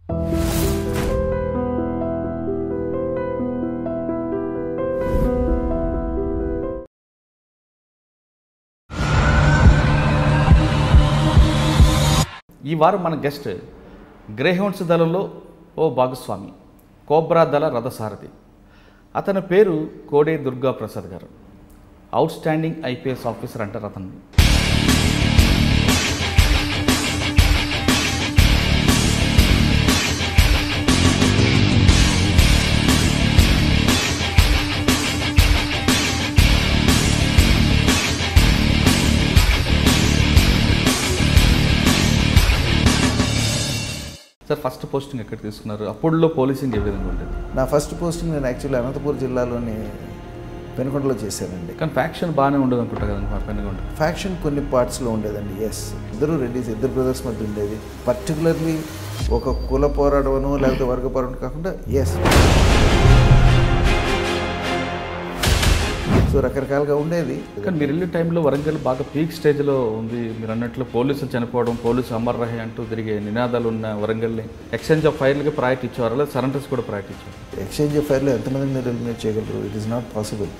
ఈ వారం మన గెస్ట్ గ్రేహౌండ్స్ దళంలో ఓ భాగస్వామి కోబ్రా దళ రథసారథి అతని పేరు కోడే దుర్గా ప్రసాద్ గారు అవుట్ స్టాండింగ్ ఐపీఎస్ ఆఫీసర్ అంటారు అతన్ని సార్ ఫస్ట్ పోస్టింగ్ ఎక్కడ తీసుకున్నారు అప్పుడులో పోలీసింగ్ ఏ విధంగా ఉండేది నా ఫస్ట్ పోస్టింగ్ నేను యాక్చువల్లీ అనంతపూర్ జిల్లాలోని పెనుకొండలో చేశానండి కానీ ఫ్యాక్షన్ బాగానే ఉండదు అనుకుంటా కదండి మా పెనుగొండ ఫ్యాక్షన్ కొన్ని పార్ట్స్లో ఉండేదండి ఎస్ ఇద్దరు రెడ్డిస్ ఇద్దరు బ్రదర్స్ మధ్య ఉండేది పర్టికులర్లీ ఒక కుల పోరాటమను లేకపోతే వర్గ పోరాటం కాకుండా ఎస్ సో రకరకాలుగా ఉండేది కానీ మీరు వెళ్ళే టైంలో వరంగల్ బాగా పీక్ స్టేజ్లో ఉంది మీరు అన్నట్లు పోలీసులు చనిపోవడం పోలీసు అమర్ రహే అంటూ తిరిగే నినాదాలు ఉన్న వరంగల్ని ఎక్స్చేంజ్ ఆఫ్ ఫైర్లకి ప్రయారిటీ ఇచ్చేవారు లేదా సరెండర్స్ కూడా ప్రయారిటీ ఇచ్చారు ఎక్స్చేంజ్ ఆఫ్ ఫైర్లో ఎంతమందిని మీరు ఎలిమినేట్ చేయగలరు ఇట్ ఈస్ నాట్ పాసిబుల్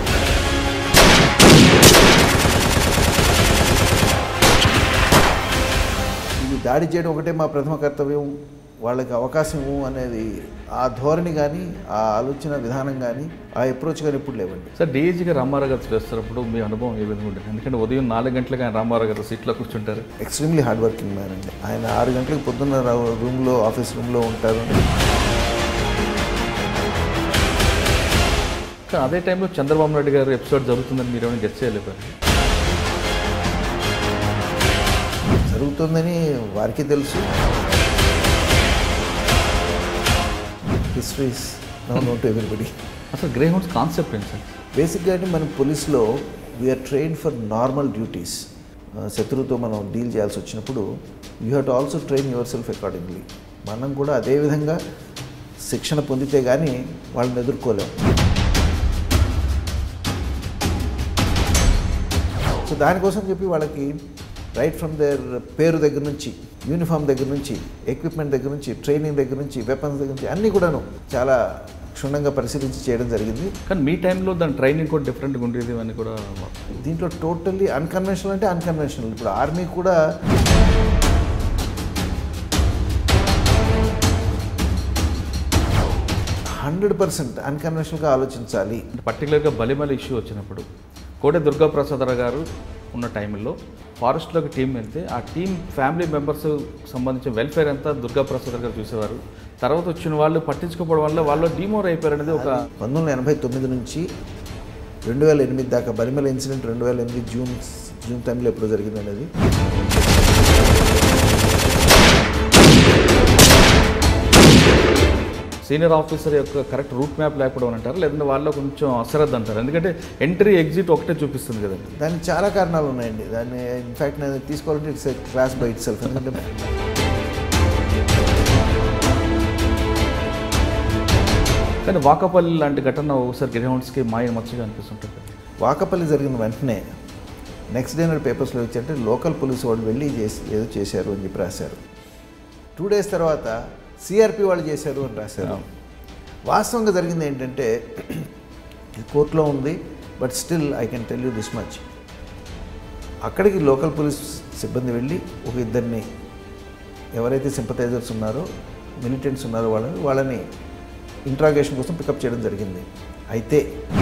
ఇది దాడి చేయడం ఒకటే మా ప్రథమ కర్తవ్యం వాళ్ళకి అవకాశం ఇవ్వు అనేది ఆ ధోరణి కానీ ఆ ఆలోచన విధానం కానీ ఆ అప్రోచ్ కానీ ఇప్పుడు లేవండి సార్ డీజీగా రామారావు గారు చేస్తున్నప్పుడు మీ అనుభవం ఏ విధంగా ఉంటుంది ఎందుకంటే ఉదయం నాలుగు గంటలకు ఆయన రామారావు గారు సీట్లో కూర్చుంటారు ఎక్స్ట్రీమ్లీ హార్డ్ వర్కింగ్ మ్యాన్ అండి ఆయన ఆరు గంటలకు పొద్దున్న రా- రూమ్లో ఆఫీస్ రూమ్లో ఉంటారు కానీ అదే టైంలో చంద్రబాబు నాయుడు గారు ఎపిసోడ్ జరుగుతుందని మీరు ఏమైనా గెస్ట్ చేయలేపారు జరుగుతుందని వారికి తెలుసు histories no no to everybody అసలు గ్రే హౌన్స్ కాన్సెప్ట్ ఏంటి సార్ బేసిక్గా అంటే మనం పోలీస్లో we are train for normal duties శత్రువుతో మనం డీల్ చేయాల్సి వచ్చినప్పుడు you have to also train yourself accordingly మనం కూడా అదే విధంగా శిక్షణ పొందితే కానీ వాళ్ళని ఎదుర్కోలేం సో దానికోసం చెప్పి వాళ్ళకి రైట్ ఫ్రమ్ దేర్ పేరు దగ్గర నుంచి యూనిఫామ్ దగ్గర నుంచి ఎక్విప్మెంట్ దగ్గర నుంచి ట్రైనింగ్ దగ్గర నుంచి వెపన్స్ దగ్గర నుంచి అన్నీ కూడాను చాలా క్షుణ్ణంగా పరిశీలించి చేయడం జరిగింది కానీ మీ టైంలో దాని ట్రైనింగ్ కూడా డిఫరెంట్గా ఉండేది అని కూడా దీంట్లో టోటల్లీ అన్కన్వెన్షనల్ అంటే అన్కన్వెన్షనల్ ఇప్పుడు ఆర్మీ కూడా హండ్రెడ్ పర్సెంట్ అన్కన్వెన్షనల్గా ఆలోచించాలి అంటే పర్టికులర్గా బలిమల ఇష్యూ వచ్చినప్పుడు కోడే దుర్గా ప్రసాదరావు గారు ఉన్న టైంలో ఫారెస్ట్లోకి టీం వెళ్తే ఆ టీం ఫ్యామిలీ మెంబర్స్ సంబంధించిన వెల్ఫేర్ అంతా దుర్గా ప్రసాద్ గారు చూసేవారు తర్వాత వచ్చిన వాళ్ళు పట్టించుకోవడం వల్ల వాళ్ళు డిమోర్ అయిపోయారు అనేది ఒక పంతొమ్మిది వందల ఎనభై తొమ్మిది నుంచి రెండు వేల ఎనిమిది దాకా బరిమల ఇన్సిడెంట్ రెండు వేల ఎనిమిది జూన్ జూన్ టైంలో ఎప్పుడు జరిగింది అనేది సీనియర్ ఆఫీసర్ యొక్క కరెక్ట్ రూట్ మ్యాప్ లేకపోవడం అని అంటారు లేదంటే వాళ్ళు కొంచెం అశ్రద్ధ అంటారు ఎందుకంటే ఎంట్రీ ఎగ్జిట్ ఒకటే చూపిస్తుంది కదండి దానికి చాలా కారణాలు ఉన్నాయండి దాన్ని ఇన్ఫ్యాక్ట్ నేను తీసుకోవాలంటే it's class by itself ఎందుకంటే కానీ వాకపల్లి లాంటి ఘటన ఒకసారి గ్రౌండ్స్కి మాయ మచ్చగా అనిపిస్తుంటుంది వాకపల్లి జరిగిన వెంటనే నెక్స్ట్ డే నాడు పేపర్స్లో వచ్చారంటే లోకల్ పోలీస్ వాళ్ళు వెళ్ళి చేసి ఏదో చేశారు అని చెప్పి రాశారు టూ డేస్ తర్వాత సిఆర్పి వాళ్ళు చేశారు అని రాశారు వాస్తవంగా జరిగింది ఏంటంటే ఇది కోర్టులో ఉంది but still I can tell you this much అక్కడికి లోకల్ పోలీస్ సిబ్బంది వెళ్ళి ఒక ఇద్దరిని ఎవరైతే సింపతైజర్స్ ఉన్నారో మిలిటెంట్స్ ఉన్నారో వాళ్ళని వాళ్ళని ఇంట్రాగేషన్ కోసం పికప్ చేయడం జరిగింది అయితే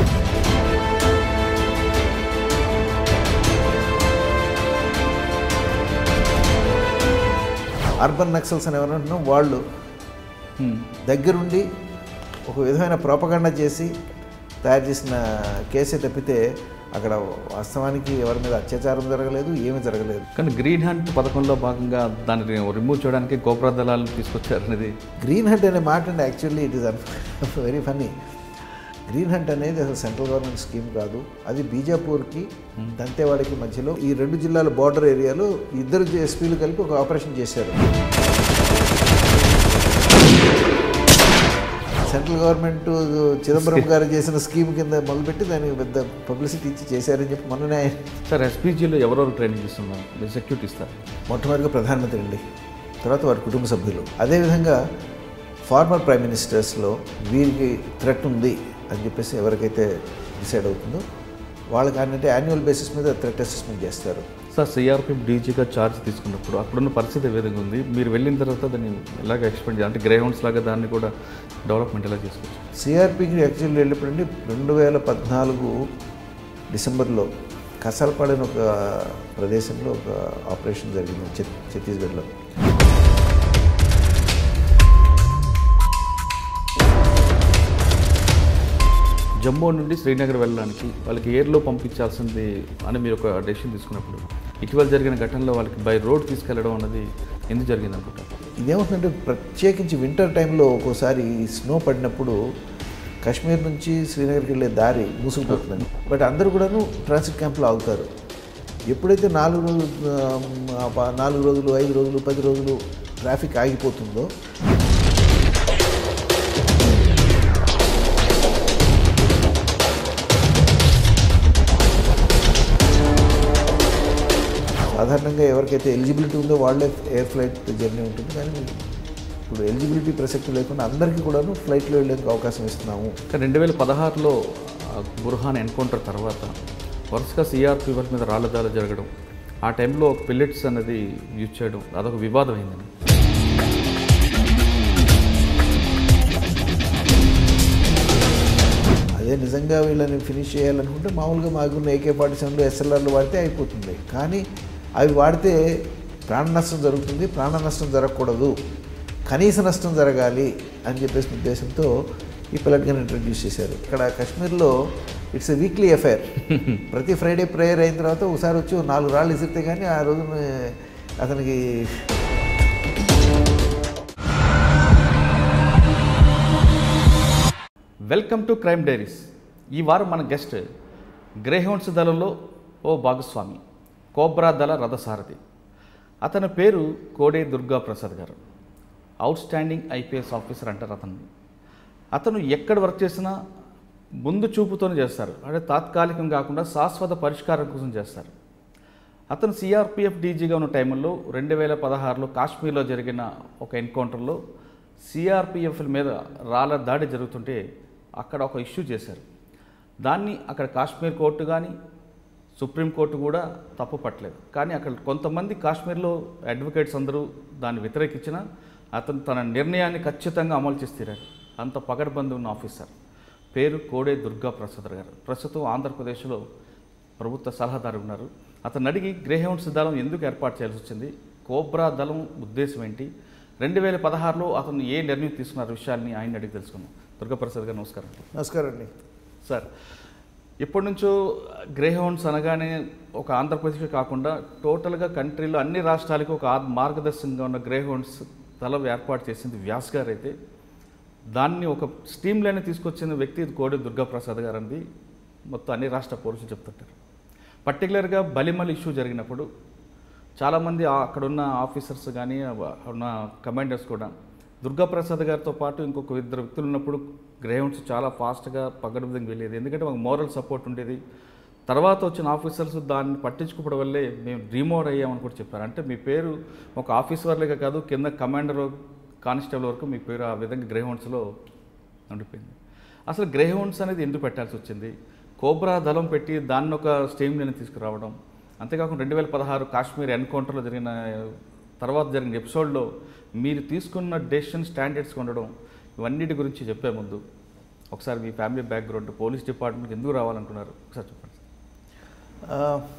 అర్బన్ నక్సల్స్ అని ఎవరంటున్నాం వాళ్ళు హ్మ్. దగ్గరుండి ఒక విధమైన ప్రోపగండ చేసి తయారు చేసిన కేసే తప్పితే అక్కడ వాస్తవానికి ఎవరి మీద అత్యాచారం జరగలేదు ఏమీ జరగలేదు కానీ గ్రీన్ హంట్ పథకంలో భాగంగా దాన్ని రిమూవ్ చేయడానికి గోపుర దళాలను తీసుకొచ్చారు అనేది గ్రీన్ హంట్ అనే మాట అంటే actually it is very funny green hunt అనేది అసలు సెంట్రల్ గవర్నమెంట్ స్కీమ్ కాదు అది బీజాపూర్కి దంతేవాడకి మధ్యలో ఈ రెండు జిల్లాల బార్డర్ ఏరియాలో ఇద్దరు ఎస్పీలు కలిపి ఒక ఆపరేషన్ చేశారు సెంట్రల్ గవర్నమెంట్ చిదంబరం గారు చేసిన స్కీమ్ కింద మొదలుపెట్టి దానికి పెద్ద పబ్లిసిటీ ఇచ్చి చేశారని చెప్పి మొన్ననే ఆయన సార్ ఎస్పీజీలో ఎవరెవరు ట్రైనింగ్ ఇస్తున్నారు మీరు సెక్యూరిటీ ఇస్తారు మొట్టమొదటిగా ప్రధానమంత్రి అండి తర్వాత వారి కుటుంబ సభ్యులు అదేవిధంగా ఫార్మర్ ప్రైమ్ మినిస్టర్స్లో వీరికి థ్రెట్ ఉంది అని చెప్పేసి ఎవరికైతే డిసైడ్ అవుతుందో వాళ్ళకి ఏంటంటే యాన్యువల్ బేసిస్ మీద థ్రెట్ అసెస్మెంట్ చేస్తారు సార్ సిఆర్పిఎఫ్ డీజీగా ఛార్జ్ తీసుకున్నప్పుడు అక్కడున్న పరిస్థితి ఏ విధంగా ఉంది మీరు వెళ్ళిన తర్వాత దాన్ని ఎలాగ ఎక్స్పెండ్ చేయాలి అంటే గ్రే హౌండ్స్ లాగా దాన్ని కూడా డెవలప్మెంట్ ఎలా చేసుకోవచ్చు సిఆర్పికి యాక్చువల్లీ వెళ్ళినప్పుడండి రెండు వేల పద్నాలుగు డిసెంబర్లో కసలపాడు అనే ఒక ప్రదేశంలో ఒక ఆపరేషన్ జరిగింది ఛత్- ఛత్తీస్గఢ్లో జమ్మూ నుండి శ్రీనగర్ వెళ్ళడానికి వాళ్ళకి ఎయిర్లో పంపించాల్సింది అని మీరు ఒక డెసిషన్ తీసుకున్నప్పుడు ఇటీవల జరిగిన ఘటనలో వాళ్ళకి బై రోడ్ తీసుకెళ్లడం అన్నది ఎందుకు జరిగింది అనుకుంటారు ఇదేమవుతుందంటే ప్రత్యేకించి వింటర్ టైంలో ఒక్కోసారి స్నో పడినప్పుడు కాశ్మీర్ నుంచి శ్రీనగర్కి వెళ్ళే దారి మూసుకుపోతుందండి బట్ అందరూ కూడాను ట్రాన్సిట్ క్యాంప్లో ఆగుతారు ఎప్పుడైతే నాలుగు రోజులు ఆ, ప- నాలుగు రోజులు ఐదు రోజులు పది రోజులు ట్రాఫిక్ ఆగిపోతుందో సాధారణంగా ఎవరికైతే ఎలిజిబిలిటీ ఉందో వాళ్ళే ఎయిర్ ఫ్లైట్ జర్నీ ఉంటుంది కానీ ఇప్పుడు ఎలిజిబిలిటీ ప్రసక్తి లేకుండా అందరికీ కూడాను ఫ్లైట్లో వెళ్ళేందుకు అవకాశం ఇస్తున్నాము కానీ రెండు వేల పదహారులో బుర్హాన్ ఎన్కౌంటర్ తర్వాత వరుసగా సిఆర్పి వాళ్ళ మీద రాళ్ళదాలు జరగడం ఆ టైంలో ఒక పిల్లెట్స్ అన్నది యూజ్ చేయడం అదొక వివాదం అయిందండి అదే నిజంగా వీళ్ళని ఫినిష్ చేయాలనుకుంటే మామూలుగా మాకున్న ఏకే ఫార్టీ సెవెన్లో ఎస్ఎల్ఆర్లు వాడితే అయిపోతుంది కానీ అవి వాడితే ప్రాణ నష్టం జరుగుతుంది ప్రాణ నష్టం జరగకూడదు కనీస నష్టం జరగాలి అని చెప్పేసి ఉద్దేశంతో ఈ పిల్లట్ గన్ ఇంట్రడ్యూస్ చేశారు ఇక్కడ కాశ్మీర్లో ఇట్స్ ఎ వీక్లీ అఫైర్ ప్రతి ఫ్రైడే ప్రేయర్ అయిన తర్వాత ఒకసారి వచ్చి ఓ నాలుగు రాళ్ళు ఇసిరితే కానీ ఆ రోజు అతనికి వెల్కమ్ టు క్రైమ్ డైరీస్ ఈ వారం మన గెస్ట్ గ్రేహౌండ్స్ దళంలో ఓ భాగస్వామి కోబ్రా దళ రథసారథి అతని పేరు కోడే దుర్గా ప్రసాద్ గారు అవుట్ స్టాండింగ్ ఐపీఎస్ ఆఫీసర్ అంటారు అతను అతను ఎక్కడ వర్క్ చేసినా ముందు చూపుతోనే చేస్తారు అంటే తాత్కాలికం కాకుండా శాశ్వత పరిష్కారం కోసం చేస్తారు అతను సిఆర్పిఎఫ్ డీజీగా ఉన్న టైంలో రెండు వేల పదహారులో కాశ్మీర్లో జరిగిన ఒక ఎన్కౌంటర్లో సిఆర్పిఎఫ్ మీద రాళ్ళ దాడి జరుగుతుంటే అక్కడ ఒక ఇష్యూ చేశారు దాన్ని అక్కడ కాశ్మీర్ కోర్టు కానీ సుప్రీంకోర్టు కూడా తప్పు పట్టలేదు కానీ అక్కడ కొంతమంది కాశ్మీర్లో అడ్వకేట్స్ అందరూ దాన్ని వ్యతిరేకించిన అతను తన నిర్ణయాన్ని ఖచ్చితంగా అమలు చేసి తీరారు అంత పగడ్బంది ఉన్న ఆఫీసర్ పేరు కోడే దుర్గా ప్రసాద్ గారు ప్రస్తుతం ఆంధ్రప్రదేశ్లో ప్రభుత్వ సలహాదారు ఉన్నారు అతను అడిగి గ్రేహౌండ్స్ దళం ఎందుకు ఏర్పాటు చేయాల్సి వచ్చింది కోబ్రా దళం ఉద్దేశం ఏంటి రెండు వేల పదహారులో అతను ఏ నిర్ణయం తీసుకున్న విషయాల్ని ఆయన అడిగి తెలుసుకుందాం దుర్గాప్రసాద్ గారు నమస్కారం నమస్కారం అండి సార్ ఇప్పటి నుంచో గ్రేహౌండ్స్ అనగానే ఒక ఆంధ్రప్రదేశ్ కాకుండా టోటల్గా కంట్రీలో అన్ని రాష్ట్రాలకు ఒక ఆ- మార్గదర్శకంగా ఉన్న గ్రేహౌండ్స్ దళం ఏర్పాటు చేసింది వ్యాస్ గారు అయితే దాన్ని ఒక స్టీమ్ లైన్ తీసుకొచ్చిన వ్యక్తి ఇది కోడి దుర్గాప్రసాద్ గారు అంది మొత్తం అన్ని రాష్ట్ర పోలీసులు చెప్తుంటారు పర్టికులర్గా బలిమల్ ఇష్యూ జరిగినప్పుడు చాలామంది ఆ- అక్కడ ఉన్న ఆఫీసర్స్ కానీ ఉన్న కమాండర్స్ కూడా దుర్గాప్రసాద్ గారితో పాటు ఇంకొక ఇద్దరు వ్యక్తులు ఉన్నప్పుడు గ్రౌండ్స్ చాలా ఫాస్ట్గా పగడబిందకి వెళ్ళేది ఎందుకంటే మాకు మోరల్ సపోర్ట్ ఉండేది తర్వాత వచ్చిన ఆఫీసర్స్ దాన్ని పట్టించుకోవడం వల్లే మేము డిమోడ్ అయ్యామని కూడా చెప్పారు అంటే మీ పేరు ఒక ఆఫీసర్లుగా కాదు కింద కమాండర్ కానిస్టేబుల్ వరకు మీ పేరు ఆ విధంగా గ్రేహౌండ్స్లో ఉండిపోయింది అసలు గ్రేహౌండ్స్ అనేది ఎందుకు పెట్టాల్సి వచ్చింది కోబ్రా దళం పెట్టి దాన్ని ఒక స్టేమ్ నేను తీసుకురావడం అంతేకాకుండా రెండు వేల పదహారు కాశ్మీర్ ఎన్కౌంటర్లో జరిగిన తర్వాత జరిగిన ఎపిసోడ్లో మీరు తీసుకున్న డెసిషన్ స్టాండర్డ్స్ ఉండడం ఇవన్నిటి గురించి చెప్పే ముందు ఒకసారి మీ ఫ్యామిలీ బ్యాక్గ్రౌండ్ పోలీస్ డిపార్ట్మెంట్కి ఎందుకు రావాలనుకున్నారు ఒకసారి చెప్పండి ఆ,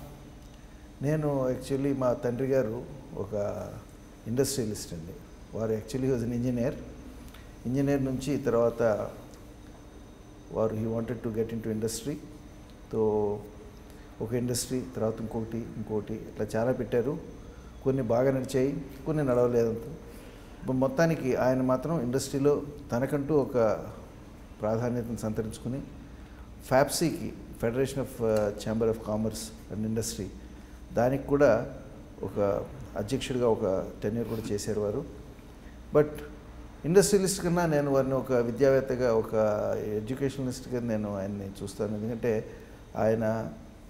నేను యాక్చువల్లీ మా తండ్రి గారు ఒక ఇండస్ట్రియలిస్ట్ అండి వారు actually was an engineer engineer నుంచి తర్వాత వారు he wanted to get into industry తో ఒక ఇండస్ట్రీ తర్వాత ఇంకొకటి ఇంకోటి ఇట్లా చాలా పెట్టారు కొన్ని బాగా నడిచాయి కొన్ని నడవలేదంత ఇప్పుడు మొత్తానికి ఆయన మాత్రం ఇండస్ట్రీలో తనకంటూ ఒక ప్రాధాన్యతను సంతరించుకుని ఫ్యాప్సీకి federation of chamber of commerce and industry దానికి కూడా ఒక అధ్యక్షుడిగా ఒక టెన్యూర్ కూడా చేశారు వారు బట్ ఇండస్ట్రియలిస్ట్ కన్నా నేను వారిని ఒక విద్యావేత్తగా ఒక ఎడ్యుకేషనలిస్ట్గా నేను ఆయన్ని చూస్తాను ఎందుకంటే ఆయన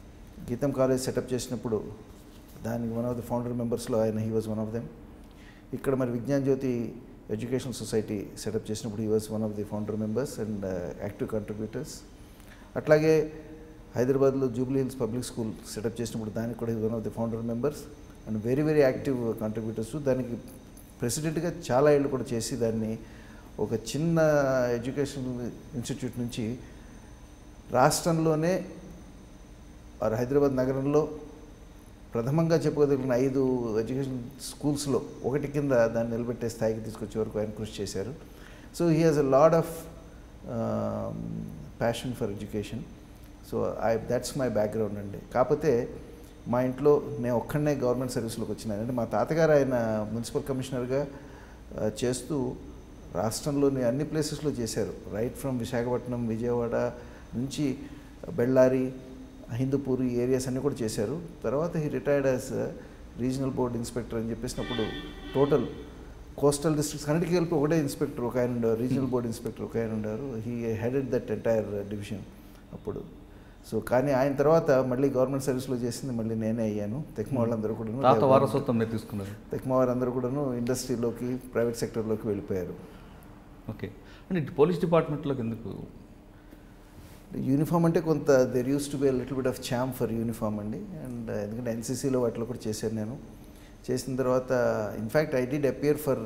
గీతం కాలేజ్ సెటప్ చేసినప్పుడు దానికి వన్ ఆఫ్ ద ఫౌండర్ మెంబర్స్లో ఆయన he was one of them ఇక్కడ మరి Vignan Jyothi education society setup చేసినప్పుడు ఈ was one of the founder members and active contributors అట్లాగే హైదరాబాద్లో Jubilee Hills Public School setup చేసినప్పుడు దానికి కూడా one of the founder members and very very active contributors దానికి ప్రెసిడెంట్గా చాలా ఏళ్ళు కూడా చేసి దాన్ని ఒక చిన్న ఎడ్యుకేషన్ ఇన్స్టిట్యూట్ నుంచి రాష్ట్రంలోనే ఆర్ హైదరాబాద్ నగరంలో ప్రథమంగా చెప్పుకోదగిన ఐదు ఎడ్యుకేషన్ స్కూల్స్లో ఒకటి కింద దాన్ని నిలబెట్టే స్థాయికి తీసుకొచ్చే వరకు ఆయన కృషి చేశారు so he has a lot of passion for education so I that's my background అండి కాకపోతే మా ఇంట్లో నేను ఒక్కడనే గవర్నమెంట్ సర్వీస్లోకి వచ్చినాను అంటే మా తాతగారు ఆయన మున్సిపల్ కమిషనర్గా ఆ, చేస్తూ రాష్ట్రంలోని అన్ని ప్లేసెస్లో చేశారు రైట్ ఫ్రమ్ విశాఖపట్నం విజయవాడ నుంచి బెళ్ళారి హిందూపూర్ ఈ ఏరియాస్ అన్నీ కూడా చేశారు తర్వాత he retired as regional board inspector అని చెప్పేసినప్పుడు టోటల్ కోస్టల్ డిస్ట్రిక్ట్స్ అన్నిటికీ కలిపి ఒకటే ఇన్స్పెక్టర్ ఒక ఆయన ఉండేవారు రీజనల్ బోర్డ్ ఇన్స్పెక్టర్ ఒక ఆయన ఉండారు he headed that entire division అప్పుడు సో కానీ ఆయన తర్వాత మళ్ళీ గవర్నమెంట్ సర్వీస్లో చేసింది మళ్ళీ నేనే అయ్యాను తెక్మ వాళ్ళందరూ కూడా తాత వారసత్వం మీరు తీసుకున్నారు తెక్మ వారందరూ కూడాను ఇండస్ట్రీలోకి ప్రైవేట్ సెక్టర్లోకి వెళ్ళిపోయారు ఓకే అంటే ఇటు పోలీస్ డిపార్ట్మెంట్లోకి ఎందుకు యూనిఫామ్ అంటే కొంత there used to be little bit of charm for uniform అండి అండ్ ఎందుకంటే ఎన్సీసీలో వాటిలో కూడా చేశాను నేను చేసిన తర్వాత in fact I did appear for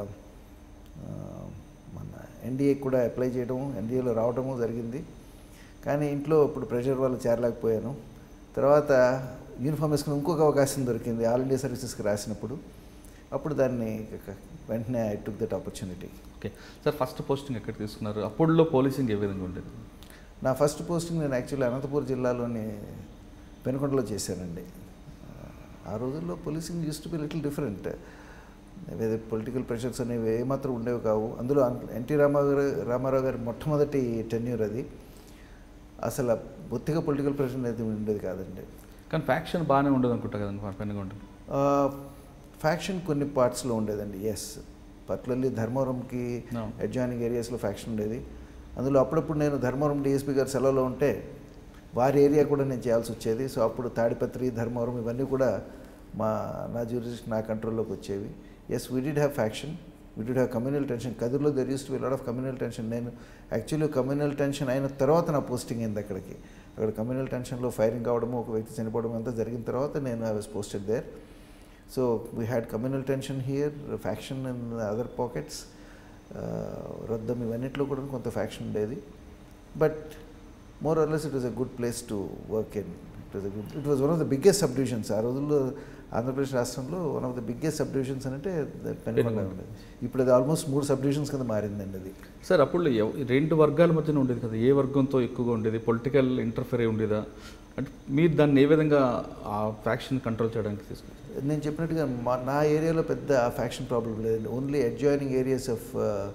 మన ఎన్డీఏ కూడా అప్లై చేయడం ఎన్డీఏలో రావడము జరిగింది కానీ ఇంట్లో ఇప్పుడు ప్రెషర్ వల్ల చేరలేకపోయాను తర్వాత యూనిఫామ్ వేసుకుని ఇంకొక అవకాశం దొరికింది ఆల్ ఇండియా సర్వీసెస్కి రాసినప్పుడు అప్పుడు దాన్ని వెంటనే I took that opportunity okay sir first posting ఎక్కడ తీసుకున్నారు అప్పుడులో పోలీసింగ్ ఏ విధంగా ఉండేది నా ఫస్ట్ పోస్టింగ్ నేను యాక్చువల్లీ అనంతపూర్ జిల్లాలోని పెనుకొండలో చేశానండి ఆ రోజుల్లో policing used to be little different ఏదైతే పొలిటికల్ ప్రెషర్స్ అనేవి ఏమాత్రం ఉండేవి కావు అందులో ఎన్టీ రామారావు గారు రామారావు గారి మొట్టమొదటి టెన్యూర్ అది అసలు బొత్తిగా పొలిటికల్ ప్రెషర్ అనేది ఉండేది కాదండి కానీ ఫ్యాక్షన్ బాగానే ఉండదు అనుకుంటా కదండి పెనుగొండ ఫ్యాక్షన్ కొన్ని పార్ట్స్లో ఉండేదండి ఎస్ పర్టికులర్లీ ధర్మవరంకి No. అడ్జాయినింగ్ ఏరియాస్లో ఫ్యాక్షన్ ఉండేది అందులో అప్పుడప్పుడు నేను ధర్మవరం డిఎస్పీ గారు సెలవులో ఉంటే వారి ఏరియా కూడా నేను చేయాల్సి వచ్చేది సో అప్పుడు తాడిపత్రి ధర్మవరం ఇవన్నీ కూడా మా నా జ్యూరిస్టిక్ నా కంట్రోల్లోకి వచ్చేవి yes we did have faction we did have communal tension కదిర్లో there used to be lot of communal tension నేను యాక్చువల్లీ కమ్యూనల్ టెన్షన్ అయిన తర్వాత నా పోస్టింగ్ అయింది అక్కడికి అక్కడ కమ్యూనల్ టెన్షన్లో ఫైరింగ్ కావడము ఒక వ్యక్తి చనిపోవడం అంతా జరిగిన తర్వాత నేను I was posted there so we had communal tension here faction in other pockets రద్దం ఇవన్నిట్లో కూడా కొంత ఫ్యాక్షన్ ఉండేది but more or less it was a good place to work in it was good it was one of the biggest subdivisions ఆ రోజుల్లో ఆంధ్రప్రదేశ్ రాష్ట్రంలో one of the biggest subdivisions అంటే పెనుగొండ ఉండేది ఇప్పుడు అది ఆల్మోస్ట్ మూడు సబ్ డివిజన్స్ కింద మారిందండి అది సార్ అప్పుడు ఎవ- రెండు వర్గాల మధ్యన ఉండేది కదా ఏ వర్గంతో ఎక్కువగా ఉండేది పొలిటికల్ ఇంటర్ఫియర్ ఉండేదా అంటే మీరు దాన్ని ఏ విధంగా ఆ ఫ్యాక్షన్ కంట్రోల్ చేయడానికి తీసుకొచ్చారు నేను చెప్పినట్టుగా మా నా ఏరియాలో పెద్ద ఫ్యాక్షన్ ప్రాబ్లం లేదండి ఓన్లీ అడ్జాయినింగ్ ఏరియాస్ ఆఫ్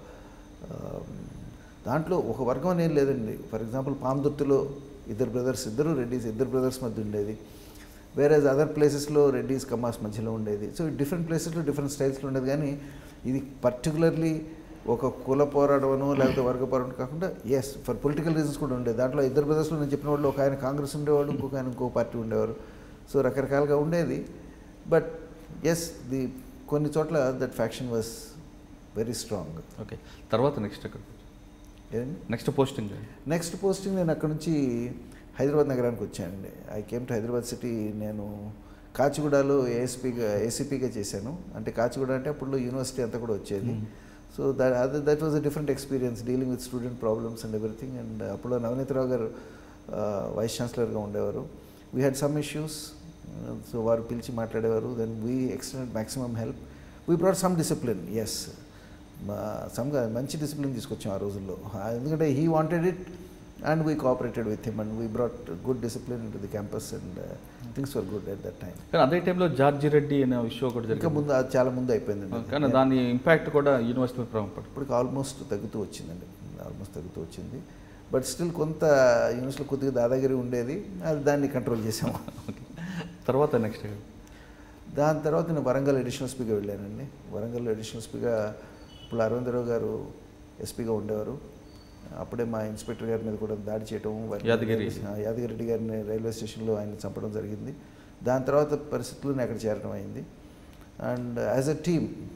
దాంట్లో ఒక వర్గం అనేది లేదండి ఫర్ ఎగ్జాంపుల్ పామదుర్తిలో ఇద్దరు బ్రదర్స్ ఇద్దరు రెడ్డీస్ ఇద్దరు బ్రదర్స్ మధ్య ఉండేది వేరే అదర్ ప్లేసెస్లో రెడ్డీస్ కమాస్ మధ్యలో ఉండేది సో డిఫరెంట్ ప్లేసెస్లో డిఫరెంట్ స్టైల్స్లో ఉండేది కానీ ఇది పర్టికులర్లీ ఒక కుల పోరాటమనో లేకపోతే వర్గ పోరాటం కాకుండా ఎస్ ఫర్ పొలిటికల్ రీజన్స్ కూడా ఉండేది దాంట్లో ఇద్దరు బ్రదర్స్లో నేను చెప్పిన వాళ్ళు ఒక ఆయన కాంగ్రెస్ ఉండేవాడు ఇంకొక ఆయన ఇంకో పార్టీ ఉండేవారు సో రకరకాలుగా ఉండేది బట్ ఎస్ ది కొన్ని చోట్ల that faction was very strong okay తర్వాత నెక్స్ట్ ఎక్కడ ఏదండి నెక్స్ట్ పోస్టింగ్ నెక్స్ట్ పోస్టింగ్ నేను అక్కడ నుంచి హైదరాబాద్ నగరానికి వచ్చానండి I came to Hyderabad city నేను కాచిగూడలో ఏఎస్పీగా ఏసీపీగా చేశాను అంటే కాచిగూడ అంటే అప్పుడు యూనివర్సిటీ అంతా కూడా వచ్చేది సో దట్ అది that was a different experience dealing with student problems and everything and అప్పుడు నవనీతరావు గారు వైస్ ఛాన్సలర్గా ఉండేవారు we had some issues so వారు పిలిచి మాట్లాడేవారు then we extend maximum help we brought some discipline yes సమ్గా మంచి డిసిప్లిన్ తీసుకొచ్చాం ఆ రోజుల్లో ఆ, ఎందుకంటే he wanted it and we cooperated with him and we brought good discipline to the campus and things were good at that time కానీ అదే టైంలో జార్జి రెడ్డి అనే ఇష్యూ ఒకటి ఇంకా జరిగింది ముందు అది చాలా ముందు అయిపోయిందండి కానీ దాని ఇంపాక్ట్ కూడా యూనివర్సిటీ మీద ప్రభావం పడింది ఇప్పటికి ఆల్మోస్ట్ తగ్గుతూ వచ్చిందండి ఆల్మోస్ట్ తగ్గుతూ వచ్చింది బట్ స్టిల్ కొంత యూనివర్సిటీలో కొద్దిగా దాదాగిరి ఉండేది అది దాన్ని కంట్రోల్ చేసాము ఓకే తర్వాత నెక్స్ట్ దాని తర్వాత నేను వరంగల్ అడిషనల్ స్పీగా వెళ్ళానండి వరంగల్ అడిషనల్ స్పీగా ఇప్పుడు అరవిందరావు గారు ఎస్పీగా ఉండేవారు అప్పుడే మా ఇన్స్పెక్టర్ గారి మీద కూడా దాడి చేయటం వారిని- యాదగిరి. ఆ, యాదగిరి రెడ్డి గారిని రైల్వే స్టేషన్లో ఆయన చంపడం జరిగింది దాని తర్వాత పరిస్థితుల్లో నేను అక్కడ చేరడం అయింది and as a team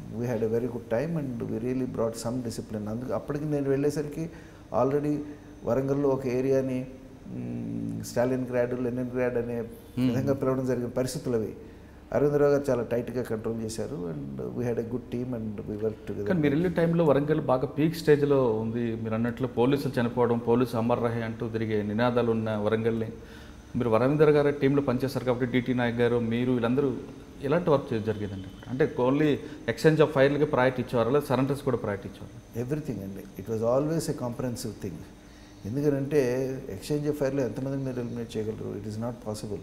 we had a very good time and we really brought some discipline అందుకు అప్పటికి నేను వెళ్ళేసరికి ఆల్రెడీ వరంగల్లో ఒక ఏరియాని స్టాలిన్ గ్రాడ్ లెనిన్ గ్రాడ్ అనే విధంగా పిలవడం జరిగిన పరిస్థితులు అవి అరవిందరావు గారు చాలా టైట్గా కంట్రోల్ చేశారు and we had a good team and we work కానీ టుగెదర్ మీరు వెళ్ళే టైంలో వరంగల్ బాగా పీక్ స్టేజ్లో ఉంది మీరు అన్నట్లు పోలీసులు చనిపోవడం పోలీసు అమర్ రహే అంటూ తిరిగే నినాదాలు ఉన్న వరంగల్ని మీరు వరవీందర్ గారు టీంలో పనిచేస్తారు కాబట్టి డిటి నాయక్ గారు మీరు వీళ్ళందరూ ఎలాంటి వర్క్ చేసి జరిగేదండి అంటే ఓన్లీ ఎక్స్చేంజ్ ఆఫ్ ఫైర్లకి ప్రయారిటీ ఇచ్చేవారు లేదా సరెండర్స్ కూడా ప్రయారిటీ ఇచ్చేవారు ఎవ్రీథింగ్ అండి it was always a comprehensive thing ఎందుకంటే ఎక్స్చేంజ్ ఆఫ్ ఫైర్లో ఎంతమందిని మీరు ఎలిమినేట్ చేయగలరు ఇట్ ఈస్ నాట్ పాసిబుల్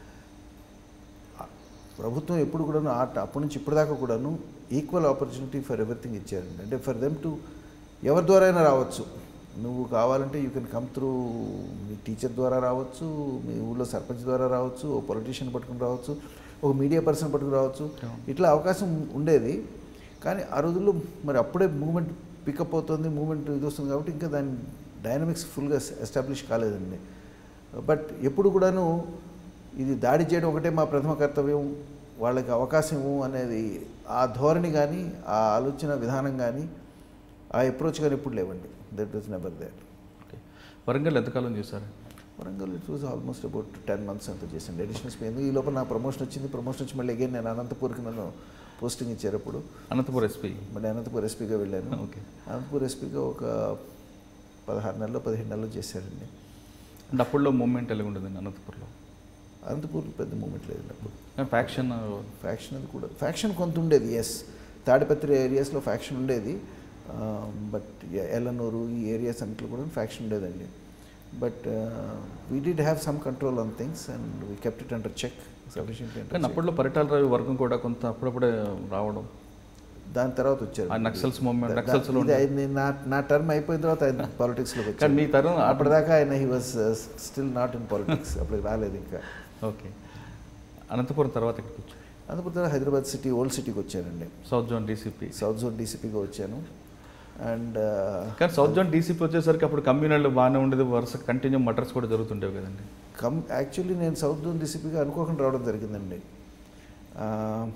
ప్రభుత్వం ఎప్పుడు కూడాను ఆ అప్పటి నుంచి ఇప్పటిదాకా కూడాను ఈక్వల్ ఆపర్చునిటీ ఫర్ ఎవ్రీథింగ్ ఇచ్చారండి అంటే ఫర్ దెమ్ టు ఎవరి ద్వారా అయినా రావచ్చు నువ్వు కావాలంటే యూ కెన్ కమ్ త్రూ మీ టీచర్ ద్వారా రావచ్చు మీ ఊళ్ళో సర్పంచ్ ద్వారా రావచ్చు ఓ పొలిటీషియన్ పట్టుకుని రావచ్చు ఒక మీడియా పర్సన్ పట్టుకుని రావచ్చు ఇట్లా అవకాశం ఉండేది కానీ ఆ రోజుల్లో మరి అప్పుడే మూమెంట్ పికప్ అవుతుంది మూమెంట్ ఇది వస్తుంది కాబట్టి ఇంకా దాని డైనమిక్స్ ఫుల్గా ఎస్టాబ్లిష్ కాలేదండి బట్ ఎప్పుడు కూడాను ఇది దాడి చేయడం ఒకటే మా ప్రథమ కర్తవ్యం వాళ్ళకి అవకాశము అనేది ఆ ధోరణి కానీ ఆ ఆలోచన విధానం కానీ ఆ అప్రోచ్ కానీ ఎప్పుడు లేవండి that was never there okay Warangal ఎంతకాలం చేశారు Warangal it was almost about ten months అంతా చేశాను అడిషనల్స్ పోయింది ఈ లోపల నా ప్రమోషన్ వచ్చింది ప్రమోషన్ వచ్చి మళ్ళీ అగైన్ నేను అనంతపూర్కి నన్ను పోస్టింగ్ ఇచ్చారు అప్పుడు అనంతపురం ఎస్పీ మళ్ళీ అనంతపూర్ ఎస్పీగా వెళ్ళాను ఓకే అనంతపూర్ ఎస్పీగా ఒక పదహారు నెలలు పదిహేను నెలలు చేశారండి అంటే అప్పుడులో మూమెంట్ ఎలా ఉండదండి అనంతపురంలో అనంతపూర్ పెద్ద మూమెంట్ లేదు అప్పుడు కానీ ఫ్యాక్షన్ ఫ్యాక్షన్ అది కూడా ఫ్యాక్షన్ కొంత ఉండేది ఎస్ తాడిపత్రి ఏరియాస్లో ఫ్యాక్షన్ ఉండేది బట్ ఎల్లనూరు ఈ ఏరియాస్ అన్నింటిలో కూడా ఫ్యాక్షన్ ఉండేదండి but we did have some control on things and we kept it under check sufficient కానీ అప్పట్లో పరిటాల రవి వర్గం కూడా కొంత అప్పుడప్పుడే రావడం దాని తర్వాత వచ్చారు ఆ నక్సల్స్ మూవ్మెంట్ దా- నక్సల్స్లో ఇది ఆయన- నా నా టర్మ్ అయిపోయిన తర్వాత ఆయన పాలిటిక్స్లోకి కానీ వచ్చారు మీ తరం అప్పటిదాకా ఆయన he was still not in politics అప్పటికి రాలేదు ఇంకా ఓకే అనంతపురం తర్వాత ఇక్కడికి వచ్చారు అందుకు తర్వాత హైదరాబాద్ సిటీ ఓల్డ్ సిటీకి వచ్చానండి south zone DCP south zone డీసీపీగా వచ్చాను అండ్ కానీ సౌత్ జోన్ డీసీపీ వచ్చేసరికి అప్పుడు కమ్యూనల్ బాగానే ఉండేది వరుస కంటిన్యూ మటర్స్ కూడా జరుగుతుండేవి కదండి కమ్ యాక్చువల్లీ నేను సౌత్ జోన్ డీసీపీగా అనుకోకుండా రావడం జరిగిందండి ఆ,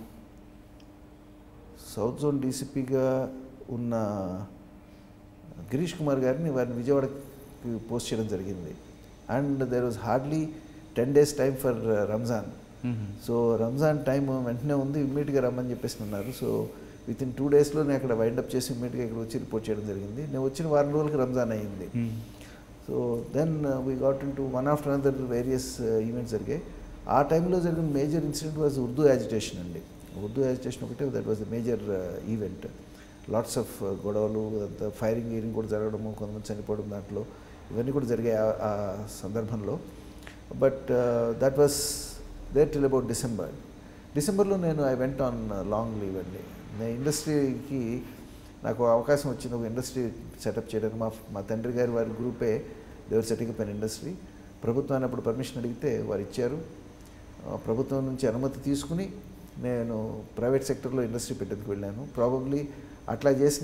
సౌత్ జోన్ డీసీపీగా ఉన్న గిరీష్ కుమార్ గారిని వారిని విజయవాడకి పోస్ట్ చేయడం జరిగింది and there was hardly ten days time for Ramzan so Ramzan time వెంటనే ఉంది ఇమ్మీడియట్గా రమ్మని చెప్పేసి అన్నారు సో విత్ ఇన్ టూ డేస్లో నేను అక్కడ వైండప్ చేసి ఇమ్మీడియట్గా ఇక్కడ వచ్చి రిపోర్ట్ చేయడం జరిగింది నేను వచ్చిన వారం రోజులకి రంజాన్ అయ్యింది so then we got into one after another various events జరిగాయి ఆ టైంలో జరిగిన major incident was Urdu agitation అండి ఉర్దూ యాజిటేషన్ ఒకటే that was the major event lots of గొడవలు అంతా ఫైరింగ్ గీరింగ్ కూడా జరగడము కొంతమంది చనిపోవడం దాంట్లో ఇవన్నీ కూడా జరిగాయి ఆ- ఆ సందర్భంలో but that was there till about December డిసెంబర్లో నేను I went on long leave అండి నేను ఇండస్ట్రీకి నాకు అవకాశం వచ్చింది ఒక ఇండస్ట్రీ సెటప్ చేయడానికి మా మా తండ్రి గారి వారి గ్రూపే దేవర్ సెటింగ్ అప్ ఇండస్ట్రీ ప్రభుత్వాన్ని అప్పుడు పర్మిషన్ అడిగితే వారు ఇచ్చారు ఆ, ప్రభుత్వం నుంచి అనుమతి తీసుకుని నేను ప్రైవేట్ సెక్టర్లో ఇండస్ట్రీ పెట్టేందుకు వెళ్ళాను ప్రాబబ్లీ అట్లా చేసిన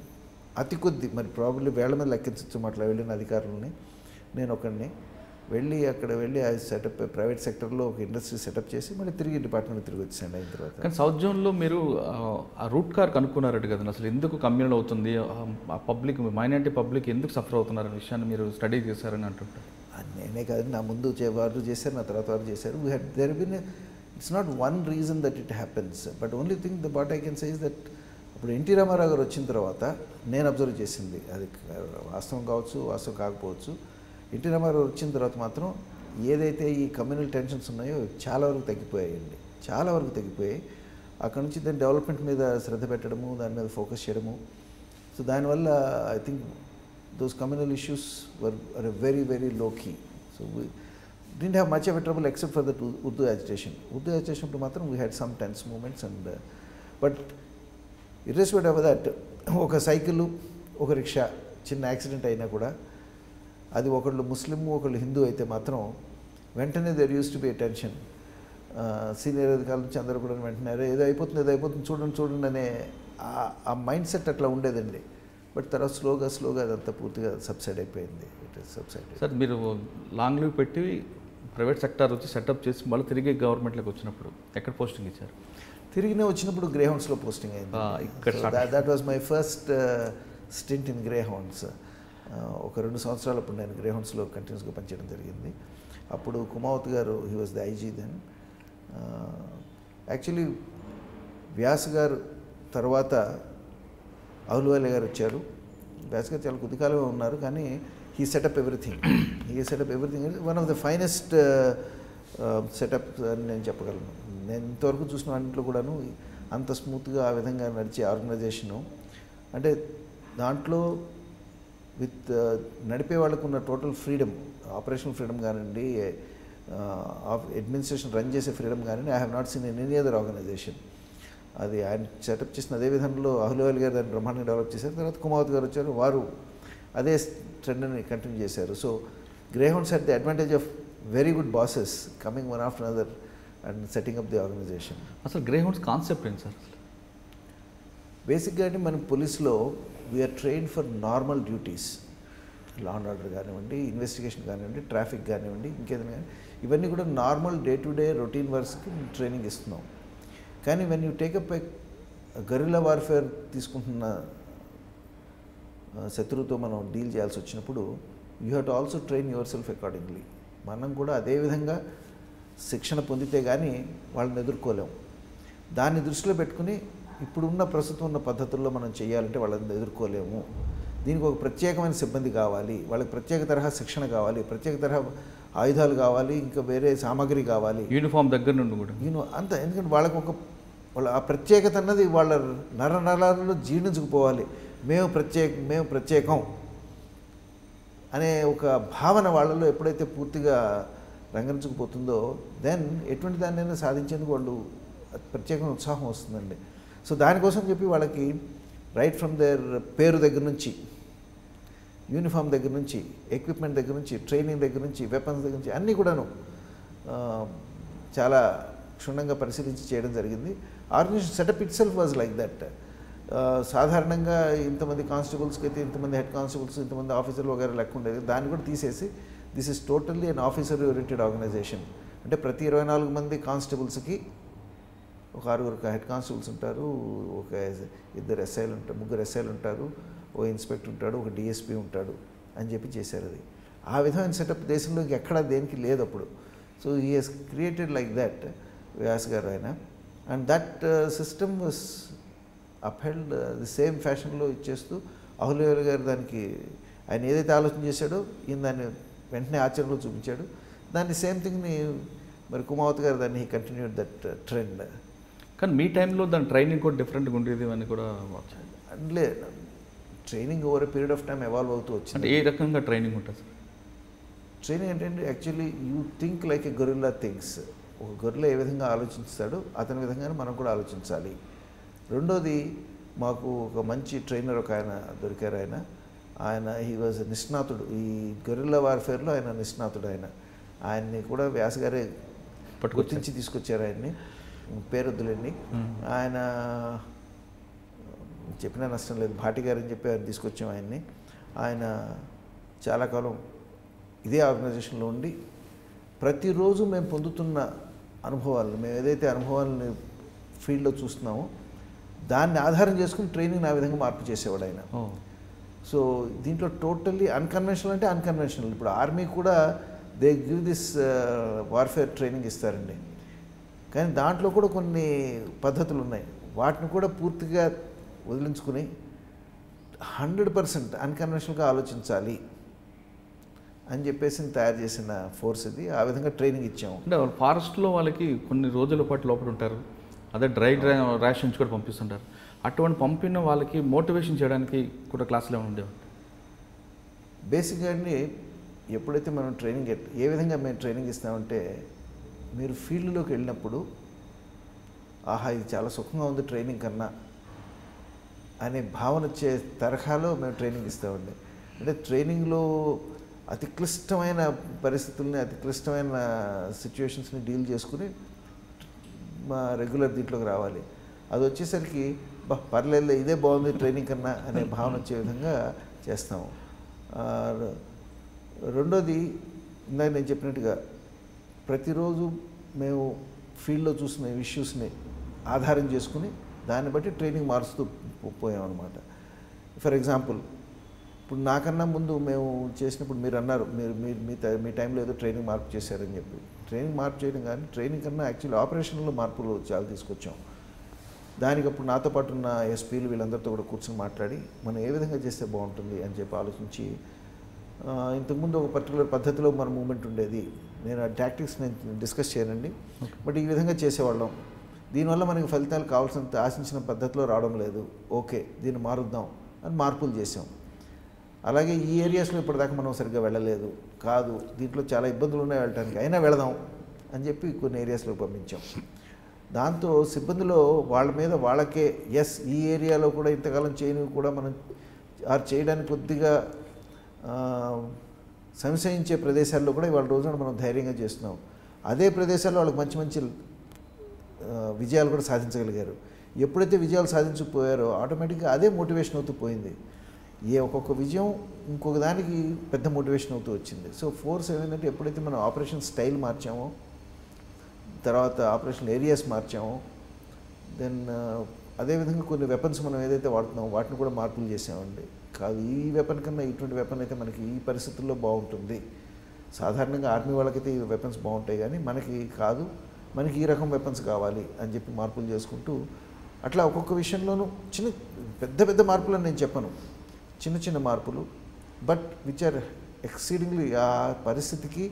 అతి కొద్ది మరి ప్రాబబ్లీ వేళ్ల మీద లెక్కించచ్చు అట్లా వెళ్ళిన అధికారులని నేను ఒకడిని వెళ్ళి అక్కడ వెళ్ళి ఆ సెటప్ ప్రైవేట్ సెక్టర్లో ఒక ఇండస్ట్రీ సెటప్ చేసి మళ్ళీ తిరిగి డిపార్ట్మెంట్ తిరిగి వచ్చాను అయిన తర్వాత కానీ సౌత్ జోన్లో మీరు ఆ, ఆ రూట్ కార్ కనుక్కున్నారట కదండి అసలు ఎందుకు కమ్యూనల్ అవుతుంది ఆ పబ్లిక్ మైనారిటీ పబ్లిక్ ఎందుకు సఫర్ అవుతున్నారు అనే విషయాన్ని మీరు స్టడీ చేశారని అంటుంటారు అది నేనే కాదు నా ముందు చే- వారు చేశారు నా తర్వాత వారు చేశారు we had there been it's not one reason that it happens but only thing the but I can size that ఇప్పుడు ఎన్టీ రామారావు గారు వచ్చిన తర్వాత నేను అబ్జర్వ్ చేసింది అది వాస్తవం కావచ్చు వాస్తవం కాకపోవచ్చు ఎన్టీ రామారావు గారు వచ్చిన తర్వాత మాత్రం ఏదైతే ఈ కమ్యూనల్ టెన్షన్స్ ఉన్నాయో చాలా వరకు తగ్గిపోయాయండి చాలా వరకు తగ్గిపోయాయి అక్కడ నుంచి దాని డెవలప్మెంట్ మీద శ్రద్ధ పెట్టడము దాని మీద ఫోకస్ చేయడము సో దానివల్ల I think those communal issues were, are a very, very low key. So we didn't have much of a trouble except for the Ur- Urdu agitation. Urdu agitation to matram we had some tense moments and uh, but irrespective of that ఒక cycle ఒక rickshaw చిన్న accident అయినా కూడా అది ఒకళ్ళు ముస్లిం ఒకళ్ళు హిందూ అయితే మాత్రం వెంటనే there used to be tension senior అధికారుల నుంచి అందరూ కూడా వెంటనే "అరే, ఏదో అయిపోతుంది ఏదో అయిపోతుంది చూడండి చూడండి అనే ఆ- ఆ మైండ్ సెట్ అట్లా ఉండేదండి బట్ తర్వాత స్లోగా స్లోగా అదంతా పూర్తిగా సబ్సైడ్ అయిపోయింది ఇట్ ఇస్ సబ్సైడ్ సార్ మీరు లాంగ్ లీవ్ పెట్టి ప్రైవేట్ సెక్టార్ వచ్చి సెటప్ చేసి మళ్ళీ తిరిగి గవర్నమెంట్లోకి వచ్చినప్పుడు ఎక్కడ పోస్టింగ్ ఇచ్చారు తిరిగినే వచ్చినప్పుడు గ్రే హౌండ్స్లో పోస్టింగ్ అయింది ఆ, ఇక్కడ start. That was my first stint in Greyhounds ఒక రెండు సంవత్సరాలు అప్పుడు నేను గ్రే హౌండ్స్లో కంటిన్యూస్గా పనిచేయడం జరిగింది అప్పుడు కుమావత్ గారు he was the IG then actually Vyas గారు తర్వాత అవులువాలి గారు వచ్చారు వ్యాస్ గారు చాలా కొద్ది కాలమే ఉన్నారు కానీ he setup everything he setup everything one of the finest setup అని నేను చెప్పగలను నేను ఇంతవరకు చూసిన వాటిలో కూడాను అంత స్మూత్గా ఆ విధంగా నడిచే ఆర్గనైజేషను అంటే దాంట్లో విత్ నడిపే వాళ్ళకు ఉన్న టోటల్ ఫ్రీడమ్ ఆపరేషనల్ ఫ్రీడమ్ కానివ్వండి అడ్మినిస్ట్రేషన్ రన్ చేసే ఫ్రీడమ్ కానివ్వండి I have not seen in any other organisation అది ఆయన సెటప్ చేసిన అదే విధంలో అహులవల్ గారు దాన్ని బ్రహ్మాండంగా డెవలప్ చేశారు తర్వాత కుమావత్ గారు వచ్చారు వారు అదే ట్రెండ్ని కంటిన్యూ చేశారు సో Greyhounds had the advantage of very good bosses coming one after another and setting up the organisation అసలు గ్రే హౌండ్స్ కాన్సెప్ట్ ఏంటి సార్ బేసిక్గా అంటే మన పోలీస్లో we are train for normal duties law and order కానివ్వండి ఇన్వెస్టిగేషన్ కానివ్వండి ట్రాఫిక్ కానివ్వండి ఇంకేదైనా కానీ ఇవన్నీ కూడా normal day to day routine వర్క్స్కి ట్రైనింగ్ ఇస్తున్నాం కానీ when you take up a guerrilla warfare తీసుకుంటున్న ఆ, శత్రువుతో మనం డీల్ చేయాల్సి వచ్చినప్పుడు you have to also train yourself accordingly మనం కూడా అదే విధంగా శిక్షణ పొందితే కానీ వాళ్ళని ఎదుర్కోలేం దాన్ని దృష్టిలో పెట్టుకుని ఇప్పుడున్న ప్రస్తుతం ఉన్న పద్ధతుల్లో మనం చేయాలంటే వాళ్ళని ఎదుర్కోలేము దీనికి ఒక ప్రత్యేకమైన సిబ్బంది కావాలి వాళ్ళకి ప్రత్యేక తరహా శిక్షణ కావాలి ప్రత్యేక తరహా ఆయుధాలు కావాలి ఇంకా వేరే సామాగ్రి కావాలి యూనిఫామ్ దగ్గర నుండి కూడా నేను అంత ఎందుకంటే వాళ్ళకు ఒక వాళ్ళ ఆ ప్రత్యేకత అన్నది వాళ్ళ నర నరాలలో జీర్ణించుకుపోవాలి మేము ప్రత్యేక మేము ప్రత్యేకం అనే ఒక భావన వాళ్ళలో ఎప్పుడైతే పూర్తిగా రంగరించుకుపోతుందో దెన్ ఎటువంటి దాన్నైనా సాధించేందుకు వాళ్ళు ప్రత్యేకమైన ఉత్సాహం వస్తుందండి సో దానికోసం చెప్పి వాళ్ళకి రైట్ ఫ్రమ్ దేర్ పేరు దగ్గర నుంచి యూనిఫామ్ దగ్గర నుంచి ఎక్విప్మెంట్ దగ్గర నుంచి ట్రైనింగ్ దగ్గర నుంచి వెపన్స్ దగ్గర నుంచి అన్నీ కూడాను ఆ, చాలా క్షుణ్ణంగా పరిశీలించి చేయడం జరిగింది organisation setup itself was like that సాధారణంగా ఇంతమంది కానిస్టేబుల్స్కి అయితే ఇంతమంది హెడ్ కానిస్టేబుల్స్ ఇంతమంది ఆఫీసర్లు వగేరా లెక్క ఉండేది దాన్ని కూడా తీసేసి this is totally an officer oriented organisation అంటే ప్రతి ఇరవై నాలుగు మంది కానిస్టేబుల్స్కి ఒక ఆరుగురు హెడ్ కానిస్టేబుల్స్ ఉంటారు ఒక ఇద్దరు ఎస్ఐలు ఉంటారు ముగ్గురు ఎస్ఐలు ఉంటారు ఓ ఇన్స్పెక్టర్ ఉంటాడు ఒక డిఎస్పీ ఉంటాడు అని చెప్పి చేశారు అది ఆ విధమైన సెటప్ దేశంలో ఎక్కడా దేనికి లేదు అప్పుడు so he has created like that Vyas గారు ఆయన and that system was upheld the same ఫ్యాషన్లో ఇచ్చేస్తూ అహులేవల్ గారు దానికి ఆయన ఏదైతే ఆలోచన చేశాడో ఈయన దాన్ని వెంటనే ఆచరణలో చూపించాడు దాన్ని సేమ్ థింగ్ని మరి కుమావత్ గారు దాన్ని కంటిన్యూడ్ దట్ ట్రెండ్ కానీ మీ టైంలో దాని ట్రైనింగ్ కూడా డిఫరెంట్గా ఉండేది అని కూడా వచ్చాయి అంటే training over period of time evolve అవుతూ అంటే వచ్చింది ఏ రకంగా ట్రైనింగ్ ఉంటుంది సార్ ట్రైనింగ్ ఏంటంటే actually you think like a guerrilla things ఒక గొరిల్లా ఏ విధంగా ఆలోచిస్తాడో అతని విధంగానే మనం కూడా ఆలోచించాలి రెండోది మాకు ఒక మంచి ట్రైనర్ ఒక ఆయన దొరికారు ఆయన ఆయన హీ వాజ్ నిష్ణాతుడు ఈ గొరిల్లా వార్ఫేర్లో ఆయన నిష్ణాతుడు ఆయన ఆయన్ని కూడా వ్యాస్ గారే పట్టుకొచ్చారు. గుర్తించి తీసుకొచ్చారు ఆయన్ని పేరొద్దులేండి ఆయన చెప్పినా నష్టం లేదు భాటి గారు అని చెప్పి ఆయన తీసుకొచ్చాం ఆయన్ని ఆయన చాలా కాలం ఇదే ఆర్గనైజేషన్లో ఉండి ప్రతిరోజు మేము పొందుతున్న అనుభవాలు మేము ఏదైతే అనుభవాలని ఫీల్డ్లో చూస్తున్నామో దాన్ని ఆధారం చేసుకుని ట్రైనింగ్ ఆ విధంగా మార్పు చేసేవాడు ఆయన ఓ సో దీంట్లో టోటల్లీ అన్కన్వెన్షనల్ అంటే అన్కన్వెన్షనల్ ఇప్పుడు ఆర్మీ కూడా they give this warfare training ఇస్తారండి కానీ దాంట్లో కూడా కొన్ని పద్ధతులు ఉన్నాయి వాటిని కూడా పూర్తిగా వదిలించుకుని హండ్రెడ్ పర్సెంట్ అన్కన్వెన్షనల్గా ఆలోచించాలి అని చెప్పేసి తయారు చేసిన ఫోర్స్ ఇది ఆ విధంగా ట్రైనింగ్ ఇచ్చాము అంటే వాళ్ళు ఫారెస్ట్లో వాళ్ళకి కొన్ని రోజుల పాటు లోపల ఉంటారు అదే డ్రై డ్రై రేషన్స్ కూడా పంపిస్తుంటారు అటువంటి పంపిన వాళ్ళకి మోటివేషన్ చేయడానికి కూడా క్లాసులు ఏమైనా ఉండేవి బేసిక్గా అండి ఎప్పుడైతే మనం ట్రైనింగ్ ఎట్- ఏ విధంగా మేము ట్రైనింగ్ ఇస్తామంటే మీరు ఫీల్డ్లోకి వెళ్ళినప్పుడు ఆహా ఇది చాలా సుఖంగా ఉంది ట్రైనింగ్ కన్నా అనే భావన వచ్చే తరహాలో మేము ట్రైనింగ్ ఇస్తామండి అంటే ట్రైనింగ్లో అతి క్లిష్టమైన పరిస్థితుల్ని అతి క్లిష్టమైన సిచ్యువేషన్స్ని డీల్ చేసుకుని మా రెగ్యులర్ దీంట్లోకి రావాలి అది వచ్చేసరికి బా పర్లేదు ఇదే బాగుంది ట్రైనింగ్ కన్నా అనే భావన వచ్చే విధంగా చేస్తాము ఆ, రె- రెండోది ఇందాక నేను చెప్పినట్టుగా ప్రతిరోజు మేము ఫీల్డ్లో చూసిన ఇష్యూస్ని ఆధారం చేసుకుని దాన్ని బట్టి ట్రైనింగ్ మారుస్తూ పో- పోయామన్నమాట ఫర్ ఎగ్జాంపుల్ ఇప్పుడు నాకన్నా ముందు మేము చేసినప్పుడు మీరు అన్నారు మీరు మీరు మీ ట- మీ టైంలో ఏదో ట్రైనింగ్ మార్పు చేశారని చెప్పి ట్రైనింగ్ మార్పు చేయడం కానీ ట్రైనింగ్ కన్నా యాక్చువల్లీ ఆపరేషన్లో మార్పులు చాలా తీసుకొచ్చాం దానికి అప్పుడు నాతో పాటు ఉన్న ఎస్పీలు వీళ్ళందరితో కూడా కూర్చొని మాట్లాడి మనం ఏ విధంగా చేస్తే బాగుంటుంది అని చెప్పి ఆలోచించి ఆ, ఇంతకుముందు ఒక పర్టికులర్ పద్ధతిలో మన మూమెంట్ ఉండేది నేను ఆ టాక్టిక్స్ నేను డిస్కస్ చేయనండి బట్ ఈ విధంగా చేసేవాళ్ళం దీనివల్ల మనకి ఫలితాలు కావాల్సినంత ఆశించిన పద్ధతిలో రావడం లేదు ఓకే దీన్ని మారుద్దాం అని మార్పులు చేసాం అలాగే ఈ ఏరియాస్లో ఇప్పటిదాకా మనం సరిగ్గా వెళ్ళలేదు కాదు దీంట్లో చాలా ఇబ్బందులు ఉన్నాయి వెళ్ళటానికి అయినా వెళదాం అని చెప్పి కొన్ని ఏరియాస్లో పంపించాం దాంతో సిబ్బందిలో వాళ్ళ మీద వాళ్ళకే ఎస్ ఈ ఏరియాలో కూడా ఇంతకాలం చేయనివి కూడా మనం ఆర్ చేయడానికి కొద్దిగా ఆ, సంశయించే ప్రదేశాల్లో కూడా ఇవాళ రోజున మనం ధైర్యంగా చేస్తున్నాం అదే ప్రదేశాల్లో వాళ్ళకి మంచి మంచి ఆ, విజయాలు కూడా సాధించగలిగారు ఎప్పుడైతే విజయాలు సాధించకపోయారో ఆటోమేటిక్గా అదే మోటివేషన్ అవుతూ పోయింది ఏ ఒక్కొక్క విజయం ఇంకొక దానికి పెద్ద మోటివేషన్ అవుతూ వచ్చింది సో ఫోర్స్ ఏమైందంటే ఎప్పుడైతే మనం ఆపరేషన్ స్టైల్ మార్చామో తర్వాత ఆపరేషన్ ఏరియాస్ మార్చాము దెన్ అదేవిధంగా కొన్ని వెపన్స్ మనం ఏదైతే వాడుతున్నామో వాటిని కూడా మార్పులు చేసామండి కాదు ఈ వెపన్ కన్నా ఇటువంటి వెపన్ అయితే మనకి ఈ పరిస్థితుల్లో బాగుంటుంది సాధారణంగా ఆర్మీ వాళ్ళకైతే ఈ వెపన్స్ బాగుంటాయి కానీ మనకి కాదు మనకి ఈ రకం వెపన్స్ కావాలి అని చెప్పి మార్పులు చేసుకుంటూ అట్లా ఒక్కొక్క విషయంలోనూ చిన్న పెద్ద పెద్ద మార్పులు అని నేను చెప్పను చిన్న చిన్న మార్పులు బట్ విచ్ ఆర్ ఎక్సీడింగ్లీ ఆ పరిస్థితికి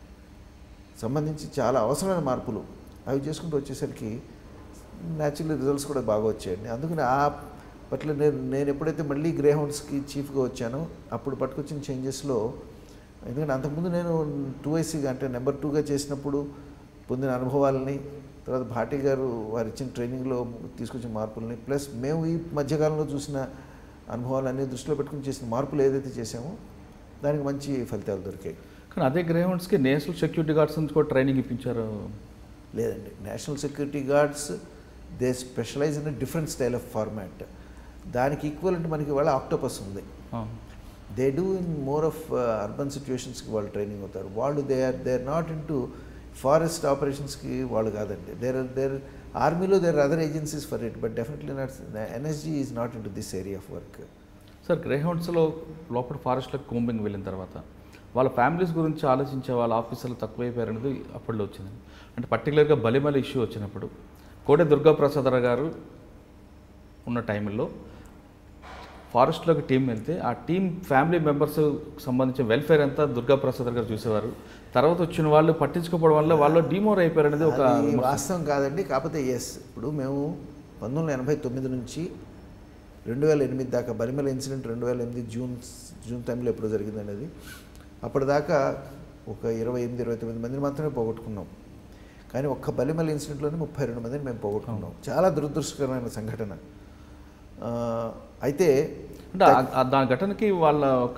సంబంధించి చాలా అవసరమైన మార్పులు అవి చేసుకుంటూ వచ్చేసరికి న్యాచురల్ రిజల్ట్స్ కూడా బాగా వచ్చాయండి అందుకని ఆ పట్ల నేను నేను ఎప్పుడైతే మళ్ళీ గ్రే హౌండ్స్కి చీఫ్గా వచ్చానో అప్పుడు పట్టుకొచ్చిన చేంజెస్లో ఎందుకంటే అంతకుముందు నేను టూ ఐసీగా అంటే నెంబర్ టూగా చేసినప్పుడు పొందిన అనుభవాలని తర్వాత భాటి గారు వారు ఇచ్చిన ట్రైనింగ్లో తీసుకొచ్చిన మార్పులని ప్లస్ మేము ఈ మధ్యకాలంలో చూసిన అనుభవాలన్నీ దృష్టిలో పెట్టుకుని చేసిన మార్పులు ఏదైతే చేసామో దానికి మంచి ఫలితాలు దొరికాయి కానీ అదే గ్రేహౌండ్స్కి నేషనల్ సెక్యూరిటీ గార్డ్స్ నుంచి కూడా ట్రైనింగ్ ఇప్పించారు లేదండి national security guards they specialize in different style of format దానికి ఈక్వలెంట్ మనకి వాళ్ళ ఆక్టోపస్ ఉంది ఆ. They do in more of urban సిచ్యువేషన్స్కి వాళ్ళు ట్రైనింగ్ అవుతారు వాళ్ళు they are they are not into forest ఆపరేషన్స్కి వాళ్ళు కాదండి దేర్ ఆర్ దేర్ ఆర్మీలో there other agencies for it but definitely not NSG is not into this area of work sir గ్రేహౌండ్స్లో లోపల ఫారెస్ట్లకు కోంబింగ్ వెళ్ళిన తర్వాత వాళ్ళ ఫ్యామిలీస్ గురించి ఆలోచించే వాళ్ళ ఆఫీసర్లు తక్కువైపోయారు అనేది అప్పట్లో వచ్చింది అంటే పర్టికులర్గా బలిమల ఇష్యూ వచ్చినప్పుడు కోటె దుర్గాప్రసాదరావు గారు ఉన్న టైంలో ఫారెస్ట్లోకి టీం వెళ్తే ఆ టీం ఫ్యామిలీ మెంబర్స్ సంబంధించిన వెల్ఫేర్ అంతా దుర్గాప్రసాద్ గారు చూసేవారు తర్వాత వచ్చిన వాళ్ళు పట్టించుకోవడం వల్ల వాళ్ళు డిమోర్ అయిపోయారు అనేది ఒక అది విమర్శ. వాస్తవం కాదండి కాకపోతే ఎస్ ఇప్పుడు మేము పంతొమ్మిది వందల ఎనభై తొమ్మిది నుంచి రెండు వేల ఎనిమిది దాకా బరిమల ఇన్సిడెంట్ రెండు వేల ఎనిమిది జూన్ జూన్ టైంలో ఎప్పుడు జరిగింది అనేది అప్పటిదాకా ఒక ఇరవై ఎనిమిది ఇరవై తొమ్మిది మందిని మాత్రమే పోగొట్టుకున్నాం కానీ ఒక్క బలిమల ఇన్సిడెంట్లోనే ముప్పై రెండు మందిని మేము పోగొట్టుకున్నాం చాలా దురదృష్టకరమైన సంఘటన ఆ, అయితే అంటే ఆ- ఆ దాని ఘటనకి వాళ్ళ ఒక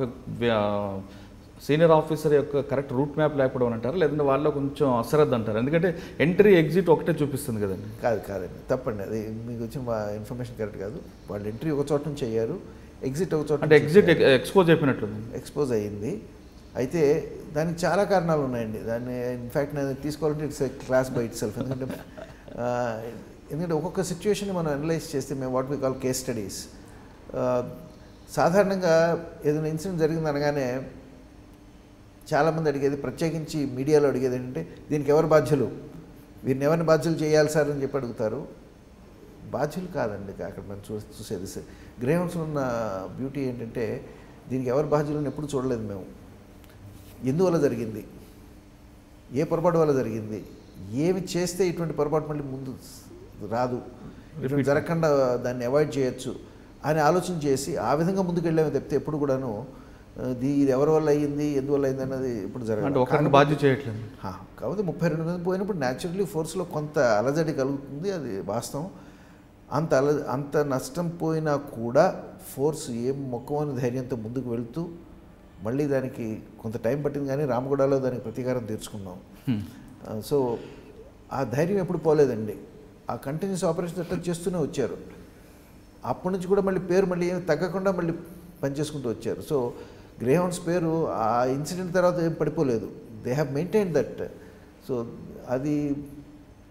సీనియర్ ఆఫీసర్ యొక్క కరెక్ట్ రూట్ మ్యాప్ లేకపోవడం అని అంటారు లేదంటే వాళ్ళ కొంచెం అశ్రద్ధ అంటారు ఎందుకంటే ఎంట్రీ ఎగ్జిట్ ఒకటే చూపిస్తుంది కదండి కాదు కాదండి తప్పండి అది మీకు వచ్చిన ఇన్ఫర్మేషన్ కరెక్ట్ కాదు వాళ్ళు ఎంట్రీ ఒక చోట నుంచి అయ్యారు ఎగ్జిట్ ఒక చోట అంటే నుంచి ఎగ్జిట్ చేశారు. ఎక్స్పోజ్ అయిపోయినట్లుంది ఎక్స్పోజ్ అయ్యింది అయితే దానికి చాలా కారణాలు ఉన్నాయండి దాన్ని ఇన్ఫ్యాక్ట్ నేను తీసుకోవాలంటే it's class by itself ఎందుకంటే ఆ, ఎందుకంటే ఒక్కొక్క సిచ్యువేషన్ మనం అనలైజ్ చేస్తే మేము what we call case studies సాధారణంగా ఏదైనా ఇన్సిడెంట్ జరిగింది అనగానే చాలామంది అడిగేది ప్రత్యేకించి మీడియాలో అడిగేది ఏంటంటే దీనికి ఎవరు బాధ్యులు వీరిని ఎవరిని బాధ్యులు చేయాలి సార్ అని చెప్పి అడుగుతారు బాధ్యులు కాదండి అక్కడ మనం చూ చూసేది గ్రేహౌండ్స్లో ఉన్న బ్యూటీ ఏంటంటే దీనికి ఎవరు బాధ్యులను ఎప్పుడు చూడలేదు మేము ఎందువల్ల జరిగింది ఏ పొరపాటు వల్ల జరిగింది ఏమి చేస్తే ఇటువంటి పొరపాటు మళ్ళీ ముందు రాదు ఇటువంటి జరగకుండా దాన్ని అవాయిడ్ చేయొచ్చు అని ఆలోచన చేసి ఆ విధంగా ముందుకు వెళ్ళామే తప్పితే ఎప్పుడు కూడాను ఆ, ఇది ఇది ఎవరి వల్ల అయ్యింది ఎందువల్ల అయింది అన్నది ఇప్పుడు అంటే జరగదు ఒకరిని బాధ్యత చేయట్లేదు హా, కాకపోతే ముప్పై రెండు మంది పోయినప్పుడు న్యాచురల్లీ ఫోర్స్లో కొంత అలజడి కలుగుతుంది అది వాస్తవం అంత అల అంత నష్టం పోయినా కూడా ఫోర్స్ ఏం మొక్కమని ధైర్యంతో ముందుకు వెళ్తూ మళ్ళీ దానికి కొంత టైం పట్టింది కానీ రామగూడలో దానికి ప్రతీకారం తీర్చుకున్నాం ఆ, సో ఆ ధైర్యం ఎప్పుడు పోలేదండి ఆ కంటిన్యూస్ ఆపరేషన్ అట్లా చేస్తూనే వచ్చారు అప్పటి నుంచి కూడా మళ్ళీ పేరు మళ్ళీ ఏం తగ్గకుండా మళ్ళీ పనిచేసుకుంటూ వచ్చారు సో గ్రేహౌండ్స్ పేరు ఆ ఇన్సిడెంట్ తర్వాత ఏం పడిపోలేదు they have maintain that so అది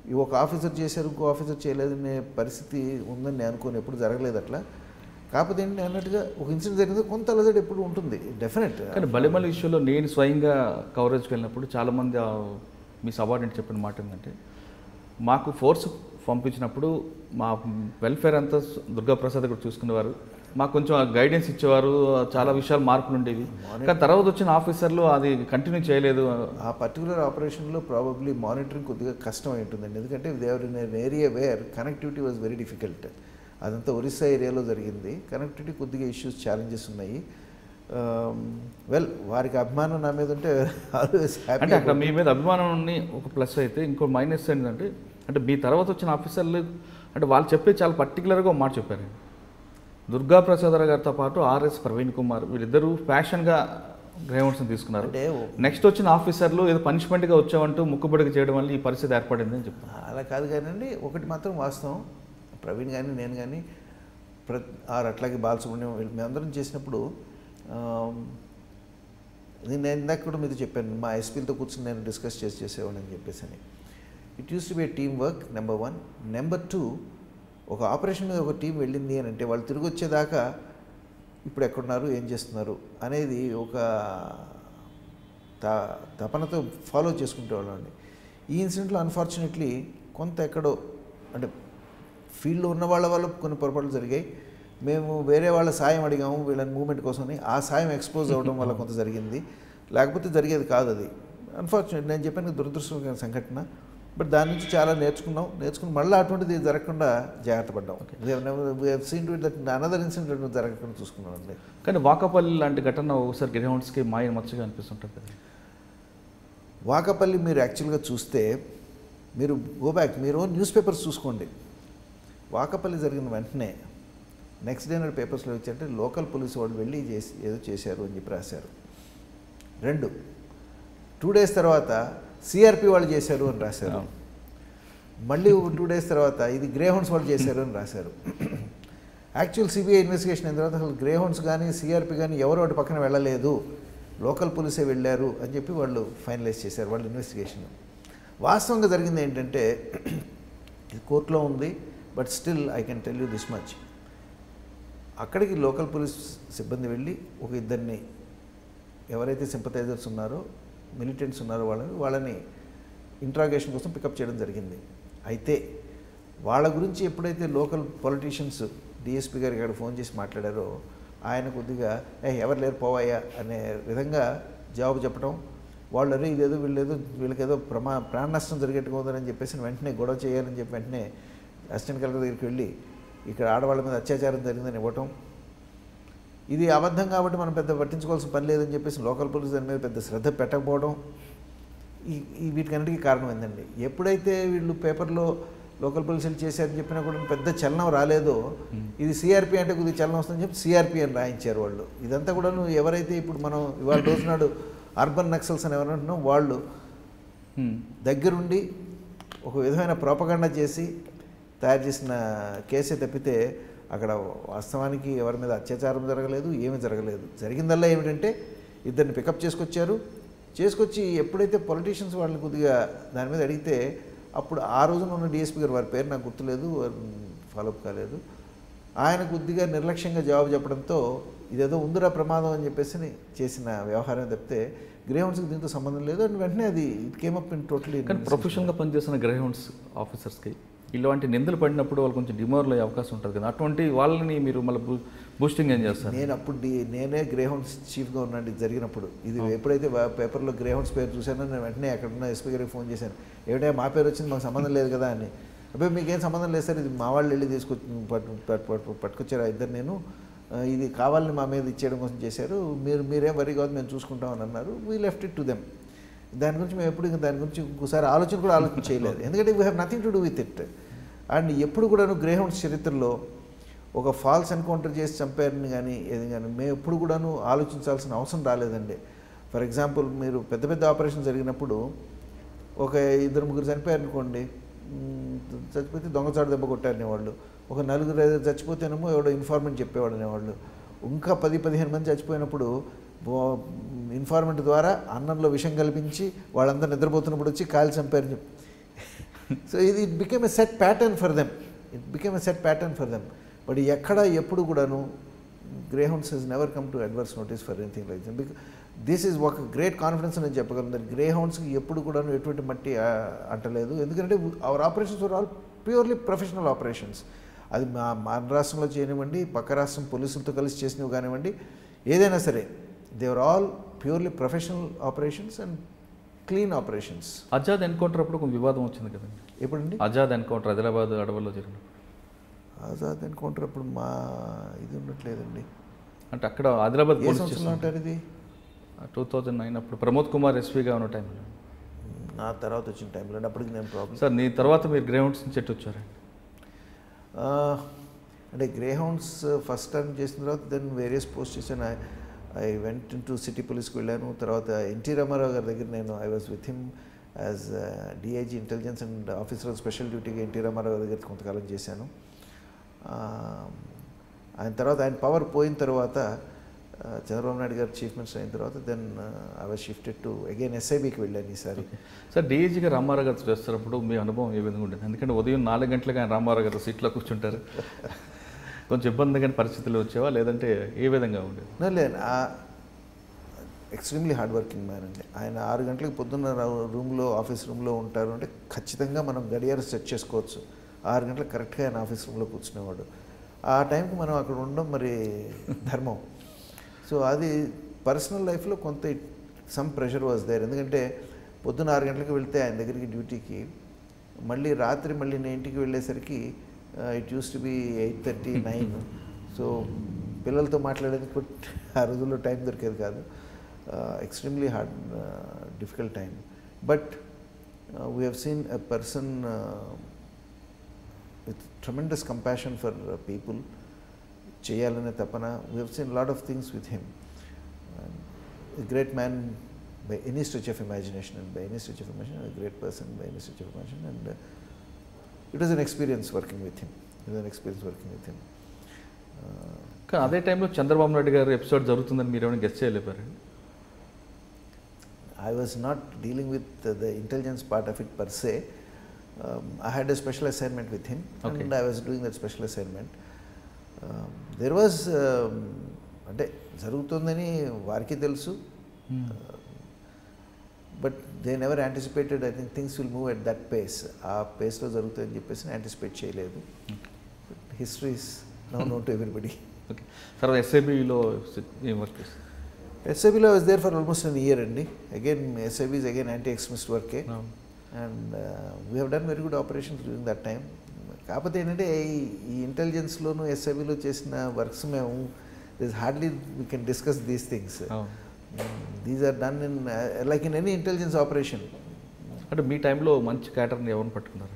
ఈ ఒక ఆఫీసర్ చేశారు ఇంకో ఆఫీసర్ చేయలేదనే పరిస్థితి ఉందని నేను అనుకోని ఎప్పుడు జరగలేదు అట్లా కాకపోతే ఏంటి అన్నట్టుగా ఒక ఇన్సిడెంట్ జరిగింది కొంత అలజడి ఎప్పుడు ఉంటుంది డెఫినెట్ కానీ బలిమల ఇష్యూలో నేను స్వయంగా కవరేజ్కి వెళ్ళినప్పుడు చాలామంది ఆ మీ సబార్డినేట్ చెప్పిన మాట ఏంటంటే మాకు ఫోర్స్ పంపించినప్పుడు మా వెల్ఫేర్ అంతా దుర్గాప్రసాద్ కూడా చూసుకునేవారు మాకు కొంచెం గైడెన్స్ ఇచ్చేవారు చాలా విషయాలు మార్పులు ఉండేవి కానీ తర్వాత వచ్చిన ఆఫీసర్లు అది కంటిన్యూ చేయలేదు ఆ పర్టికులర్ ఆపరేషన్లో ప్రాబబ్లీ మానిటరింగ్ కొద్దిగా కష్టం అయి ఉంటుందండి ఎందుకంటే they were in an area where connectivity was very difficult అదంతా ఒరిస్సా ఏరియాలో జరిగింది కనెక్టివిటీ కొద్దిగా ఇష్యూస్ ఛాలెంజెస్ ఉన్నాయి వెల్ వారికి అభిమానం నా మీద ఉంటే ఆల్వేస్ అంటే అక్కడ మీ మీద అభిమానాన్ని ఒక ప్లస్ అయితే ఇంకో మైనస్ ఏంటంటే అంటే మీ తర్వాత వచ్చిన ఆఫీసర్లు అంటే వాళ్ళు చెప్పే చాలా పర్టికులర్గా ఒక మాట చెప్పారు దుర్గా ప్రసాదరావు గారితో పాటు ఆర్ఎస్ ప్రవీణ్ కుమార్ వీళ్ళిద్దరూ ప్యాషన్గా గ్రహౌండ్స్ని తీసుకున్నారు అంటే నెక్స్ట్ వచ్చిన ఆఫీసర్లు ఏదో పనిష్మెంట్గా వచ్చామంటూ ముక్కుబడికి చేయడం వల్ల ఈ పరిస్థితి ఏర్పడింది అని చెప్పారు అలా కాదు కానండి ఒకటి మాత్రం వాస్తవం ప్రవీణ్ కానీ నేను కానీ ప్ర ఆర్ అట్లాగే బాలసుబ్రహ్మణ్యం వీళ్ళు మేమందరం చేసినప్పుడు ఆమ్, ఇది నేను ఇందాక కూడా మీతో చెప్పాను మా ఎస్పీలతో కూర్చొని నేను డిస్కస్ చేసి చేసేవాడిని అని చెప్పేసి అని it used to be team work number one number two ఒక ఆపరేషన్ మీద ఒక టీం వెళ్ళింది అని అంటే వాళ్ళు తిరిగి వచ్చేదాకా ఇప్పుడు ఎక్కడున్నారు ఏం చేస్తున్నారు అనేది ఒక త- తపనతో ఫాలో చేసుకుంటే వాళ్ళండి ఈ ఇన్సిడెంట్లో అన్ఫార్చునేట్లీ కొంత ఎక్కడో అంటే ఫీల్డ్లో ఉన్న వాళ్ళ వల్ల కొన్ని పొరపాట్లు జరిగాయి మేము వేరే వాళ్ళ సాయం అడిగాము వీళ్ళని మూమెంట్ కోసమని ఆ సాయం ఎక్స్పోజ్ అవ్వడం వల్ల కొంత జరిగింది లేకపోతే జరిగేది కాదు అది అన్ఫార్చునేట్ నేను చెప్పాను కదా, దురదృష్టకరమైన సంఘటన బట్ దాని నుంచి చాలా నేర్చుకున్నాం నేర్చుకుని మళ్ళీ అటువంటిది జరగకుండా జాగ్రత్త పడ్డాం seen to that another incident జరగకుండా చూసుకున్నాం అండి కానీ వాకపల్లి లాంటి ఘటన ఒకసారి గ్రహౌండ్స్కి మాయ మచ్చగా అనిపిస్తుంటుంది కదా వాకపల్లి మీరు యాక్చువల్గా చూస్తే మీరు గో బ్యాక్ మీరు న్యూస్ పేపర్స్ చూసుకోండి వాకపల్లి జరిగిన వెంటనే నెక్స్ట్ డే నాడు పేపర్స్లో వచ్చారంటే లోకల్ పోలీస్ వాళ్ళు వెళ్ళి చేసి ఏదో చేశారు అని చెప్పి రాశారు రెండు టూ డేస్ తర్వాత సిఆర్పి వాళ్ళు చేశారు అని రాశారు అవును. మళ్ళీ టూ డేస్ తర్వాత ఇది గ్రే హౌండ్స్ వాళ్ళు చేశారు అని రాశారు యాక్చువల్ సిబిఐ ఇన్వెస్టిగేషన్ అయిన తర్వాత అసలు గ్రే హౌండ్స్ కానీ సిఆర్పి కానీ ఎవరు ఒకటి పక్కన వెళ్ళలేదు లోకల్ పోలీసే వెళ్ళారు అని చెప్పి వాళ్ళు ఫైనలైజ్ చేశారు వాళ్ళ ఇన్వెస్టిగేషన్ వాస్తవంగా జరిగింది ఏంటంటే ఇది కోర్టులో ఉంది but still I can tell you this much అక్కడికి లోకల్ పోలీస్ సిబ్బంది వెళ్ళి ఒక ఇద్దరిని ఎవరైతే సింపతైజర్స్ ఉన్నారో మిలిటెంట్స్ ఉన్నారో వాళ్ళని వాళ్ళని ఇంట్రాగేషన్ కోసం పికప్ చేయడం జరిగింది అయితే వాళ్ళ గురించి ఎప్పుడైతే లోకల్ పొలిటీషియన్స్ డిఎస్పీ గారికి అక్కడ ఫోన్ చేసి మాట్లాడారో ఆయన కొద్దిగా ఏ ఎవరు లేరు పోవాయా అనే విధంగా జవాబు చెప్పడం వాళ్ళు అరే ఇదేదో వీళ్ళేదో వీళ్ళకేదో ప్రమా ప్రాణ నష్టం జరిగేట్టుగా ఉందని చెప్పేసి వెంటనే గొడవ చేయాలని చెప్పి వెంటనే అసిస్టెంట్ కలెక్టర్ దగ్గరికి వెళ్ళి ఇక్కడ ఆడవాళ్ళ మీద అత్యాచారం జరిగిందని ఇవ్వటం ఇది అబద్ధం కాబట్టి మనం పెద్ద పట్టించుకోవాల్సిన పని లేదని చెప్పేసి లోకల్ పోలీస్ దాని మీద పెద్ద శ్రద్ధ పెట్టకపోవడం ఈ ఈ వీటికన్నిటికీ కారణం ఏందండి ఎప్పుడైతే వీళ్ళు పేపర్లో లోకల్ పోలీసులు చేశారని చెప్పినా కూడా పెద్ద చలనం రాలేదో ఇది సిఆర్పి అంటే కొద్దిగా చలనం వస్తుందని చెప్పి సిఆర్పి అని రాయించారు వాళ్ళు ఇదంతా కూడాను ఎవరైతే ఇప్పుడు మనం ఇవాళ రోజు నాడు అర్బన్ నక్సల్స్ అని ఎవరంటున్నాం వాళ్ళు హ్మ్. దగ్గరుండి ఒక విధమైన ప్రోపగండ చేసి తయారు చేసిన కేసే తప్పితే అక్కడ వాస్తవానికి ఎవరి మీద అత్యాచారం జరగలేదు ఏమీ జరగలేదు జరిగిందల్లా ఏమిటంటే ఇద్దరిని పికప్ చేసుకొచ్చారు చేసుకొచ్చి ఎప్పుడైతే పొలిటీషియన్స్ వాళ్ళని కొద్దిగా దాని మీద అడిగితే అప్పుడు ఆ రోజున ఉన్న డిఎస్పీ గారు వారి పేరు నాకు గుర్తులేదు ఫాలోఅప్ కాలేదు ఆయన కొద్దిగా నిర్లక్ష్యంగా జవాబు చెప్పడంతో ఇదేదో ఉందిరా ప్రమాదం అని చెప్పేసి చేసిన వ్యవహారం తప్పితే గ్రేహౌండ్స్కి దీంతో సంబంధం లేదు అండ్ వెంటనే అది it came up in totally కానీ ప్రొఫెషనల్గా పనిచేస్తున్న గ్రహౌండ్స్ ఆఫీసర్స్కి ఇలాంటి నిందలు పడినప్పుడు వాళ్ళు కొంచెం డిమోరల్ అయ్యే అవకాశం ఉంటుంది కదా అటువంటి వాళ్ళని మీరు మళ్ళీ బూస్టింగ్ ఏం చేస్తారు నేను అప్పుడు డి- నేనే గ్రేహౌండ్స్ చీఫ్గా ఉన్నాను ఇది జరిగినప్పుడు ఇది ఎప్పుడైతే వా- పేపర్లో గ్రేహౌండ్స్ పేరు చూశానో నేను వెంటనే అక్కడ ఉన్న ఎస్పీ గారికి ఫోన్ చేశాను ఏమిటా మా పేరు వచ్చింది మాకు సంబంధం లేదు కదా అని అబ్బాయి మీకేం సంబంధం లేదు సార్ ఇది మా వాళ్ళు వెళ్ళి తీసుకొచ్చి పట్టు పట్టు- పట్టు- పట్టుకొచ్చారు ఆ ఇద్దరు నేను ఆ, ఇది కావాలని మా మీద ఇచ్చేయడం కోసం చేశారు మీరు మీరేం వరి కాదు మేము చూసుకుంటామని అన్నారు we left it to them దాని గురించి మేము ఎప్పుడు ఇంకా దాని గురించి ఇంకోసారి ఆలోచన కూడా ఆలోచన చేయలేదు ఎందుకంటే we have nothing to do with it and ఎప్పుడు కూడాను గ్రేహౌండ్స్ చరిత్రలో ఒక ఫాల్స్ ఎన్కౌంటర్ చేసి చంపారని కానీ ఏది కానీ మేము ఎప్పుడు కూడాను ఆలోచించాల్సిన అవసరం రాలేదండి ఫర్ ఎగ్జాంపుల్ మీరు పెద్ద పెద్ద ఆపరేషన్ జరిగినప్పుడు ఒక ఇద్దరు ముగ్గురు చనిపోయారనుకోండి మ్, చచ్చిపోతే దొంగచాటు దెబ్బ కొట్టారనేవాళ్ళు ఒక నలుగురు ఐదు చచ్చిపోతేనేమో ఎవడో ఇన్ఫార్మెంట్ చెప్పేవాడు అనేవాళ్ళు ఇంకా పది పదిహేను మంది చచ్చిపోయినప్పుడు బో- ఇన్ఫార్మెంట్ ద్వారా అన్నంలో విషం కల్పించి వాళ్ళందరూ నిద్రపోతున్నప్పుడు వచ్చి కాలు చంపారని చెప్పి సో ఇది it became a set pattern for them it became a set pattern for them but ఎక్కడ ఎప్పుడు కూడాను Greyhounds has never come to adverse notice for anything like them because this is ఒక great confidence అని చెప్పగలను that grey హౌండ్స్కి ఎప్పుడు కూడాను ఎటువంటి మట్టి ఆ, అంటలేదు ఎందుకంటే our operations were all purely professional operations అది మా మన రాష్ట్రంలో చేయనివ్వండి పక్క రాష్ట్రం పోలీసులతో కలిసి చేసినవి కానివ్వండి ఏదైనా సరే they were all purely professional operations and clean operations Azad encounter అప్పుడు కొంచెం వివాదం వచ్చింది కదండి ఎప్పుడండి ఆజాద్ ఎన్కౌంటర్ ఆదిలాబాద్ అడవుల్లో జరిగినప్పుడు ఆజాద్ ఎన్కౌంటర్ అప్పుడు మా ఇది ఉండట్లేదండి అంటే అక్కడ ఆదిలాబాద్ ఏ పోలీస్ సంవత్సరంలో అంటారు ఇది టూ థౌజండ్ నైన్ అప్పుడు ప్రమోద్ కుమార్ ఎస్పీగా ఉన్న టైంలో నా తర్వాత వచ్చిన టైంలో అండి అప్పటికి నేను ప్రాబ్లం సార్ నీ తర్వాత మీరు గ్రౌండ్స్ నుంచి ఎటు వచ్చారండి అంటే గ్రే హౌండ్స్ ఫస్ట్ టైం చేసిన తర్వాత దెన్ వేరియస్ పోస్ట్ చేశాను ఐ వెంట టు సిటీ పోలీస్కి వెళ్ళాను తర్వాత ఎన్టీ రామారావు గారి దగ్గర నేను I was with him as DIG intelligence and officer of special డ్యూటీగా ఎన్టీ రామారావు గారి దగ్గర కొంతకాలం చేశాను ఆ, ఆయన తర్వాత ఆయన పవర్ పోయిన తర్వాత ఆ, చంద్రబాబు నాయుడు గారు చీఫ్ మినిస్టర్ అయిన తర్వాత then I was shifted to again ఎస్ఐబికి వెళ్ళాను ఈసారి సార్ డీఏజీగా రామారావు గారు చేస్తున్నప్పుడు మీ అనుభవం ఏ విధంగా ఉండేది ఎందుకంటే ఉదయం నాలుగు గంటలకు ఆయన రామారావు గారు సీట్లో కూర్చుంటారు కొంచెం ఇబ్బందిగా పరిస్థితులు వచ్చేవా లేదంటే ఏ విధంగా ఉండేది No, లేదు ఎక్స్ట్రీమ్లీ హార్డ్ వర్కింగ్ మ్యాన్ అండి ఆయన ఆరు గంటలకు పొద్దున్న రా- రూమ్లో ఆఫీస్ రూమ్లో ఉంటారు అంటే ఖచ్చితంగా మనం గడియారం సెట్ చేసుకోవచ్చు ఆరు గంటలకు కరెక్ట్గా ఆయన ఆఫీస్ రూమ్లో కూర్చునేవాడు ఆ టైంకి మనం అక్కడ ఉండడం మరి ధర్మం సో అది పర్సనల్ లైఫ్లో కొంత సమ్ ప్రెషర్ వాజ్ దేర్ ఎందుకంటే పొద్దున్న ఆరు గంటలకు వెళ్తే ఆయన దగ్గరికి డ్యూటీకి మళ్ళీ రాత్రి మళ్ళీ నేను ఇంటికి వెళ్ళేసరికి it used to be eight thirty nine so పిల్లలతో మాట్లాడేది కూడా ఆ రోజుల్లో టైం దొరికేది కాదు extremely hard difficult time but we have seen a person with tremendous compassion for people చేయాలనే తపన we have seen lot of things with him great man by any stretch of imagination and by any stretch of imagination great person by any stretch of imagination and it was an experience working with him it was an experience working with him కానీ అదే టైంలో చంద్రబాబు నాయుడు గారు episode జరుగుతుందని మీరు ఏమైనా guess చేయలేపారండి I was not dealing with the, the intelligence part of it per se. Um, I had a special assignment with him, Okay. and I was doing that special assignment. Um, there was um, అంటే జరుగుతుందని వారికి తెలుసు but they never anticipated I think things will move at that pace ఆ పేస్లో జరుగుతుందని చెప్పేసి anticipate చేయలేదు history's no note to everybody okay తర్వాత ఎస్ఐబిలో ఏం వర్క్ చేస్తారు ఎస్ఐబిలో was there for almost an year అండి again SIB is again anti extremist వర్కే and we have done very good operations during that time కాకపోతే ఏంటంటే ఈ- ఈ ఇంటెలిజెన్స్లోను ఎస్ఐబిలో చేసిన వర్క్స్ మేము this hardly we can discuss these things these are done in like in any intelligence operation అంటే మీ టైంలో మంచి క్యాటర్ని ఎవరిని పట్టుకున్నారండి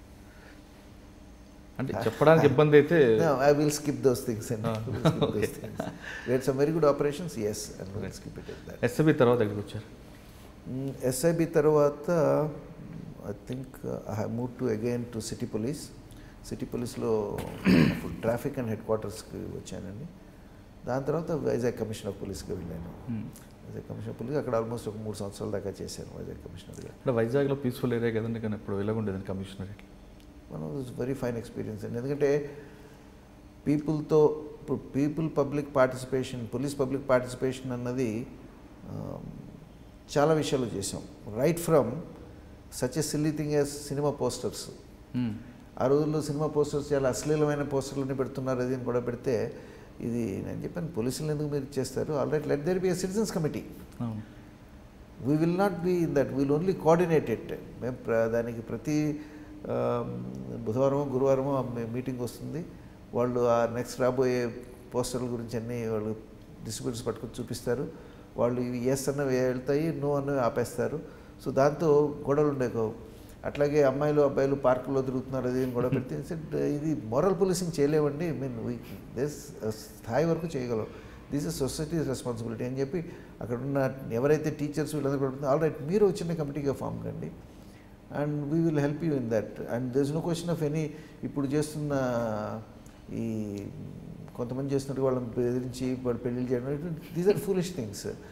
అంటే చెప్పడానికి ఇబ్బంది అయితే I will skip those things and Ah, okay. Where some very good operations yes and will skip it that SIB తర్వాత ఎక్కడికి వచ్చారు ఎస్ఐబి తర్వాత I think I have move to again to city police city పోలీస్లో traffic and హెడ్ క్వార్టర్స్కి వచ్చానండి దాని తర్వాత వైజాగ్ కమిషనర్ ఆఫ్ పోలీస్కి వెళ్ళాను Hmm. వైజాగ్ కమిషనర్ పోలీస్ అక్కడ ఆల్మోస్ట్ ఒక మూడు సంవత్సరాల దాకా చేశాను వైజాగ్ కమిషనర్గా అంటే వైజాగ్లో పీస్ఫుల్ ఏరియా కదండి కానీ ఇప్పుడు ఎలాగుండేదండి commissionerate one of very fine experience అండి ఎందుకంటే పీపుల్తో ఇప్పుడు people public participation police public participation అన్నది um, చాలా విషయాలు చేసాం right from such a silly thing as cinema posters ఆ రోజుల్లో సినిమా పోస్టర్స్ చాలా అశ్లీలమైన పోస్టర్లన్నీ పెడుతున్నారు అది అని కూడా పెడితే ఇది నేను చెప్పాను పోలీసులు ఎందుకు మీరు చేస్తారు all right let there be a citizens committee అవును we will not be in that will only coordinate it మేము ప్ర- దానికి ప్రతి ఆ, బుధవారమో గురువారమో మీటింగ్ వస్తుంది వాళ్ళు ఆ నెక్స్ట్ రాబోయే పోస్టర్ల గురించి అన్నీ వాళ్ళు డిస్ట్రిబ్యూటర్స్ పట్టుకొని చూపిస్తారు వాళ్ళు ఇవి ఎస్ అన్నవి వెళ్తాయి నో అన్నవి ఆపేస్తారు సో దాంతో గొడవలు ఉండేవి అట్లాగే అమ్మాయిలు అబ్బాయిలు పార్కుల్లో తిరుగుతున్నారు అది అని గొడవ పెడితే said, ఇది మోరల్ పోలీసింగ్ చేయలేమండి ఐ మీన్ వీ దిస్ స్థాయి వరకు చేయగలం దిస్ ఇస్ సొసైటీ రెస్పాన్సిబిలిటీ అని చెప్పి అక్కడ ఉన్న ఎవరైతే టీచర్స్ వీళ్ళందరూ కూడా ఆల్ రైట్ మీరు ఒక చిన్న కమిటీగా ఫామ్ కండి and we will help you in that and this no question of any ఇప్పుడు చేస్తున్న ఈ కొంతమంది చేస్తున్నట్టు వాళ్ళని బెదిరించి వాళ్ళు పెళ్లి చేయడం these are foolish things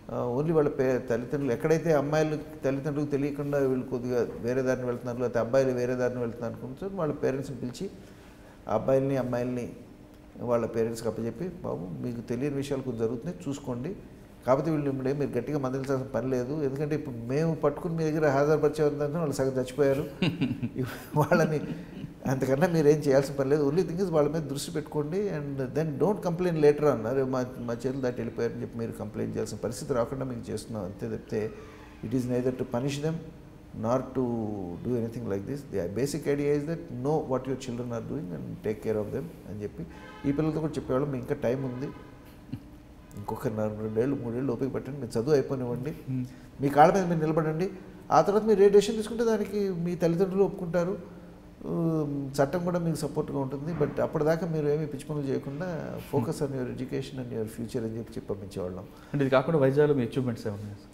only వాళ్ళ పే తల్లిదండ్రులు ఎక్కడైతే అమ్మాయిలు తల్లిదండ్రులకు తెలియకుండా వీళ్ళు కొద్దిగా వేరే దారిని వెళ్తున్నారు లేకపోతే అబ్బాయిలు వేరే దారిని వెళ్తున్నారు అనుకుంటారు వాళ్ళ పేరెంట్స్ని పిలిచి ఆ అబ్బాయిల్ని అమ్మాయిల్ని వాళ్ళ పేరెంట్స్కి అప్పచెప్పి బాబు మీకు తెలియని విషయాలు కొంచెం జరుగుతున్నాయి చూసుకోండి కాకపోతే వీళ్ళు ఇప్పుడే మీరు గట్టిగా మందలించాల్సిన పని లేదు ఎందుకంటే ఇప్పుడు మేము పట్టుకుని మీ దగ్గర హాజరుపరిచేవారంటే వాళ్ళు సగం చచ్చిపోయారు వాళ్ళని అంతకన్నా మీరు ఏం చేయాల్సిన పని లేదు ఓన్లీ థింగ్ ఇస్ వాళ్ళ మీద దృష్టి పెట్టుకోండి and then don't complaint later అన్నారు మా మా చేతులు దాటి వెళ్ళిపోయారని చెప్పి మీరు కంప్లైంట్ చేయాల్సిన పరిస్థితి రాకుండా మీకు చేస్తున్నాం అంతే తప్పితే it is neither to punish them not to do anything like this the basic idea is that know what your children are doing and take care of them అని చెప్పి ఈ పిల్లలతో కూడా చెప్పేవాళ్ళం మీకు ఇంకా టైం ఉంది ఇంకొక నాలుగు రెండేళ్ళు మూడేళ్ళు ఓపిక పట్టండి మీరు చదువు అయిపోనివ్వండి మీ కాళ్ళ మీద మీరు నిలబడండి ఆ తర్వాత మీరు ఏ డెసిషన్ తీసుకుంటే దానికి మీ తల్లిదండ్రులు ఒప్పుకుంటారు ఉమ్, చట్టం కూడా మీకు సపోర్ట్గా ఉంటుంది బట్ అప్పటిదాకా మీరు ఏమీ పిచ్చి పనులు చేయకుండా focus on your education and your future అని చెప్పి చెప్పి పంపించేవాళ్ళం అంటే ఇది కాకుండా వైజాగ్లో మీ అచీవ్మెంట్స్ ఏమన్నాయి సార్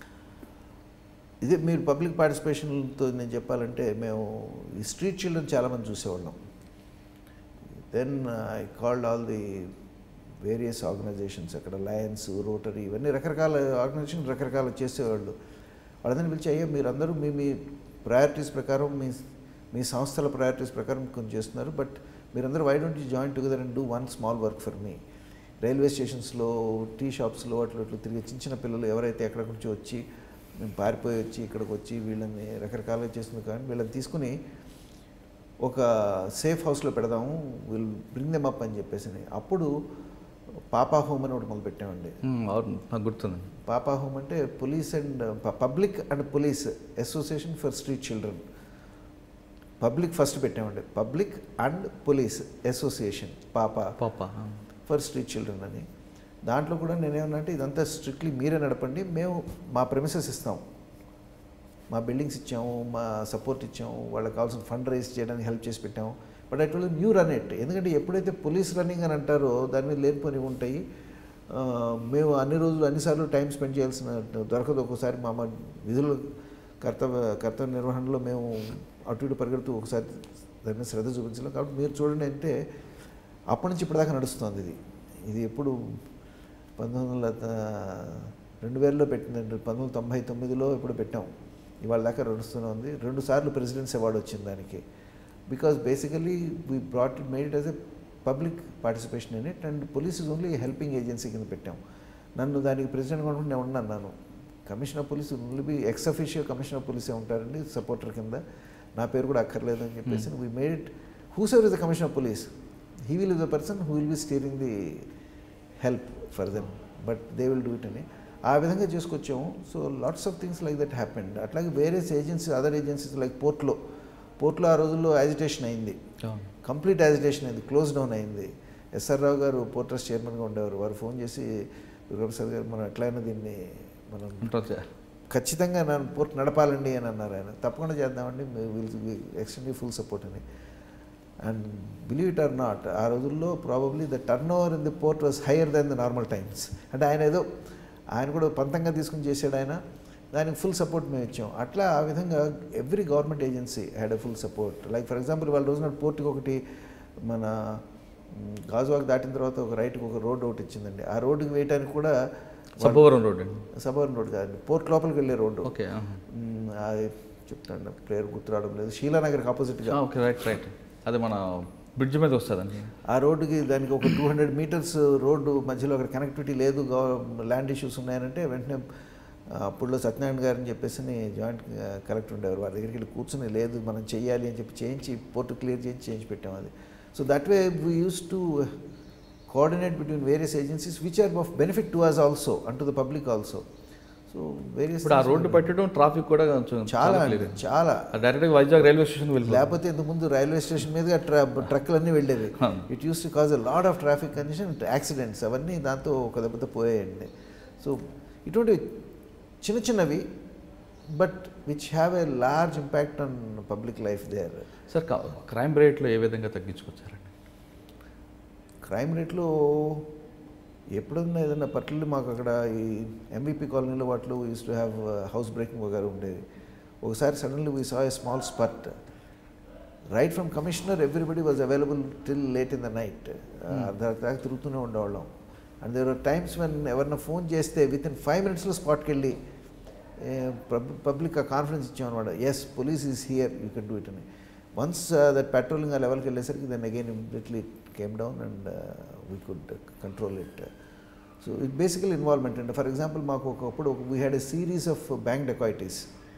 ఇదే మీరు పబ్లిక్ పార్టిసిపేషన్తో నేను చెప్పాలంటే మేము ఈ స్ట్రీట్ చిల్డ్రన్ చాలామంది చూసేవాళ్ళం then I called all the various organisations అక్కడ లయన్స్ రోటరీ ఇవన్నీ రకరకాల ఆర్గనైజేషన్ రకరకాల చేసేవాళ్ళు వాళ్ళందరినీ పిలిచి అయ్యో మీరందరూ మీ మీ ప్రయారిటీస్ ప్రకారం మీ మీ సంస్థల ప్రయారిటీస్ ప్రకారం కొంచెం చేస్తున్నారు బట్ మీరందరూ why don't you join together and do one small work for మీ రైల్వే స్టేషన్స్లో టీ షాప్స్లో అట్లా అట్లా తిరిగి చిన్న చిన్న పిల్లలు ఎవరైతే ఎక్కడి నుంచి వచ్చి మేము పారిపోయి వచ్చి ఇక్కడికి వచ్చి వీళ్ళని రకరకాలుగా చేస్తుంది కానీ వీళ్ళని తీసుకుని ఒక సేఫ్ హౌస్లో పెడదాము విల్ బ్రింగ్ దెమ్ అప్ అని చెప్పేసి అప్పుడు పాపా హోమ్ అని ఒకటి మొదలు పెట్టామండి మ్మ్, అవును నాకు గుర్తుందండి పాపా హోమ్ అంటే police and public and police association for street children public first పెట్టామండి public and police association PAPA PAPA for street children అని దాంట్లో కూడా నేనేమన్నా అంటే ఇదంతా స్ట్రిక్ట్లీ మీరే నడపండి మేము మా ప్రెమిసెస్ ఇస్తాం మా బిల్డింగ్స్ ఇచ్చాము మా సపోర్ట్ ఇచ్చాము వాళ్ళకి కావాల్సిన ఫండ్ రైజ్ చేయడానికి హెల్ప్ చేసి పెట్టాము but at new run it ఎందుకంటే ఎప్పుడైతే పోలీస్ రన్నింగ్ అని అంటారో దాని మీద లేనిపోని ఉంటాయి ఆ, మేము అన్ని రోజులు అన్నిసార్లు టైం స్పెండ్ చేయాల్సిన దొరకదు ఒక్కోసారి మా మా విధులు కర్తవ్య కర్తవ్య నిర్వహణలో మేము అటు ఇటు పరిగెడుతూ ఒకసారి దాని మీద శ్రద్ధ చూపించలేం కాబట్టి మీరు చూడండి అంటే అప్పటి నుంచి ఇప్పటిదాకా నడుస్తుంది ఇది ఇది ఎప్పుడు పంతొమ్మిది వందల రెండు వేలలో పెట్టిందండి పంతొమ్మిది వందల తొంభై తొమ్మిదిలో ఇప్పుడు పెట్టాం ఇవాళ దాకా నడుస్తూనే ఉంది రెండు సార్లు ప్రెసిడెన్స్ అవార్డు వచ్చింది దానికి because basically we brought it made as a public participation in it and police is only helping agency కింద పెట్టాం నన్ను దానికి ప్రెసిడెంట్ కూడా నేను ఉన్నాను నేను commissioner police only be ex official commissioner పోలీసే ఉంటారండి సపోర్టర్ కింద నా పేరు కూడా అక్కర్లేదు అని చెప్పేసి we made it whose ever is the commissioner police he will is the person who will be steering the help for them but they will do it అని ఆ విధంగా చేసుకొచ్చాము so lots of things like that happened అట్లాగే వేరే agencies other agencies like పోర్ట్లో పోర్ట్లో ఆ రోజుల్లో యాజిటేషన్ అయింది అవును కంప్లీట్ యాజిటేషన్ అయింది క్లోజ్ డౌన్ అయింది ఎస్ఆర్ రావు గారు పోర్ట్ ట్రస్ట్ చైర్మన్గా ఉండేవారు వారు ఫోన్ చేసి దుర్గాప్రసాద్ గారు మనం ఎట్లయినా దీన్ని మనం ఉంటుంది ఖచ్చితంగా నన్ను పోర్ట్ నడపాలండి అని అన్నారు ఆయన తప్పకుండా చేద్దామండి విల్ ఎక్స్టెండ్ ఫుల్ సపోర్ట్ అని and believe it or not ఆ రోజుల్లో probably the turnover in the port was higher than the normal times అంటే ఆయన ఏదో ఆయన కూడా పంతంగా తీసుకుని చేశాడు ఆయన దానికి ఫుల్ సపోర్ట్ మేము ఇచ్చాం అట్లా ఆ విధంగా every government agency had a full support like for example వాళ్ళ రోజున పోర్టుకి ఒకటి మన మ్, గాజువాక్ దాటిన తర్వాత ఒక రైట్కి ఒక రోడ్ ఒకటి ఇచ్చిందండి ఆ రోడ్డుకి వేయడానికి కూడా సబ్బవరం రోడ్ అండి సబర్న్ రోడ్ కాదండి పోర్ట్ లోపలికి వెళ్ళే రోడ్డు ఓకే మ్, అది చెప్తాను పేరు గుర్తు రావడం లేదు శీలానగర్కి ఆపోజిట్గా ఓకే రైట్ రైట్ అది మన బ్రిడ్జ్ మీద వస్తుందండి ఆ రోడ్డుకి దానికి ఒక టూ హండ్రెడ్ మీటర్స్ రోడ్డు మధ్యలో అక్కడ కనెక్టివిటీ లేదు ల్యాండ్ ఇష్యూస్ ఉన్నాయనంటే వెంటనే ఆ, అప్పుడులో సత్యనారాయణ గారు అని చెప్పేసి జాయింట్ కలెక్టర్ ఉండేవారు వారి దగ్గరికి వెళ్ళి కూర్చుని లేదు మనం చెయ్యాలి అని చెప్పి చేయించి పోర్టు క్లియర్ చేయించి చేయించి పెట్టాం అది so that way we use to coordinate between various agencies which are of benefit to us also and to the public also so various ఇప్పుడు ఆ రోడ్డు పెట్టడం ట్రాఫిక్ కూడా కొంచెం చాలా clear. అండి, చాలా డైరెక్ట్గా వైజాగ్ రైల్వే స్టేషన్ వెళ్ళిపోతుంది లేకపోతే ఇంతకుముందు రైల్వే స్టేషన్ మీదుగా ట్రా ట్రక్కులన్నీ వెళ్ళేవి Hmm. It used to cause a lot of traffic condition accidents అవన్నీ దాంతో ఒక దెబ్బతో పోయాయండి సో ఇటువంటి చిన్న చిన్నవి but which have a large impact on public life there sir crime రేట్లో ఏ విధంగా తగ్గించుకొచ్చారండి క్రైమ్ రేట్లో ఎప్పుడన్నా ఏదైనా పర్టికులర్ మాకు అక్కడ ఈ ఎంబీపీ కాలనీలో వాటిలో used to have house breaking వగేరా ఉండేది ఒకసారి suddenly we saw a small spurt right from commissioner everybody was available till late in the night అర్ధరాత్రి దాకా తిరుగుతూనే ఉండేవాళ్ళం and there are times when ఎవరన్నా ఫోన్ చేస్తే విత్ ఇన్ ఫైవ్ మినిట్స్లో స్పాట్కి వెళ్ళి పబ్లిక్ కాన్ఫిడెన్స్ ఇచ్చామన్నమాట yes police is here you can do it అని వన్స్ దట్ పెట్రోలింగ్ ఆ లెవెల్కి వెళ్ళేసరికి then again immediately came down and we could control it so it basically involvement అండి ఫర్ ఎగ్జాంపుల్ మాకు ఒకప్పుడు we had a series of bank dacoities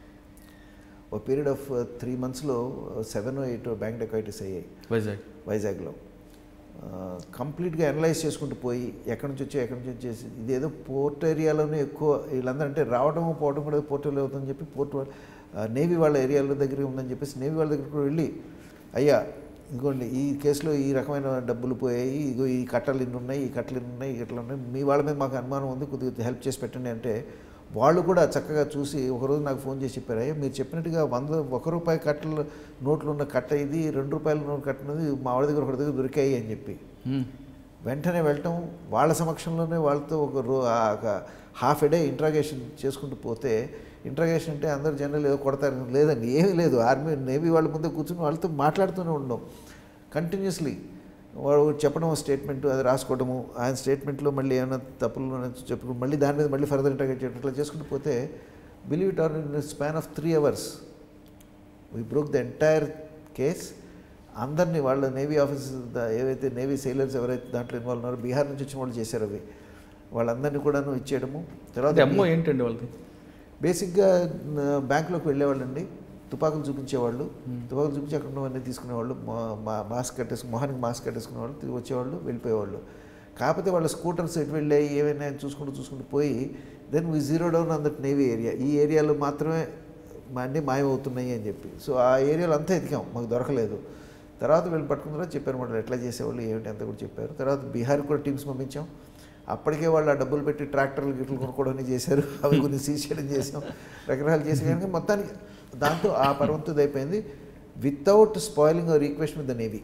ఒక period of three మంత్స్లో seven eight bank dacoities అయ్యాయి వైజాగ్ వైజాగ్లో కంప్లీట్గా అనలైజ్ చేసుకుంటూ పోయి ఎక్కడి నుంచి వచ్చి ఎక్కడి నుంచి వచ్చేసి ఇదేదో పోర్ట్ ఏరియాలోనే ఎక్కువ వీళ్ళందరూ అంటే రావడం పోవడం కూడా పోర్ట్ ఏరియా అవుతుందని చెప్పి పోర్ట్ నేవీ వాళ్ళ ఏరియాలో దగ్గర ఉందని చెప్పేసి నేవీ వాళ్ళ దగ్గర కూడా వెళ్ళి అయ్యా ఇంకోండి ఈ కేసులో ఈ రకమైన డబ్బులు పోయాయి ఇగో ఈ కట్టలు ఇన్ని ఉన్నాయి ఈ కట్టలు ఇన్ని ఉన్నాయి ఈ కట్టలు ఉన్నాయి మీ వాళ్ళ మీద మాకు అనుమానం ఉంది కొద్దిగా హెల్ప్ చేసి పెట్టండి అంటే వాళ్ళు కూడా చక్కగా చూసి ఒకరోజు నాకు ఫోన్ చేసి చెప్పారు అయ్యా మీరు చెప్పినట్టుగా వంద ఒక రూపాయి కట్టలు నోట్లు ఉన్న కట్ట ఇది రెండు రూపాయల నోటు కట్టినది మా వాళ్ళ దగ్గర ఒకటి దగ్గర దొరికాయి అని చెప్పి మ్మ్. వెంటనే వెళ్ళటం వాళ్ళ సమక్షంలోనే వాళ్ళతో ఒక రో ఆ ఒక హాఫ్ ఎ డే ఇంట్రాగేషన్ చేసుకుంటూ పోతే ఇంట్రాగేషన్ అంటే అందరూ జనరల్ ఏదో కొడతారు లేదండి ఏమీ లేదు ఆర్మీ నేవీ వాళ్ళ ముందే కూర్చుని వాళ్ళతో మాట్లాడుతూనే ఉండడం కంటిన్యూస్లీ వాడు చెప్పడం స్టేట్మెంట్ అది రాసుకోవడము ఆయన స్టేట్మెంట్లో మళ్ళీ ఏమైనా తప్పులు చెప్పడం మళ్ళీ దాని మీద మళ్ళీ ఫర్దర్ ఇంట్రాగేట్ చేయడం ఇట్లా చేసుకుంటూ పోతే believe it or in span of three hours we broke the entire case అందరినీ వాళ్ళ నేవీ ఆఫీసర్స్ ఏవైతే నేవీ సెయిలర్స్ ఎవరైతే దాంట్లో ఇన్వాల్వ్ ఉన్నారో బీహార్ నుంచి వచ్చిన వాళ్ళు చేశారు అవి వాళ్ళందరినీ కూడాను ఇచ్చేయడము అంటే తర్వాత అమ్మో ఏంటండి వాళ్ళది బేసిక్గా బ్యాంకులోకి వెళ్ళేవాళ్ళండి తుపాకులు చూపించేవాళ్ళు తుపాకులు చూపించి అక్కడ ఉన్నవన్నీ తీసుకునేవాళ్ళు మా- మా మాస్క్ కట్టేసుకుని మొహానికి మాస్క్ కట్టేసుకునేవాళ్ళు తిరిగి వచ్చేవాళ్ళు వెళ్ళిపోయేవాళ్ళు కాకపోతే వాళ్ళ స్కూటర్స్ ఎటు వెళ్ళాయి ఏమైనా చూసుకుంటూ చూసుకుంటూ పోయి then we zero down on that navy area ఈ ఏరియాలో మాత్రమే మా అన్నీ మాయమవుతున్నాయి అని చెప్పి సో ఆ ఏరియాలో అంతా ఎతికాం మాకు దొరకలేదు తర్వాత వీళ్ళు పట్టుకున్న తర్వాత చెప్పారు మాట ఎట్లా చేసేవాళ్ళు ఏమిటి అంతా కూడా చెప్పారు తర్వాత బీహార్ కూడా టీమ్స్ పంపించాం అప్పటికే వాళ్ళు ఆ డబ్బులు పెట్టి ట్రాక్టర్లు గిట్లు కొనుక్కోవడం చేశారు అవి కొన్ని సీజ్ చేయడం చేసాం రకరకాలు చేసి కనుక మొత్తానికి దాంట్లో ఆ పర్వంతుది అయిపోయింది without spoiling our equation with the navy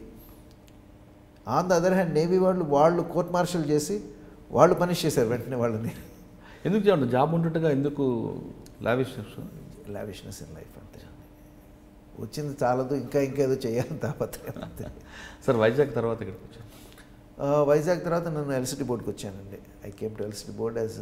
on the other hand navy వాళ్ళు వాళ్ళు కోర్ట్ మార్షల్ చేసి వాళ్ళు పనిష్ చేశారు వెంటనే వాళ్ళని ఎందుకు చేయండి జాబ్ ఉంటుండగా ఎందుకు లావిష్ లావిష్నెస్ ఇన్ లైఫ్ అంతే వచ్చింది చాలదు ఇంకా ఇంకేదో చేయాలని తాపత్రయం అంతే సార్ వైజాగ్ తర్వాత ఇక్కడికి వచ్చాను ఆ, వైజాగ్ తర్వాత నేను ఎల్సిటీ బోర్డుకి వచ్చానండి I came to LCT board as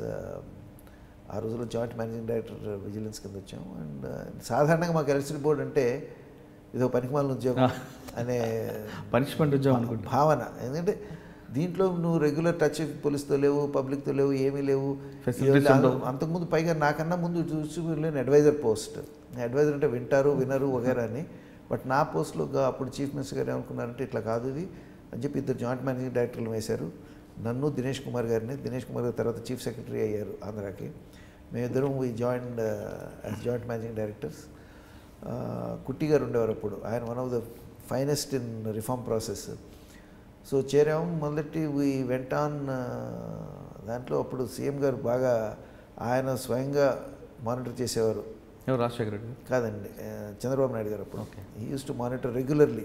ఆ రోజుల్లో జాయింట్ మేనేజింగ్ డైరెక్టర్ విజిలెన్స్ కింద వచ్చాము అండ్ సాధారణంగా మాకు ఎల్సిటీ బోర్డు అంటే ఇదో పనికిమాలిన ఉద్యోగం అనే పనిష్మెంట్ ఉద్యోగం అనుకుంటా భావన ఎందుకంటే దీంట్లో నువ్వు రెగ్యులర్ టచ్ పోలీస్తో లేవు పబ్లిక్తో లేవు ఏమీ లేవు Facilities ఇవాళ ఉండవు. అంతకుముందు పైగా నాకన్నా ముందు చూసి లేని అడ్వైజర్ పోస్ట్ అడ్వైజర్ అంటే వింటారు వినరు వగేరా అని బట్ నా పోస్ట్లో గా- అప్పుడు చీఫ్ మినిస్టర్ గారు ఏమనుకున్నారంటే ఇట్లా కాదు ఇది అని చెప్పి ఇద్దరు జాయింట్ మేనేజింగ్ డైరెక్టర్లు వేశారు నన్ను దినేష్ కుమార్ గారిని దినేష్ కుమార్ గారి తర్వాత చీఫ్ సెక్రటరీ అయ్యారు ఆంధ్రాకి మేమిద్దరం we joined as joint managing directors Kutty garu ఉండేవారు అప్పుడు ఆయన one of the finest in reform process so చేరాము మొదటి వీ వెంట ఆన్ దాంట్లో అప్పుడు సీఎం గారు బాగా ఆయన స్వయంగా మానిటర్ చేసేవారు ఎవరు రాజశేఖర రెడ్డి గారు? కాదండి ఆ, చంద్రబాబు నాయుడు గారు అప్పుడు Okay. He used to monitor regularly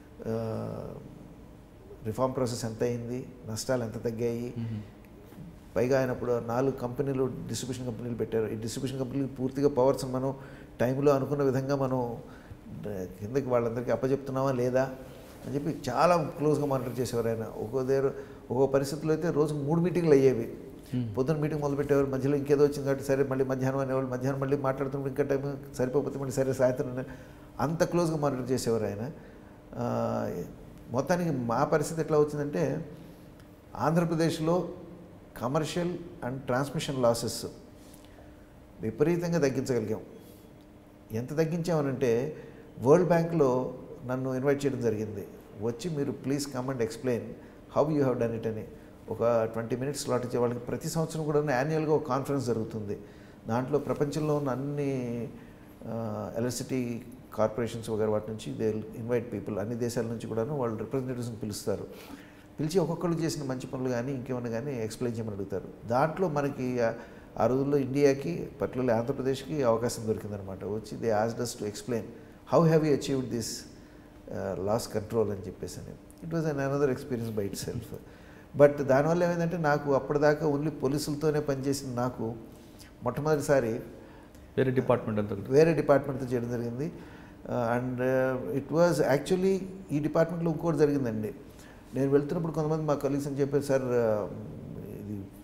reform process ఎంత అయింది నష్టాలు ఎంత తగ్గాయి మ్మ్. పైగా ఆయన ఇప్పుడు నాలుగు కంపెనీలు డిస్ట్రిబ్యూషన్ కంపెనీలు పెట్టారు ఈ డిస్ట్రిబ్యూషన్ కంపెనీలు పూర్తిగా పవర్స్ మనం టైంలో అనుకున్న విధంగా మనం డ- కిందకి వాళ్ళందరికీ అప్పచెప్తున్నామా లేదా అని చెప్పి చాలా క్లోజ్గా మానిటర్ చేసేవారు ఆయన ఒక్కో దగ్గర ఒక్కో పరిస్థితుల్లో అయితే రోజుకు మూడు మీటింగ్లు అయ్యేవి పొద్దున్న మీటింగ్ మొదలుపెట్టేవారు మధ్యలో ఇంకేదో వచ్చింది కాబట్టి సరే మళ్ళీ మధ్యాహ్నం అనేవాళ్ళు మధ్యాహ్నం మళ్ళీ మాట్లాడుతున్నప్పుడు ఇంకా టైం సరిపోతే మళ్ళీ సరే సాయంత్రం అనే- అంత క్లోజ్గా మానిటర్ చేసేవారు ఆయన ఆ, మొత్తానికి మా పరిస్థితి ఎట్లా వచ్చిందంటే ఆంధ్రప్రదేశ్లో కమర్షియల్ అండ్ ట్రాన్స్మిషన్ లాసెస్ విపరీతంగా తగ్గించగలిగాం ఎంత తగ్గించామనంటే వరల్డ్ బ్యాంక్లో నన్ను ఇన్వైట్ చేయడం జరిగింది వచ్చి మీరు please come and explain how you have done it అని ఒక ట్వంటీ మినిట్స్ స్లాట్ ఇచ్చే వాళ్ళకి ప్రతి సంవత్సరం కూడా యాన్యువల్గా ఒక కాన్ఫరెన్స్ జరుగుతుంది దాంట్లో ప్రపంచంలో ఉన్న అన్ని ఎలక్ట్రిసిటీ కార్పొరేషన్స్ వగైరా వాటి నుంచి దే ఇన్వైట్ పీపుల్ అన్ని దేశాల నుంచి కూడాను వాళ్ళు రిప్రజెంటేటివ్స్ని పిలుస్తారు పిలిచి ఒక్కొక్కరు చేసిన మంచి పనులు కానీ ఇంకేమైనా కానీ ఎక్స్ప్లెయిన్ చేయమని అడుగుతారు దాంట్లో మనకి ఆ- ఆ రోజుల్లో ఇండియాకి పర్టికులర్లీ ఆంధ్రప్రదేశ్కి అవకాశం దొరికిందనమాట వచ్చి they asked us to explain how have you achieved this loss control అని చెప్పేసి అని it was an another experience by itself but దానివల్ల ఏమైందంటే నాకు అప్పటిదాకా ఓన్లీ పోలీసులతోనే పనిచేసిన నాకు మొట్టమొదటిసారి వేరే డిపార్ట్మెంట్ అంతా ఒకటి. వేరే డిపార్ట్మెంట్తో చేయడం జరిగింది అండ్ ఇట్ వాజ్ యాక్చువల్లీ ఈ డిపార్ట్మెంట్లో ఇంకోటి జరిగిందండి నేను వెళ్తున్నప్పుడు కొంతమంది మా కలీగ్స్ అని చెప్పారు సార్ ఇది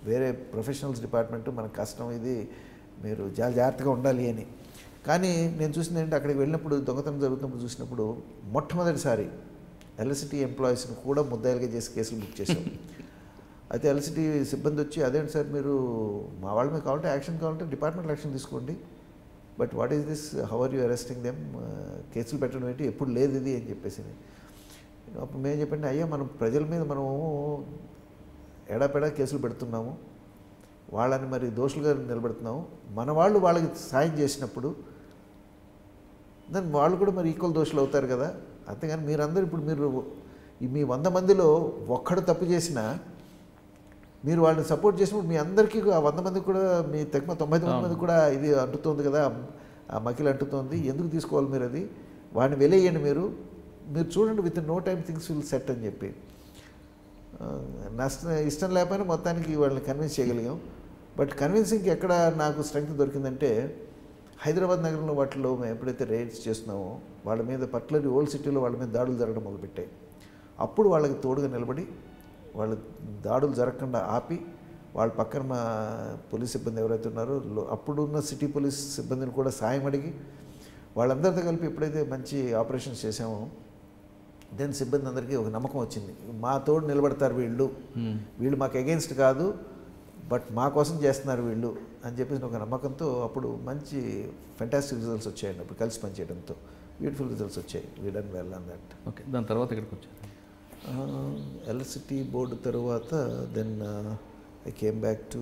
వేరే ప్రొఫెషనల్స్ డిపార్ట్మెంట్ మనకు కష్టం ఇది మీరు చాలా జాగ్రత్తగా ఉండాలి అని కానీ నేను చూసింది ఏంటంటే అక్కడికి వెళ్ళినప్పుడు దొంగతనం జరుగుతున్నప్పుడు చూసినప్పుడు మొట్టమొదటిసారి ఎలక్ట్రిసిటీ ఎంప్లాయీస్ని కూడా ముద్దాయిలుగా చేసి కేసులు బుక్ చేశాం అయితే ఎలక్ట్రిసిటీ సిబ్బంది వచ్చి అదేంటి సార్ మీరు మా వాళ్ళ మీద కావాలంటే యాక్షన్ కావాలంటే డిపార్ట్మెంట్ యాక్షన్ తీసుకోండి but what is this how are you arresting them కేసులు పెట్టడం ఏంటి ఎప్పుడు లేదు ఇది అని చెప్పేసి అప్పుడు మేము చెప్పండి అయ్యా మనం ప్రజల మీద మనము ఎడాపెడా కేసులు పెడుతున్నాము వాళ్ళని మరి దోషులుగా నిలబెడుతున్నాము మన వాళ్ళు వాళ్ళకి సాయం చేసినప్పుడు దాన్ని వాళ్ళు కూడా మరి ఈక్వల్ దోషులు అవుతారు కదా అంతేగాని మీరందరూ ఇప్పుడు మీరు ఈ మీ వంద మందిలో ఒక్కడు తప్పు చేసినా మీరు వాళ్ళని సపోర్ట్ చేసినప్పుడు మీ అందరికీ ఆ వంద మందికి కూడా మీ తగ్గిన తొంభై తొమ్మిది మంది కూడా ఇది అంటుతోంది కదా ఆ మకిలి అంటుతోంది ఎందుకు తీసుకోవాలి మీరు అది వాడిని వెలేయండి మీరు మీరు చూడండి with no time things will set అని చెప్పి ఆ, నష్టం ఇష్టం లేకపోయినా మొత్తానికి వాళ్ళని కన్విన్స్ చేయగలిగాం బట్ కన్విన్సింగ్కి ఎక్కడ నాకు స్ట్రెంగ్త్ దొరికిందంటే హైదరాబాద్ నగరంలో వాటిలో మేము ఎప్పుడైతే రైడ్స్ చేస్తున్నామో వాళ్ళ మీద పర్టికులర్ ఓల్డ్ సిటీలో వాళ్ళ మీద దాడులు జరగడం మొదలుపెట్టాయి అప్పుడు వాళ్ళకి తోడుగా నిలబడి వాళ్ళ దాడులు జరగకుండా ఆపి వాళ్ళ పక్కన మా పోలీస్ సిబ్బంది ఎవరైతే ఉన్నారో లో- అప్పుడున్న సిటీ పోలీస్ సిబ్బందిని కూడా సాయం అడిగి వాళ్ళందరితో కలిపి ఎప్పుడైతే మంచి ఆపరేషన్స్ చేసామో దెన్ సిబ్బంది అందరికీ ఒక నమ్మకం వచ్చింది మా తోడు నిలబడతారు వీళ్ళు వీళ్ళు మాకు అగెన్స్ట్ కాదు బట్ మా కోసం చేస్తున్నారు వీళ్ళు అని చెప్పేసి ఒక నమ్మకంతో అప్పుడు మంచి ఫెంటాస్టిక్ రిజల్ట్స్ వచ్చాయండి అప్పుడు కలిసి పనిచేయడంతో బ్యూటిఫుల్ రిజల్ట్స్ వచ్చాయి we done well on that okay దాని తర్వాత ఇక్కడికి వచ్చారు ఎలక్ట్రిసిటీ బోర్డు తర్వాత then I came back to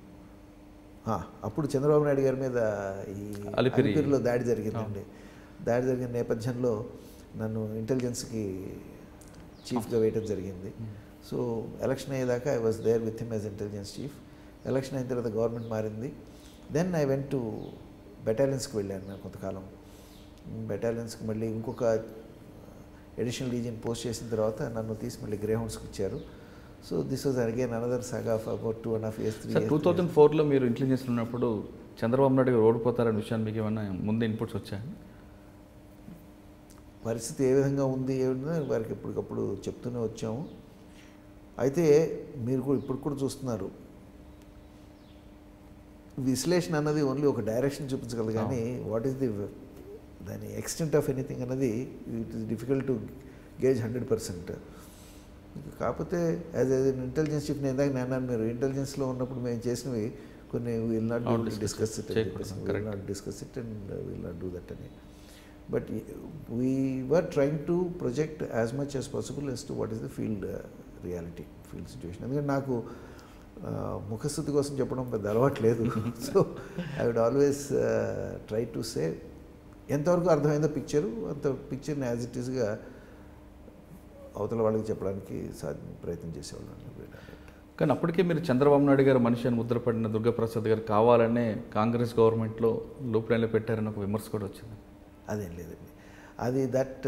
అప్పుడు చంద్రబాబు నాయుడు గారి మీద ఈ అలిపిరి. అలిపిరిలో దాడి జరిగిందండి దాడి జరిగిన నేపథ్యంలో నన్ను ఇంటెలిజెన్స్కి చీఫ్గా వేయడం జరిగింది సో ఎలక్షన్ అయ్యేదాకా I was there with him as intelligence chief election అయిన తర్వాత గవర్నమెంట్ మారింది దెన్ ఐ వెంట్ టు బెటాలియన్స్కి వెళ్ళాను నేను కొంతకాలం బెటాలియన్స్కి మళ్ళీ ఇంకొక ఎడిషనల్ రీజియన్ పోస్ట్ చేసిన తర్వాత నన్ను తీసి మళ్ళీ గ్రే హౌండ్స్కి ఇచ్చారు so this was again another saga of about two and half years three sir two thousand ఫోర్లో మీరు ఇంటెలిజెన్స్ ఉన్నప్పుడు చంద్రబాబు నాయుడు గారు ఓడిపోతారనే విషయాన్ని మీకు ఏమైనా ముందే ఇన్పుట్స్ వచ్చాయి పరిస్థితి ఏ విధంగా ఉంది ఏమిటో వారికి ఎప్పటికప్పుడు చెప్తూనే వచ్చాము అయితే మీరు కూడా ఇప్పుడు కూడా చూస్తున్నారు విశ్లేషణ అన్నది ఓన్లీ ఒక డైరెక్షన్ చూపించగలదు కానీ వాట్ ఈస్ ది దాని ఎక్స్టెంట్ ఆఫ్ ఎనీథింగ్ అన్నది it is difficult to gauge hundred percent కాకపోతే యాజ్ ఎ ఇంటెలిజెన్స్ చీఫ్ నేను ఇందాక నేను అన్నాను మీరు ఇంటెలిజెన్స్లో ఉన్నప్పుడు మేము చేసినవి కొన్ని విల్ నాట్ అవును, discuss డిస్కస్ ఇట్ చేయకూడదు, will correct. Not discuss it and will not do that అని but we were trying to project as much as possible as to what is the field reality field situation ఎందుకంటే నాకు ఆ, ముఖస్థుతి కోసం చెప్పడం పెద్ద అలవాటు లేదు so I would always try to say ఎంతవరకు అర్థమైందో పిక్చరు అంత పిక్చర్ని యాజ్ ఇట్ ఈస్గా అవతల వాళ్ళకి చెప్పడానికి సాధ్యం ప్రయత్నం చేసేవాళ్ళం కానీ అప్పటికే మీరు చంద్రబాబు నాయుడు గారు మనిషి అని ముద్రపడిన దుర్గాప్రసాద్ గారు కావాలనే కాంగ్రెస్ గవర్నమెంట్లో లూప్ లైన్లో పెట్టారని ఒక విమర్శ కూడా వచ్చింది అదేం లేదండి అది that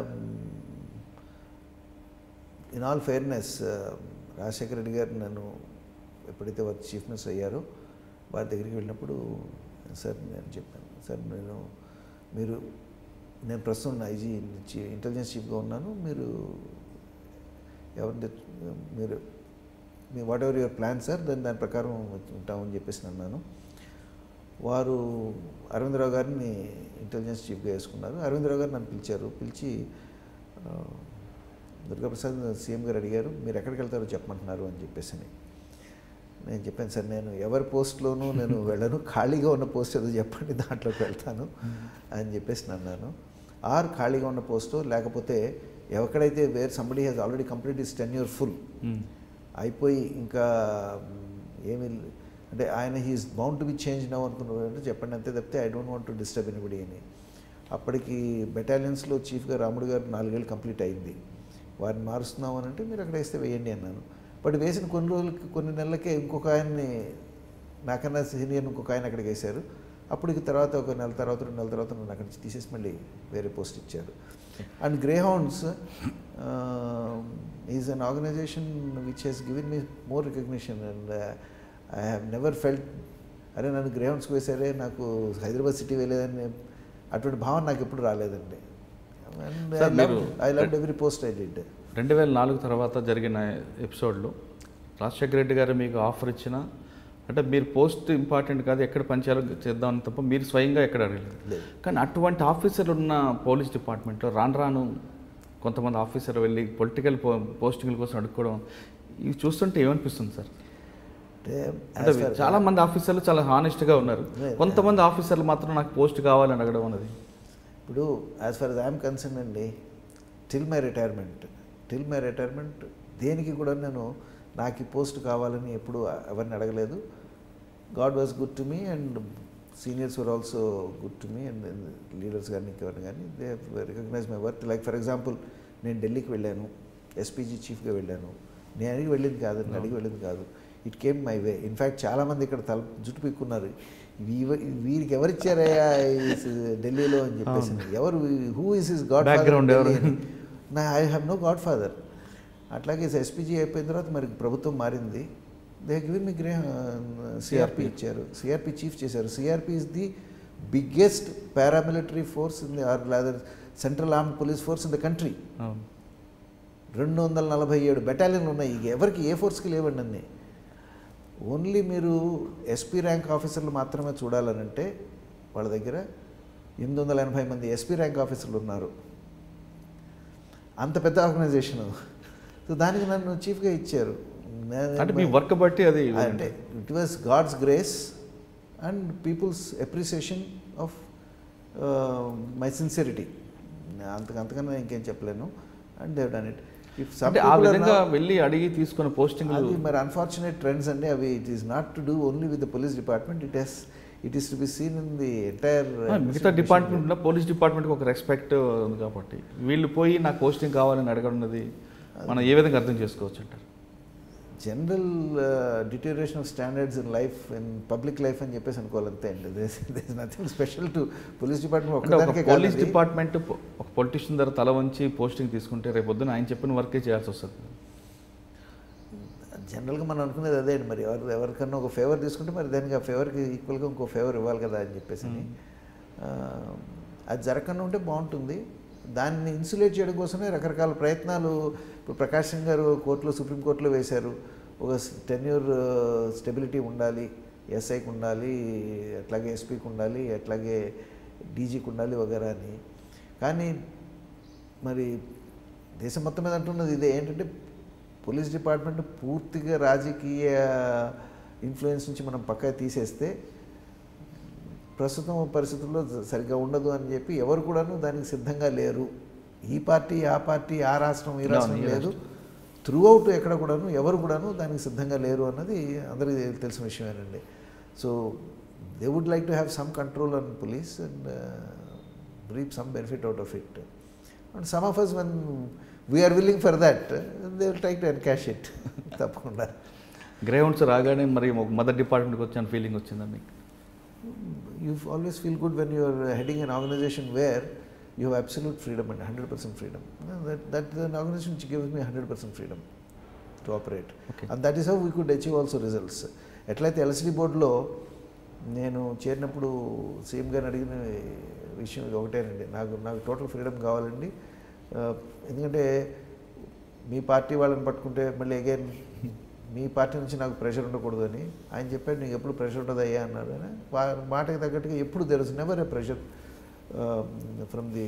in all fairness Rajasekhara Reddy garu నన్ను ఎప్పుడైతే వారు చీఫ్ మినిస్టర్ అయ్యారో వారి దగ్గరికి వెళ్ళినప్పుడు సార్ నేను చెప్పాను సార్ నేను మీరు నేను ప్రస్తుతం ఐజీ ఇంటెలిజెన్స్ చీఫ్గా ఉన్నాను మీరు ఎవరిని తెచ్చు- మీరు మీ whatever your plan sir దాని దాని ప్రకారం ఉంటామని చెప్పేసి అన్నాను వారు అరవిందరావు గారిని ఇంటెలిజెన్స్ చీఫ్గా వేసుకున్నారు అరవిందరావు గారు నన్ను పిలిచారు పిలిచి ఆ, దుర్గాప్రసాద్ సీఎం గారు అడిగారు మీరు ఎక్కడికి వెళ్తారో చెప్పమంటున్నారు అని చెప్పేసి నేను చెప్పాను సార్ నేను ఎవరి పోస్ట్లోనూ నేను వెళ్ళను ఖాళీగా ఉన్న పోస్ట్ ఏదో చెప్పండి దాంట్లోకి వెళ్తాను అని చెప్పేసి అన్నాను ఆర్ ఖాళీగా ఉన్న పోస్టు లేకపోతే ఎక్కడైతే where somebody has already complete is ten year full అయిపోయి ఇంకా మ్, ఏమీ లే- అంటే ఆయన he's bound to be change now అనుకున్నారు అంటే చెప్పండి అంతే తప్పితే I don't want to disturb anybody అని అప్పటికి బెటాలియన్స్లో చీఫ్గా రాముడు గారు నాలుగేళ్ళు కంప్లీట్ అయింది వారిని మారుస్తున్నాం అని అంటే మీరు అక్కడ వేస్తే వేయండి అన్నాను బట్ వేసిన కొన్ని రోజులకి కొన్ని నెలలకే ఇంకొక ఆయన్ని నాకన్నా సీనియర్ ఇంకొక ఆయన అక్కడికి వేశారు అప్పటికి తర్వాత ఒక నెల తర్వాత రెండు నెలల తర్వాత నన్ను అక్కడి నుంచి తీసేసి మళ్ళీ వేరే పోస్ట్ ఇచ్చారు and Greyhounds is an organisation which has given me more recognition and I have never felt అరే నన్ను గ్రే హౌండ్స్కి వేసారే నాకు హైదరాబాద్ సిటీ వేయలేదని అటువంటి భావన నాకు ఎప్పుడు రాలేదండి Sir, మీరు- I love every post I did రెండు వేల నాలుగు తర్వాత జరిగిన ఎపిసోడ్లో రాజశేఖర రెడ్డి గారు మీకు ఆఫర్ ఇచ్చిన అంటే మీరు పోస్ట్ ఇంపార్టెంట్ కాదు ఎక్కడ పనిచేయాలో చేద్దామని తప్ప మీరు స్వయంగా ఎక్కడ అడగలేదు లేదు కానీ అటువంటి ఆఫీసర్లు ఉన్న పోలీస్ డిపార్ట్మెంట్లో రాను రాను కొంతమంది ఆఫీసర్ వెళ్ళి పొలిటికల్ పో పోస్టింగ్ల కోసం అడుక్కోవడం ఇవి చూస్తుంటే ఏమనిపిస్తుంది సార్ అంటే అంటే as far- చాలా మంది ఆఫీసర్లు చాలా హానెస్ట్గా ఉన్నారు Right. కొంతమంది ఆఫీసర్లు మాత్రం నాకు పోస్ట్ కావాలని అడగడం అన్నది ఇప్పుడు యాజ్ ఫర్ ఐఎమ్ కన్సర్న్ అండి till my retirement till my retirement దేనికి కూడా నేను నాకు ఈ పోస్ట్ కావాలని ఎప్పుడు ఎవరిని అడగలేదు God was good to me and seniors were also good to me and leaders కానీ ఇంకెవరిని కానీ they recognise my worth like for example నేను ఢిల్లీకి వెళ్ళాను ఎస్పీజీ చీఫ్గా వెళ్ళాను నేను అడిగి వెళ్ళింది కాదు నేను అడిగి వెళ్ళింది కాదు it came my way in fact చాలామంది ఇక్కడ తల జుట్టు పిక్కున్నారు వీ- వీరికి ఎవరు ఇచ్చారయ్యా ఈ స్ ఢిల్లీలో అని చెప్పేసి ఎవరు who is is God Background ఎవరు? నా I have no godfather అట్లాగే ఎస్పీజీ అయిపోయిన తర్వాత మరి ప్రభుత్వం మారింది దే గివెన్ మీ గ్రే సిఆర్పి ఇచ్చారు సిఆర్పి చీఫ్ చేశారు CRP is the biggest paramilitary force in the or rather central armed police force in the country అవును రెండు వందల నలభై ఏడు బెటాలియన్లు ఉన్నాయి ఇక ఎవరికి ఏ ఫోర్స్కి లేవండి అన్ని ఓన్లీ మీరు ఎస్పీ ర్యాంక్ ఆఫీసర్లు మాత్రమే చూడాలనంటే వాళ్ళ దగ్గర ఎనిమిది వందల ఎనభై మంది ఎస్పీ ర్యాంక్ ఆఫీసర్లు ఉన్నారు అంత పెద్ద ఆర్గనైజేషన్ సో దానికి నన్ను చీఫ్గా ఇచ్చారు నేను- అంటే మీ వర్క్ బట్టి అది అంటే it was God's grace and people's appreciation of my sincerity అంతకు అంతకన్నా ఇంకేం చెప్పలేను and they've done it if అంటే ఆ విధంగా వెళ్ళి అడిగి తీసుకున్న పోస్టింగ్ అది మరి అన్ఫార్చునేట్ ట్రెండ్స్ అండి అవి it is not to do only with the police department it has it is to be seen in the entire మిగతా డిపార్ట్మెంట్ పోలీస్ డిపార్ట్మెంట్కి ఒక రెస్పెక్ట్ ఉంది కాబట్టి వీళ్ళు పోయి నాకు పోస్టింగ్ కావాలని అడగనున్నది మనం ఏ విధంగా అర్థం చేసుకోవచ్చు అంటారు general deterioration of standards in life in public life అని చెప్పేసి అనుకోవాలంతే అండి this nothing special to police department అంటే ఒక ఒక్కదానికే పోలీస్ కాదు డిపార్ట్మెంట్ పొ- ఒక పొలిటీషియన్ దగ్గర తల వంచి పోస్టింగ్ తీసుకుంటే రేపు పొద్దున ఆయన చెప్పిన వర్కే చేయాల్సి వస్తుంది జనరల్గా మనం అనుకునేది అదే అండి మరి ఎవరు ఎవరికన్నా ఒక ఫేవర్ తీసుకుంటే మరి దానికి ఆ ఫేవర్కి ఈక్వల్గా ఇంకో ఫేవర్ ఇవ్వాలి కదా అని చెప్పేసి ఆ, అది జరగకుండా ఉంటే బాగుంటుంది దాన్ని ఇన్సులేట్ చేయడం కోసమే రకరకాల ప్రయత్నాలు ఇప్పుడు ప్రకాష్ సింగ్ గారు కోర్టులో సుప్రీంకోర్టులో వేశారు ఒక టెన్యూర్ స్టెబిలిటీ ఉండాలి ఎస్ఐకి ఉండాలి అట్లాగే ఎస్పీకి ఉండాలి అట్లాగే డీజీకి ఉండాలి వగేరా అని కానీ మరి దేశం మొత్తం మీద అంటున్నది ఇదే ఏంటంటే పోలీస్ డిపార్ట్మెంట్ పూర్తిగా రాజకీయ ఇన్ఫ్లుయెన్స్ నుంచి మనం పక్కకి తీసేస్తే ప్రస్తుతం పరిస్థితుల్లో సరిగ్గా ఉండదు అని చెప్పి ఎవరు కూడాను దానికి సిద్ధంగా లేరు ఈ పార్టీ ఆ పార్టీ ఆ రాష్ట్రం ఈ రాష్ట్రం ఈ లేదు త్రూ అవుట్ ఎక్కడ కూడాను ఎవరు కూడాను దానికి సిద్ధంగా లేరు అన్నది అందరికీ తెలిసిన విషయమేనండి so they would like to have some control on police and reap some benefit out of it and some of us one we're willing for that they will try to encash it తప్పకుండా grounds రాగానే మరి ఒక mother డిపార్ట్మెంట్కి వచ్చిన feeling వచ్చిందా మీకు you always feel good when you are heading an organization where you have absolute freedom and 100% freedom. No, That, that is an organization which gives me 100% freedom to operate. Okay. And that is how we could achieve also results. ఎట్లయితే LCD బోర్డులో నేను చేరినప్పుడు CM గారిని అడిగిన విషయం ఇది ఒకటేనండి నాకు నాకు టోటల్ ఫ్రీడమ్ కావాలండి ఆ, ఎందుకంటే మీ పార్టీ వాళ్ళని పట్టుకుంటే మళ్ళీ అగైన్ మీ పార్టీ నుంచి నాకు ప్రెషర్ ఉండకూడదు అని ఆయన చెప్పాడు నీకు ఎప్పుడు ప్రెషర్ ఉండదు అయ్యా అన్నాడు అని వా- మాటకి తగ్గట్టుగా ఎప్పుడు there is never a pressure from the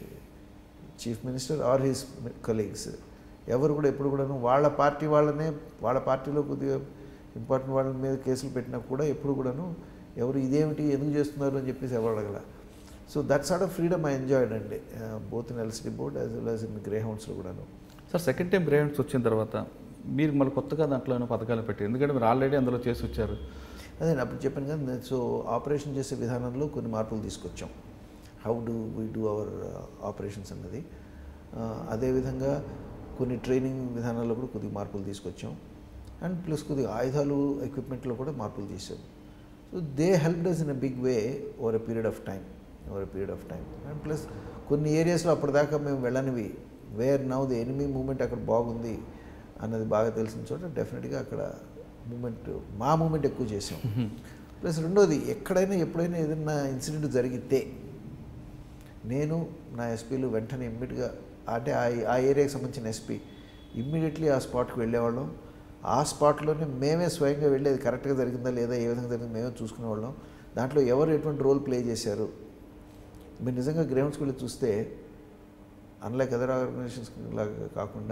chief minister or his colleagues ఎవరు కూడా ఎప్పుడు కూడాను వాళ్ళ పార్టీ వాళ్ళనే వాళ్ళ పార్టీలో కొద్దిగా ఇంపార్టెంట్ వాళ్ళ మీద కేసులు పెట్టినా కూడా ఎప్పుడు కూడాను ఎవరు ఇదేమిటి ఎందుకు చేస్తున్నారు అని చెప్పేసి ఎవరు అడగల so that sort of freedom I enjoyed అండి both in LCT board as well as in గ్రే హౌండ్స్లో కూడాను సార్ సెకండ్ టైం గ్రౌండ్స్ వచ్చిన తర్వాత మీరు మళ్ళీ కొత్తగా దాంట్లో ఏమైనా పథకాలు పెట్టి ఎందుకంటే మీరు ఆల్రెడీ అందులో చేసి వచ్చారు అదే అప్పుడు చెప్పాను కదా సో ఆపరేషన్ చేసే విధానంలో కొన్ని మార్పులు తీసుకొచ్చాం how do we do our operations అన్నది ఆ, అదేవిధంగా కొన్ని ట్రైనింగ్ విధానాల్లో కూడా కొద్దిగా మార్పులు తీసుకొచ్చాం అండ్ ప్లస్ కొద్దిగా ఆయుధాలు ఎక్విప్మెంట్లో కూడా మార్పులు చేసాం so they help does in a big way over a period of time over a period of time and plus కొన్ని ఏరియాస్లో అప్పటిదాకా మేము వెళ్ళనివి where now the enemy movement అక్కడ బాగుంది అన్నది బాగా తెలిసిన చోట డెఫినెట్గా అక్కడ మూమెంట్ మా మూమెంట్ ఎక్కువ చేసాం ప్లస్ రెండోది ఎక్కడైనా ఎప్పుడైనా ఏదైనా ఇన్సిడెంట్ జరిగితే నేను నా ఎస్పీలు వెంటనే ఇమ్మీడియట్గా అంటే ఆ ఆ ఏరియాకి సంబంధించిన ఎస్పీ ఇమ్మీడియట్లీ ఆ స్పాట్కి వెళ్ళేవాళ్ళం ఆ స్పాట్లోనే మేమే స్వయంగా వెళ్ళి అది కరెక్ట్గా జరిగిందా లేదా ఏ విధంగా జరిగింది మేమే చూసుకునేవాళ్ళం దాంట్లో ఎవరు ఎటువంటి రోల్ ప్లే చేశారు మీరు నిజంగా గ్రౌండ్స్కి వెళ్ళి చూస్తే అన్లైక్ అదర్ ఆర్గనైజేషన్స్ లాగా కాకుండా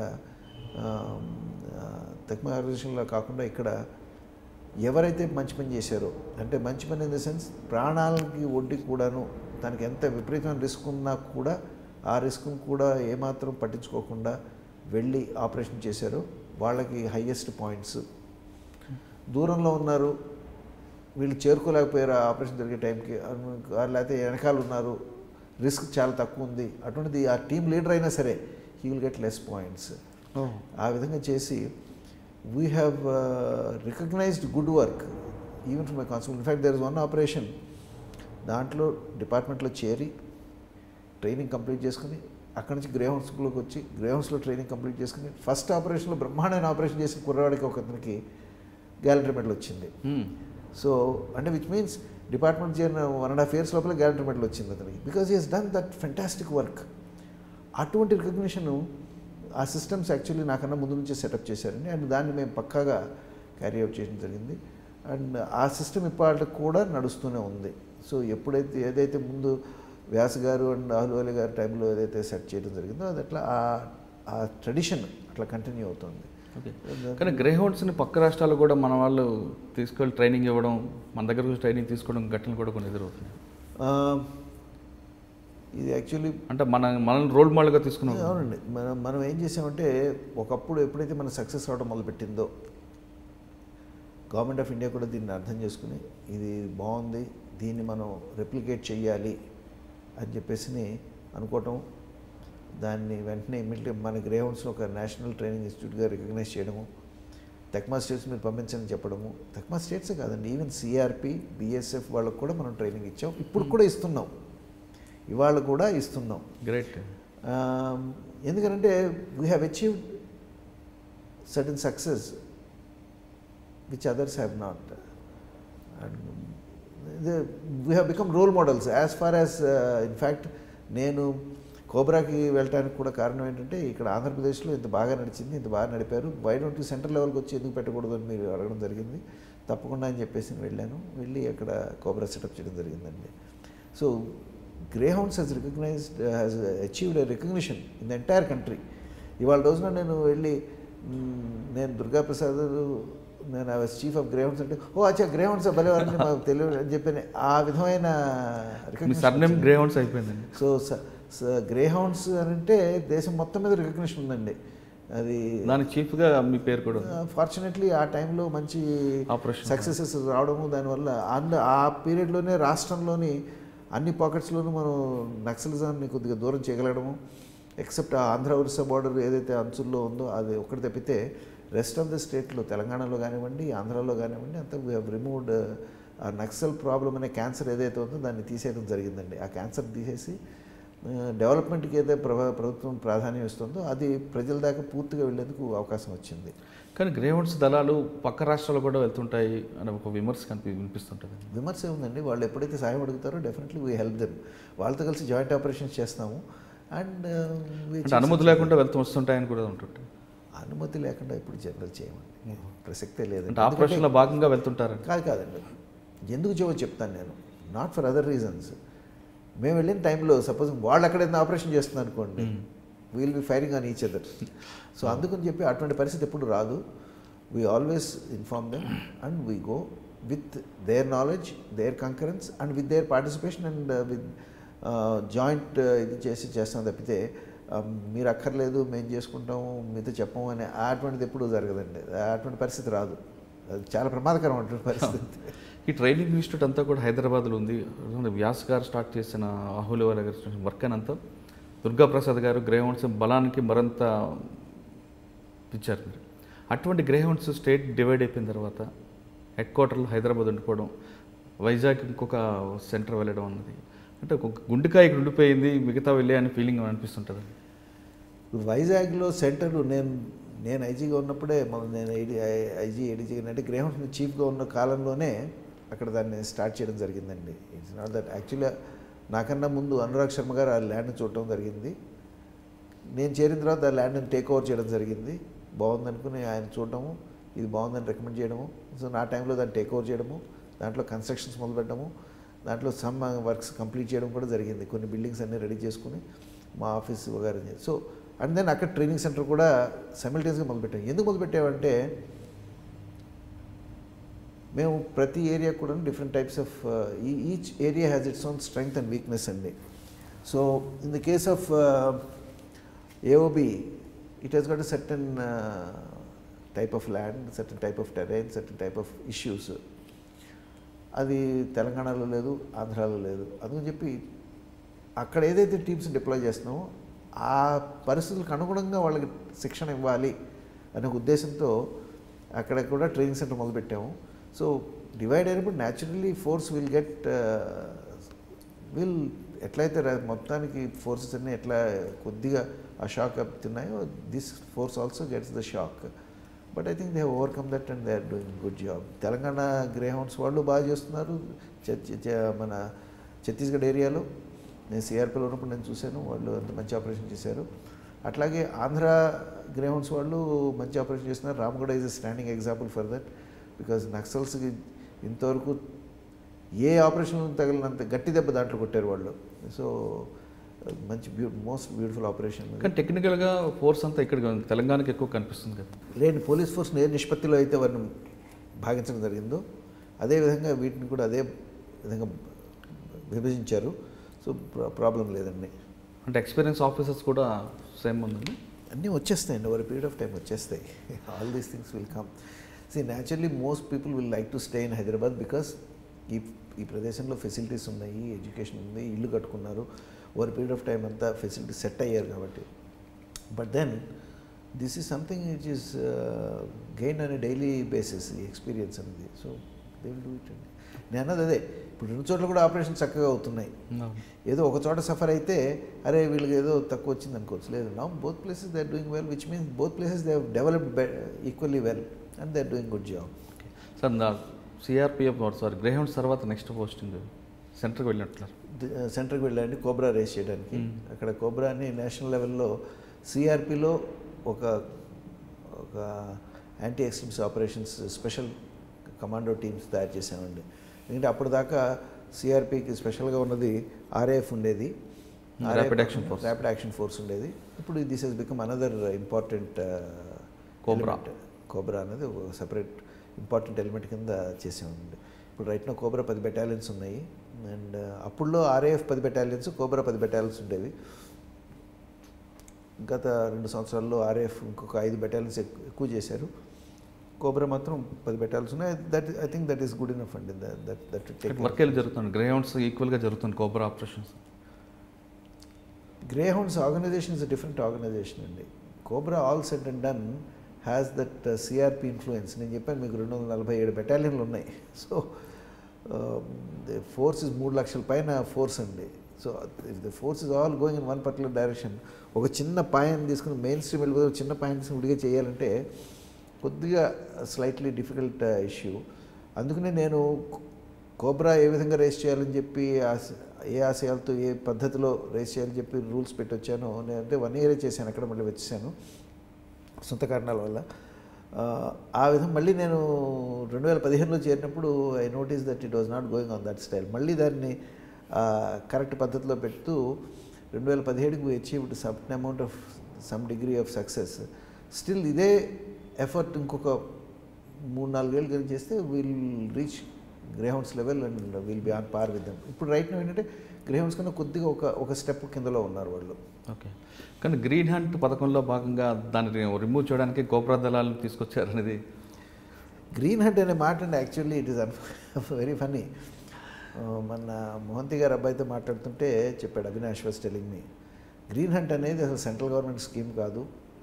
తక్కువ ఆర్గనైజేషన్లా కాకుండా ఇక్కడ ఎవరైతే మంచి పని చేశారో అంటే మంచి పని ఇన్ ద సెన్స్ ప్రాణాలకి ఒడ్డి కూడాను తనకి ఎంత విపరీతమైన రిస్క్ ఉన్నా కూడా ఆ రిస్క్ను కూడా ఏమాత్రం పట్టించుకోకుండా వెళ్ళి ఆపరేషన్ చేశారో వాళ్ళకి హయ్యెస్ట్ పాయింట్స్ దూరంలో ఉన్నారు వీళ్ళు చేరుకోలేకపోయారు ఆ ఆపరేషన్ జరిగే టైంకి అను- లేకపోతే వెనకాల ఉన్నారు రిస్క్ చాలా తక్కువ ఉంది అటువంటిది ఆ టీం లీడర్ అయినా సరే he will get less points ఆ విధంగా చేసి we have recognised good work even from my constable in fact there is one operation దాంట్లో డిపార్ట్మెంట్లో చేరి ట్రైనింగ్ కంప్లీట్ చేసుకుని అక్కడి నుంచి గ్రే హౌస్లోకి వచ్చి గ్రే హౌస్లో ట్రైనింగ్ కంప్లీట్ చేసుకుని ఫస్ట్ ఆపరేషన్లో బ్రహ్మాండమైన ఆపరేషన్ చేసిన కుర్రవాడికి ఒకతనికి గ్యాలంటరీ మెడల్ వచ్చింది సో అంటే విచ్ మీన్స్ డిపార్ట్మెంట్ చేరిన వన్ అండ్ హాఫ్ ఇయర్స్ లోపల గ్యారంటీ మెడల్ వచ్చింది అతనికి because he has done that fantastic work అటువంటి రికగ్నిషన్ ఆ సిస్టమ్స్ యాక్చువల్లీ నాకన్నా ముందు నుంచే సెటప్ చేశారండి అండ్ దాన్ని మేము పక్కాగా క్యారీ అవుట్ చేయడం జరిగింది అండ్ ఆ సిస్టమ్ ఇప్పటికి కూడా నడుస్తూనే ఉంది సో ఎప్పుడైతే ఏదైతే ముందు వ్యాస్ గారు అండ్ అహ్లువాలి గారి టైంలో ఏదైతే సెట్ చేయడం జరిగిందో అది అట్లా ఆ- ఆ ట్రెడిషన్ అట్లా కంటిన్యూ అవుతుంది ఓకే కానీ గ్రే హౌండ్స్ని పక్క రాష్ట్రాలు కూడా మన వాళ్ళు తీసుకెళ్ళి ట్రైనింగ్ ఇవ్వడం మన దగ్గర నుంచి ట్రైనింగ్ తీసుకోవడం ఘటనలు కూడా కొన్ని ఎదురవుతున్నాయి ఆ, ఇది యాక్చువల్లీ అంటే మన మనల్ని రోల్ మోడల్గా తీసుకున్నాం అవునండి మనం మనం ఏం చేసామంటే ఒకప్పుడు ఎప్పుడైతే మన సక్సెస్ అవడం మొదలుపెట్టిందో గవర్నమెంట్ ఆఫ్ ఇండియా కూడా దీన్ని అర్థం చేసుకుని ఇది బాగుంది దీన్ని మనం రెప్లికేట్ చేయాలి అని చెప్పేసి అనుకోవటం దాన్ని వెంటనే ఇమ్మీడియట్గా మన గ్రే హౌన్స్లో ఒక నేషనల్ ట్రైనింగ్ ఇన్స్టిట్యూట్గా రికగ్నైజ్ చేయడము తెక్మా స్టేట్స్ మీరు పంపించని చెప్పడము తెక్మా స్టేట్సే కాదండి ఈవెన్ సిఆర్పి బిఎస్ఎఫ్ వాళ్ళకు కూడా మనం ట్రైనింగ్ ఇచ్చాం ఇప్పుడు కూడా ఇస్తున్నాం ఇవాళ కూడా ఇస్తున్నాం గ్రేట్ Um, ఎందుకంటే we have achieved certain success which others have not and we have become role models as far as in fact నేను కోబ్రాకి వెళ్ళడానికి కూడా కారణం ఏంటంటే ఇక్కడ ఆంధ్రప్రదేశ్లో ఇంత బాగా నడిచింది ఇంత బాగా నడిపారు వై డోంట్ సెంట్రల్ లెవెల్కి వచ్చి ఎందుకు పెట్టకూడదు అని మీరు అడగడం జరిగింది తప్పకుండా అని చెప్పేసి నేను వెళ్ళాను వెళ్ళి అక్కడ కోబ్రా సెటప్ చేయడం జరిగిందండి so Greyhounds has recognised has achieved recognition in the entire country ఇవాళ రోజున నేను వెళ్ళి మ్, నేను దుర్గా ప్రసాద్ నేను I was chief of Greyhounds అంటే ఓ అచ్చా గ్రేహౌండ్స్ భలేవారని మాకు తెలియదు అని చెప్పి ఆ విధమైన మీ recognition సర్నేమ్ వచ్చింది. గ్రే హౌండ్స్ అయిపోయిందండి సో గ్రే హౌండ్స్ అని అంటే దేశం మొత్తం మీద రికగ్నిషన్ ఉందండి అది దానికి చీఫ్గా మీ పేరు కూడా ఉంది ఫార్చునేట్లీ ఆ టైంలో మంచి ఆపరేషన్ సక్సెసెస్ రావడము దానివల్ల అండ్ ఆ పీరియడ్లోనే రాష్ట్రంలోని అన్ని పాకెట్స్లోనూ మనం నక్సలిజాన్ని కొద్దిగా దూరం చేయగలగడము ఎక్సెప్ట్ ఆ ఆంధ్ర ఒరిస్సా బార్డర్ ఏదైతే అంచుల్లో ఉందో అది ఒక్కటి తప్పితే రెస్ట్ ఆఫ్ ద స్టేట్లో తెలంగాణలో కానివ్వండి ఆంధ్రాలో కానివ్వండి అంతా వీ హ్యావ్ రిమూవ్డ్ ఆ నక్సల్ ప్రాబ్లం అనే క్యాన్సర్ ఏదైతే ఉందో దాన్ని తీసేయడం జరిగిందండి ఆ క్యాన్సర్ తీసేసి డెవలప్మెంట్కి ఏదైతే ప్రభ ప్రభుత్వం ప్రాధాన్యం ఇస్తుందో అది ప్రజల దాకా పూర్తిగా వెళ్ళేందుకు అవకాశం వచ్చింది కానీ గ్రే హౌండ్స్ దళాలు పక్క రాష్ట్రాలు కూడా వెళ్తుంటాయి అని ఒక విమర్శ కనిపి వినిపిస్తుంటుంది విమర్శ ఉందండి వాళ్ళు ఎప్పుడైతే సాయం అడుగుతారో డెఫినెట్లీ వీ హెల్ప్ దెమ్ వాళ్ళతో కలిసి జాయింట్ ఆపరేషన్స్ చేస్తాము అండ్ అంటే అనుమతి లేకుండా వెళ్తూ వస్తుంటాయని కూడా ఉంటుంటాయి అనుమతి లేకుండా ఇప్పుడు జనరల్ చేయమండి ప్రసక్తే లేదండి అంటే ఆపరేషన్లో భాగంగా వెళ్తుంటారని కాదు కాదండి ఎందుకు చెవో చెప్తాను నేను నాట్ ఫర్ అదర్ రీజన్స్ మేము వెళ్ళిన టైంలో సపోజ్ వాళ్ళు అక్కడ ఏదైనా ఆపరేషన్ చేస్తుంది అనుకోండి we'll be firing on each other so అందుకని చెప్పి అటువంటి పరిస్థితి ఎప్పుడు రాదు we always inform them and we go with their knowledge their concurrence and with their participation and with joint ఇది చేసి చేస్తాం తప్పితే ఆ, మీరు అక్కర్లేదు మేము చేసుకుంటాము మీతో చెప్పము అనే అటువంటిది ఎప్పుడూ జరగదండి అటువంటి పరిస్థితి రాదు అది చాలా ప్రమాదకరం అటువంటి పరిస్థితి ఈ ట్రైనింగ్ ఇన్స్టిట్యూట్ అంతా కూడా హైదరాబాద్లో ఉంది వ్యాస్ గారు స్టార్ట్ చేసిన అహులవాల గారు వర్క్ అంతా దుర్గా ప్రసాద్ గారు గ్రే హౌండ్స్ బలానికి మరింత ఇచ్చారు మీరు అటువంటి గ్రే హౌండ్స్ స్టేట్ డివైడ్ అయిపోయిన తర్వాత హెడ్ క్వార్టర్లో హైదరాబాద్ ఉండిపోవడం వైజాగ్ ఇంకొక సెంటర్ వెళ్ళడం అన్నది అంటే ఒక గుండెకాయ ఇక్కడ ఉండిపోయింది మిగతా వెళ్ళే అని ఫీలింగ్ అనిపిస్తుంటుంది వైజాగ్లో సెంటర్ నేను నేను ఐజీగా ఉన్నప్పుడే మన నేను ఐడి ఐజీ ఏడీజీ అంటే గ్రేహౌండ్స్ చీఫ్గా ఉన్న కాలంలోనే అక్కడ దాన్ని స్టార్ట్ చేయడం జరిగిందండి ఇట్స్ నాట్ దట్ యాక్చువల్గా నాకన్నా ముందు అనురాగ్ శర్మ గారు ఆ ల్యాండ్ చూడటం జరిగింది నేను చేరిన తర్వాత ఆ ల్యాండ్ని టేక్ ఓవర్ చేయడం జరిగింది బాగుంది అనుకుని ఆయన చూడటము ఇది బాగుందని రికమెండ్ చేయడము సో నా టైంలో దాన్ని టేక్ ఓవర్ చేయడము దాంట్లో కన్స్ట్రక్షన్స్ మొదలుపెట్టడము దాంట్లో సమ్ వర్క్స్ కంప్లీట్ చేయడం కూడా జరిగింది కొన్ని బిల్డింగ్స్ అన్నీ రెడీ చేసుకుని మా ఆఫీస్ వగైరా సో అండ్ దెన్ అక్కడ ట్రైనింగ్ సెంటర్ కూడా సైమిల్టేనియస్గా మొదలుపెట్టాం ఎందుకు మొదలుపెట్టామంటే మేము ప్రతి ఏరియా కూడా different types of each area has its own strength and weakness అండి so in the case of AOB it has got certain type of land certain type of terrain certain type of issues అది తెలంగాణలో లేదు ఆంధ్రాలో లేదు అందుకని చెప్పి అక్కడ ఏదైతే టీమ్స్ డిప్లాయ్ చేస్తున్నామో ఆ పరిస్థితులకు అనుగుణంగా వాళ్ళకి శిక్షణ ఇవ్వాలి అనే ఒక ఉద్దేశంతో అక్కడ కూడా ట్రైనింగ్ సెంటర్ మొదలుపెట్టాము సో డివైడ్ అయినప్పుడు naturally force will get will ఎట్లయితే ర- మొత్తానికి ఫోర్సెస్ అన్నీ ఎట్లా కొద్దిగా ఆ షాక్ తిన్నాయో this force also gets the shock but I think they overcome that and they are doing good job Telangana Greyhounds వాళ్ళు బాగా చేస్తున్నారు చ- చ- చ- మన ఛత్తీస్గఢ్ ఏరియాలో నేను సిఆర్పిలో ఉన్నప్పుడు నేను చూశాను వాళ్ళు అంత మంచి ఆపరేషన్ చేశారు అట్లాగే ఆంధ్ర గ్రే హౌండ్స్ వాళ్ళు మంచి ఆపరేషన్ చేస్తున్నారు రామగడ is standing example for that because నక్సల్స్కి ఇంతవరకు ఏ ఆపరేషన్ తగిలినంత గట్టి దెబ్బ దాంట్లో కొట్టారు వాళ్ళు సో మంచి బ్యూ మోస్ట్ బ్యూటిఫుల్ ఆపరేషన్ కానీ టెక్నికల్గా ఫోర్స్ అంతా ఇక్కడ తెలంగాణకి ఎక్కువ కనిపిస్తుంది కదా లేని పోలీస్ ఫోర్స్ని ఏ నిష్పత్తిలో అయితే వారిని భాగించడం జరిగిందో అదేవిధంగా వీటిని కూడా అదే విధంగా విభజించారు సో ప్రాబ్లం లేదండి అంటే ఎక్స్పీరియన్స్ ఆఫీసర్స్ కూడా సేమ్ ఉందండి అన్నీ వచ్చేస్తాయండి ఓవర్ పీరియడ్ ఆఫ్ టైం వచ్చేస్తాయి all these things will come see naturally most people will like to stay in Hyderabad because ఈ ఈ ప్రదేశంలో ఫెసిలిటీస్ ఉన్నాయి ఎడ్యుకేషన్ ఉంది ఇల్లు కట్టుకున్నారు ఓవర్ పీరియడ్ ఆఫ్ టైం అంతా ఫెసిలిటీస్ సెట్ అయ్యారు కాబట్టి but then this is something which is gain అనే డైలీ బేసిస్ ఈ ఎక్స్పీరియన్స్ అనేది so they will do it అండి నేను అన్నది అదే ఇప్పుడు రెండు చోట్ల కూడా ఆపరేషన్ చక్కగా అవుతున్నాయి ఏదో ఒక చోట సఫర్ అయితే అరే వీళ్ళకి ఏదో తక్కువ వచ్చింది అనుకోవచ్చు లేదు నా both places they are doing well which means both places they developed equally well and they are doing good job sir నా సిఆర్పిఎఫ్ సార్ గ్రేహౌండ్స్ తర్వాత నెక్స్ట్ పోస్టింగ్ సెంటర్కి వెళ్ళినట్లున్నారు సెంటర్కి వెళ్ళండి కోబ్రా రేస్ చేయడానికి అక్కడ కోబ్రాని నేషనల్ లెవెల్లో సిఆర్పిలో ఒక ఒక anti extremes operations special commando teams తయారు చేసామండి ఎందుకంటే అప్పటిదాకా సిఆర్పికి స్పెషల్గా ఉన్నది ఆర్ఏఎఫ్ ఉండేది Rapid Action Force. Rapid action force ఉండేది ఇప్పుడు this has become another important Cobra. Cobra అనేది ఒక సపరేట్ ఇంపార్టెంట్ ఎలిమెంట్ కింద చేసామండి ఇప్పుడు రైట్ నా కోబ్రా పది బెటాలియన్స్ ఉన్నాయి అండ్ అప్పుడులో ఆర్ఏఎఫ్ పది బెటాలియన్స్ కోబ్రా పది బెటాలియన్స్ ఉండేవి గత రెండు సంవత్సరాల్లో ఆర్ఏఎఫ్ ఇంకొక ఐదు బెటాలియన్స్ ఎక్కువ చేశారు కోబ్రా మాత్రం పది బెటాలియన్స్ ఉన్నాయి that I think that is good enough అండి దట్ దట్ టేక్ వర్క్ వెళ్ళి జరుగుతుంది గ్రేహౌండ్స్ ఈక్వల్గా జరుగుతుంది Cobra operations greyhounds organisation is different organisation అండి Cobra all set and done has that CRP influence నేను చెప్పాను మీకు రెండు వందల నలభై ఏడు బెటాలియన్లు ఉన్నాయి సో ఫోర్స్ ఇస్ మూడు లక్షల పైన ఫోర్స్ అండి so the force is all going in one particular direction ఒక చిన్న పాయింట్ తీసుకుని మెయిన్ స్ట్రీమ్ వెళ్ళిపోతే ఒక చిన్న పాయింట్ తీసుకుని విడిగా చేయాలంటే కొద్దిగా స్లైట్లీ డిఫికల్ట్ ఇష్యూ అందుకనే నేను కోబ్రా ఏ విధంగా రేస్ చేయాలని చెప్పి ఆశ ఏ ఆశయాలతో ఏ పద్ధతిలో రేస్ చేయాలని చెప్పి రూల్స్ పెట్టి వచ్చానో నేను అంటే వన్ ఇయరే చేశాను అక్కడ మళ్ళీ వచ్చేసాను సొంత కారణాల వల్ల ఆ, ఆ విధం మళ్ళీ నేను రెండు వేల పదిహేనులో చేరినప్పుడు I notice that it was not going on that style మళ్ళీ దాన్ని కరెక్ట్ పద్ధతిలో పెడుతూ రెండు వేల పదిహేడుకి achieved some amount of some degree of success still ఇదే ఎఫర్ట్ ఇంకొక మూడు నాలుగేళ్ళు కనుక చేస్తే will reach Greyhounds level and will be on par with them ఇప్పుడు రైట్ ఏంటంటే గ్రేహౌండ్స్ కన్నా కొద్దిగా ఒక ఒక స్టెప్ కిందలో ఉన్నారు వాళ్ళు ఓకే కానీ గ్రీన్ హంట్ పథకంలో భాగంగా దాన్ని రిమూవ్ చేయడానికి కోబ్రా దళాలను తీసుకొచ్చారనేది గ్రీన్ హంట్ అనే మాట అండి actually it is very funny మన మోహంతి గారు అబ్బాయితో మాట్లాడుతుంటే చెప్పాడు Avinash was telling me green hunt అనేది అసలు సెంట్రల్ గవర్నమెంట్ స్కీమ్ కాదు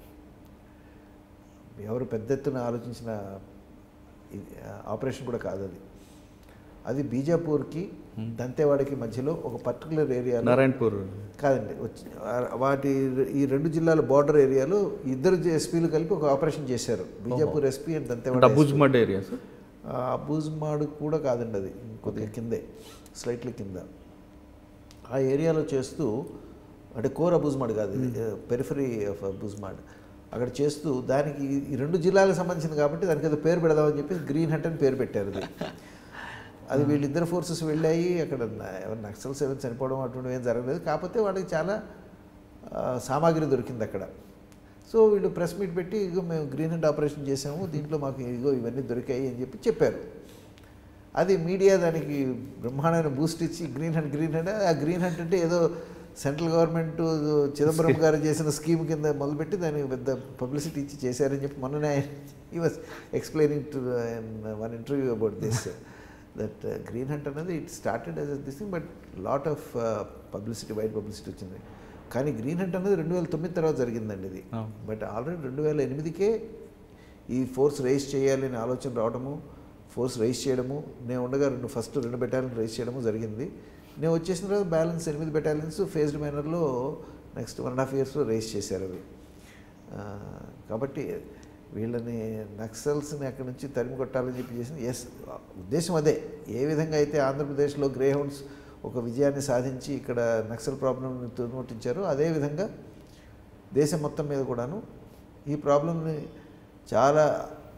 ఎవరు పెద్ద ఎత్తున ఆలోచించిన ఆపరేషన్ కూడా కాదు అది అది బీజాపూర్కి దంతేవాడకి మధ్యలో ఒక పర్టికులర్ ఏరియాలో నారాయణపూర్ కాదండి వచ్చి ఆ- వాటి ఈ రెండు జిల్లాల బార్డర్ ఏరియాలో ఇద్దరు ఎస్పీలు కలిపి ఒక ఆపరేషన్ చేశారు బీజాపూర్ ఎస్పీ అండ్ దంతేవాడ అంటే అబుజ్మడ్ ఏరియా సార్ అబూజ్మాడు కూడా కాదండి అది కొద్దిగా కిందే స్లైట్లీ కింద ఆ ఏరియాలో చేస్తూ అంటే కోర్ అబూజ్మాడ్ కాదు ఇది పెరిఫరీ ఆఫ్ అబూజ్మాడ్ అక్కడ చేస్తూ దానికి ఈ రెండు జిల్లాలకు సంబంధించింది కాబట్టి దానికి ఏదో పేరు పెడదామని చెప్పి గ్రీన్ హంట్ అని పేరు పెట్టారు అది అది వీళ్ళిద్దరు ఫోర్సెస్ వెళ్ళాయి అక్కడ న- ఎవరు నక్సల్స్ ఎవరు చనిపోవడం అటువంటివి ఏం జరగలేదు కాకపోతే వాళ్ళకి చాలా ఆ, సామాగ్రి దొరికింది అక్కడ సో వీళ్ళు ప్రెస్ మీట్ పెట్టి ఇగో మేము గ్రీన్ హంట్ ఆపరేషన్ చేసాము దీంట్లో మాకు ఇగో ఇవన్నీ దొరికాయి అని చెప్పి చెప్పారు అది మీడియా దానికి బ్రహ్మాండమైన బూస్ట్ ఇచ్చి గ్రీన్ హంట్ గ్రీన్ హంట్ ఆ గ్రీన్ హంట్ అంటే ఏదో సెంట్రల్ గవర్నమెంట్ చిదంబరం గారు చేసిన స్కీమ్ కింద మొదలుపెట్టి దానికి పెద్ద పబ్లిసిటీ ఇచ్చి చేశారని చెప్పి మొన్ననే ఈ was explaining to one interview about this that green hunt అనేది it started as this thing but lot of publicity wide publicity వచ్చింది కానీ గ్రీన్ హంట్ అనేది రెండు వేల తొమ్మిది తర్వాత జరిగిందండి ఇది అవును. బట్ ఆల్రెడీ రెండు వేల ఎనిమిదికే ఈ ఫోర్స్ రైజ్ చేయాలి అనే ఆలోచన రావడము ఫోర్స్ రైజ్ చేయడము నేను ఉండగా రెండు ఫస్ట్ రెండు బెటాలియన్ రైజ్ చేయడము జరిగింది నేను వచ్చేసిన తర్వాత బ్యాలెన్స్ ఎనిమిది బెటాలియన్స్ ఫేజ్డ్ మేనర్లో నెక్స్ట్ వన్ అండ్ హాఫ్ ఇయర్స్లో రైజ్ చేశారు అవి ఆ, కాబట్టి వీళ్ళని నక్సల్స్ని అక్కడి నుంచి తరిమి కొట్టాలని చెప్పి చేసిన ఎస్ ఉద్దేశం అదే ఏ విధంగా అయితే ఆంధ్రప్రదేశ్లో గ్రే హౌండ్స్ ఒక విజయాన్ని సాధించి ఇక్కడ నక్సల్ ప్రాబ్లంని తుదముట్టించారో అదేవిధంగా దేశం మొత్తం మీద కూడాను ఈ ప్రాబ్లమ్ని చాలా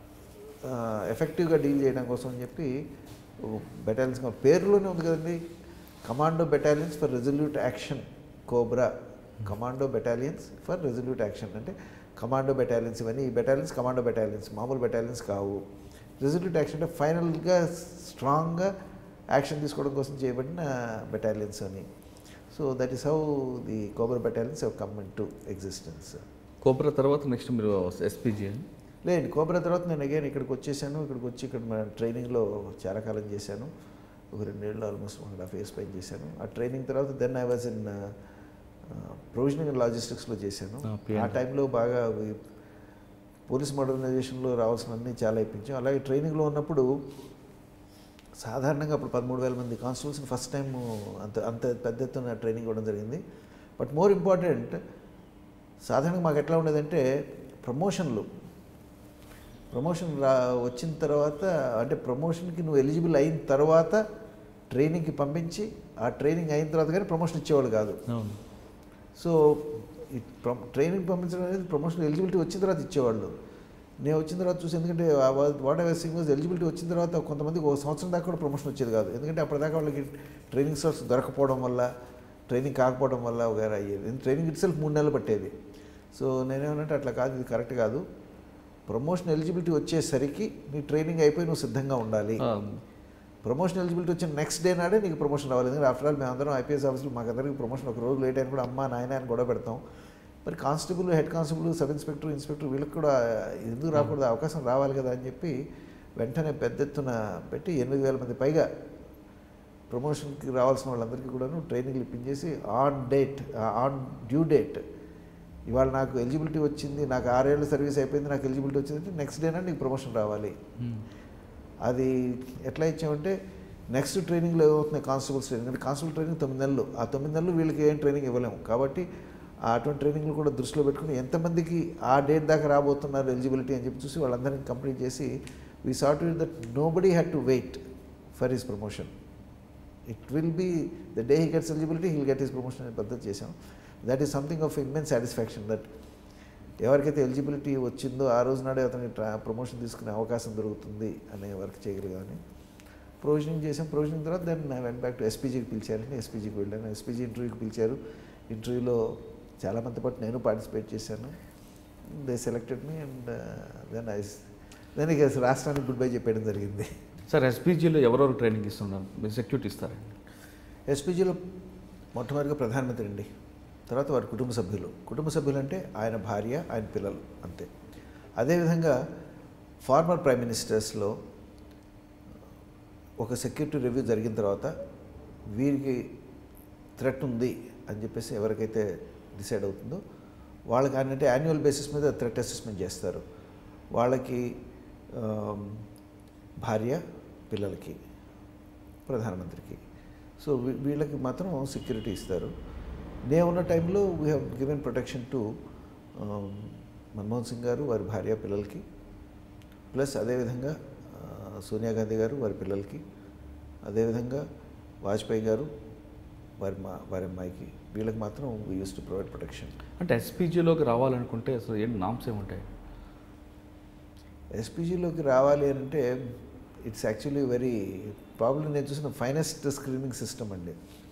ఎఫెక్టివ్గా డీల్ చేయడం కోసం అని చెప్పి బెటాలియన్స్ పేరులోనే ఉంది కదండి commando battalions for resolute action Cobra commando battalions for resolute action అంటే కమాండో బెటాలియన్స్ ఇవన్నీ ఈ బెటాలియన్స్ కమాండో బెటాలియన్స్ మామూలు బెటాలియన్స్ కావు రెజల్యూట్ యాక్షన్ అంటే ఫైనల్గా స్ట్రాంగ్గా యాక్షన్ తీసుకోవడం కోసం చేయబడిన బెటాలియన్స్ అని so that is how the Cobra battalions have come in to existence Cobra తర్వాత నెక్స్ట్ మీరు ఎస్పీజీ అని లేదు కోబ్రా తర్వాత నేను అగైన్ ఇక్కడికి వచ్చేసాను ఇక్కడికి వచ్చి ఇక్కడ మన ట్రైనింగ్లో చాలా కాలం చేశాను ఒక రెండేళ్ళు almost one and half years పైన చేశాను ఆ ట్రైనింగ్ తర్వాత then I was in provisioning and లాజిస్టిక్స్లో చేశాను Ah, P&L. ఆ టైంలో బాగా ఈ పోలీస్ మోడర్నైజేషన్లో రావాల్సినవన్నీ చాలా ఇప్పించాం అలాగే ట్రైనింగ్లో ఉన్నప్పుడు సాధారణంగా అప్పుడు పదమూడు వేల మంది కానిస్టేబుల్స్ని ఫస్ట్ టైం అంత అంత పెద్ద ఎత్తున ట్రైనింగ్ ఇవ్వడం జరిగింది బట్ మోర్ ఇంపార్టెంట్ సాధారణంగా మాకు ఎట్లా ఉండేదంటే ప్రమోషన్లు ప్రమోషన్ రా వచ్చిన తర్వాత అంటే ప్రమోషన్కి నువ్వు ఎలిజిబుల్ అయిన తర్వాత ట్రైనింగ్కి పంపించి ఆ ట్రైనింగ్ అయిన తర్వాత కానీ ప్రమోషన్ ఇచ్చేవాళ్ళు కాదు అవును సో ఈ ప్రొ- ట్రైనింగ్ పంపించడం అనేది ప్రమోషన్ ఎలిజిబిలిటీ వచ్చిన తర్వాత ఇచ్చేవాళ్ళు నేను వచ్చిన తర్వాత చూసి ఎందుకంటే whatever thing was eligibility వచ్చిన తర్వాత కొంతమందికి ఒక సంవత్సరం దాకా కూడా ప్రమోషన్ వచ్చేది కాదు ఎందుకంటే అప్పటిదాకా వాళ్ళకి ట్రైనింగ్ సోర్స్ దొరకపోవడం వల్ల ట్రైనింగ్ కాకపోవడం వల్ల వగేరా అయ్యేది ట్రైనింగ్ ఇట్ సెల్ఫ్ మూడు నెలలు పట్టేది సో నేనేమనంటే అట్లా కాదు ఇది కరెక్ట్ కాదు ప్రమోషన్ ఎలిజిబిలిటీ వచ్చేసరికి నీ ట్రైనింగ్ అయిపోయి నువ్వు సిద్ధంగా ఉండాలి ఆ, ప్రమోషన్ ఎలిజిబిలిటీ వచ్చిన నెక్స్ట్ డే నాడే నీకు ప్రమోషన్ రావాలి ఎందుకంటే ఆఫ్టర్ ఆల్ మేమందరం ఐపీఎస్ ఆఫీసులు మాకందరికి ప్రమోషన్ ఒక రోజు లేట్ అయిన కూడా అమ్మ నాయన అని గొడవ పెడతాం మరి constable head constable sub inspector inspector వీళ్ళకి కూడా ఎందుకు రాకూడదు అవకాశం రావాలి కదా అని చెప్పి వెంటనే పెద్ద ఎత్తున పెట్టి ఎనిమిది వేల మంది పైగా ప్రమోషన్కి రావాల్సిన వాళ్ళందరికీ కూడాను ట్రైనింగ్లు ఇప్పించేసి on date on due date ఇవాళ నాకు ఎలిజిబిలిటీ వచ్చింది నాకు ఆరేళ్ళ సర్వీస్ అయిపోయింది నాకు ఎలిజిబిలిటీ వచ్చిందంటే నెక్స్ట్ డేనా నీకు ప్రమోషన్ రావాలి ఉమ్. అది ఎట్లా ఇచ్చామంటే నెక్స్ట్ ట్రైనింగ్లో ఏమవుతుంది కానిస్టేబుల్స్ ట్రైనింగ్ అంటే కానిస్టేబుల్ ట్రైనింగ్ తొమ్మిది నెలలు ఆ తొమ్మిది నెలలు వీళ్ళకి ఏం ట్రైనింగ్ ఇవ్వలేము కాబట్టి ఆ అటువంటి ట్రైనింగ్లు కూడా దృష్టిలో పెట్టుకుని ఎంతమందికి ఆ డేట్ దాకా రాబోతున్నారు ఎలిజిబిలిటీ అని చెప్పి చూసి వాళ్ళందరినీ కంప్లీట్ చేసి we sat with that nobody had to wait for his promotion it will be the day he gets eligibility he'll get his promotion అనే పద్ధతి చేసాం that is something of immense satisfaction that ఎవరికైతే eligibility వచ్చిందో ఆ రోజు నాడే అతనికి ట్రా ప్రమోషన్ తీసుకునే అవకాశం దొరుకుతుంది అనే వర్క్ చేయగలిగామని ప్రొవిజనింగ్ చేసాం ప్రొవిజనింగ్ తర్వాత then I went back to ఎస్పీజీకి పిలిచారండి ఎస్పీజీకి వెళ్ళాను ఎస్పీజీ ఇంటర్వ్యూకి పిలిచారు ఇంటర్వ్యూలో చాలామంది పాటు నేను పార్టిసిపేట్ చేశాను they selected me and then I then ఇక రాష్ట్రానికి గుడ్ బై చెప్పేయడం జరిగింది సార్ ఎస్పీజీలో ఎవరెవరు ట్రైనింగ్ ఇస్తున్నారు మీరు సెక్యూరిటీ ఇస్తారండి ఎస్పీజీలో మొట్టమొదటిగా ప్రధానమంత్రి అండి తర్వాత వారి కుటుంబ సభ్యులు కుటుంబ సభ్యులు అంటే ఆయన భార్య ఆయన పిల్లలు అంతే అదేవిధంగా ఫార్మర్ ప్రైమ్ మినిస్టర్స్లో ఒక సెక్యూరిటీ రివ్యూ జరిగిన తర్వాత వీరికి థ్రెట్ ఉంది అని చెప్పేసి ఎవరికైతే డిసైడ్ అవుతుందో వాళ్ళకి అంటే యాన్యువల్ బేసిస్ మీద థ్రెట్ అసెస్మెంట్ చేస్తారు వాళ్ళకి ఆమ్, భార్య పిల్లలకి ప్రధానమంత్రికి సో వీ- వీళ్ళకి మాత్రం సెక్యూరిటీ ఇస్తారు నేను ఉన్న టైంలో we have given protection to Manmohan Singh garu వారి భార్య పిల్లలకి ప్లస్ అదేవిధంగా ఆ, సోనియా గాంధీ గారు వారి పిల్లలకి అదేవిధంగా వాజ్పేయి గారు వారి మా వారి అమ్మాయికి వీళ్ళకి మాత్రం we use to provide protection అంటే ఎస్పీజీలోకి రావాలనుకుంటే అసలు ఏంటి నామ్స్ ఏముంటాయి ఎస్పీజీలోకి రావాలి అని అంటే ఇట్స్ యాక్చువల్లీ వెరీ ప్రాబ్లం నేను చూసిన ఫైనెస్ట్ స్క్రీనింగ్ సిస్టమ్ అండి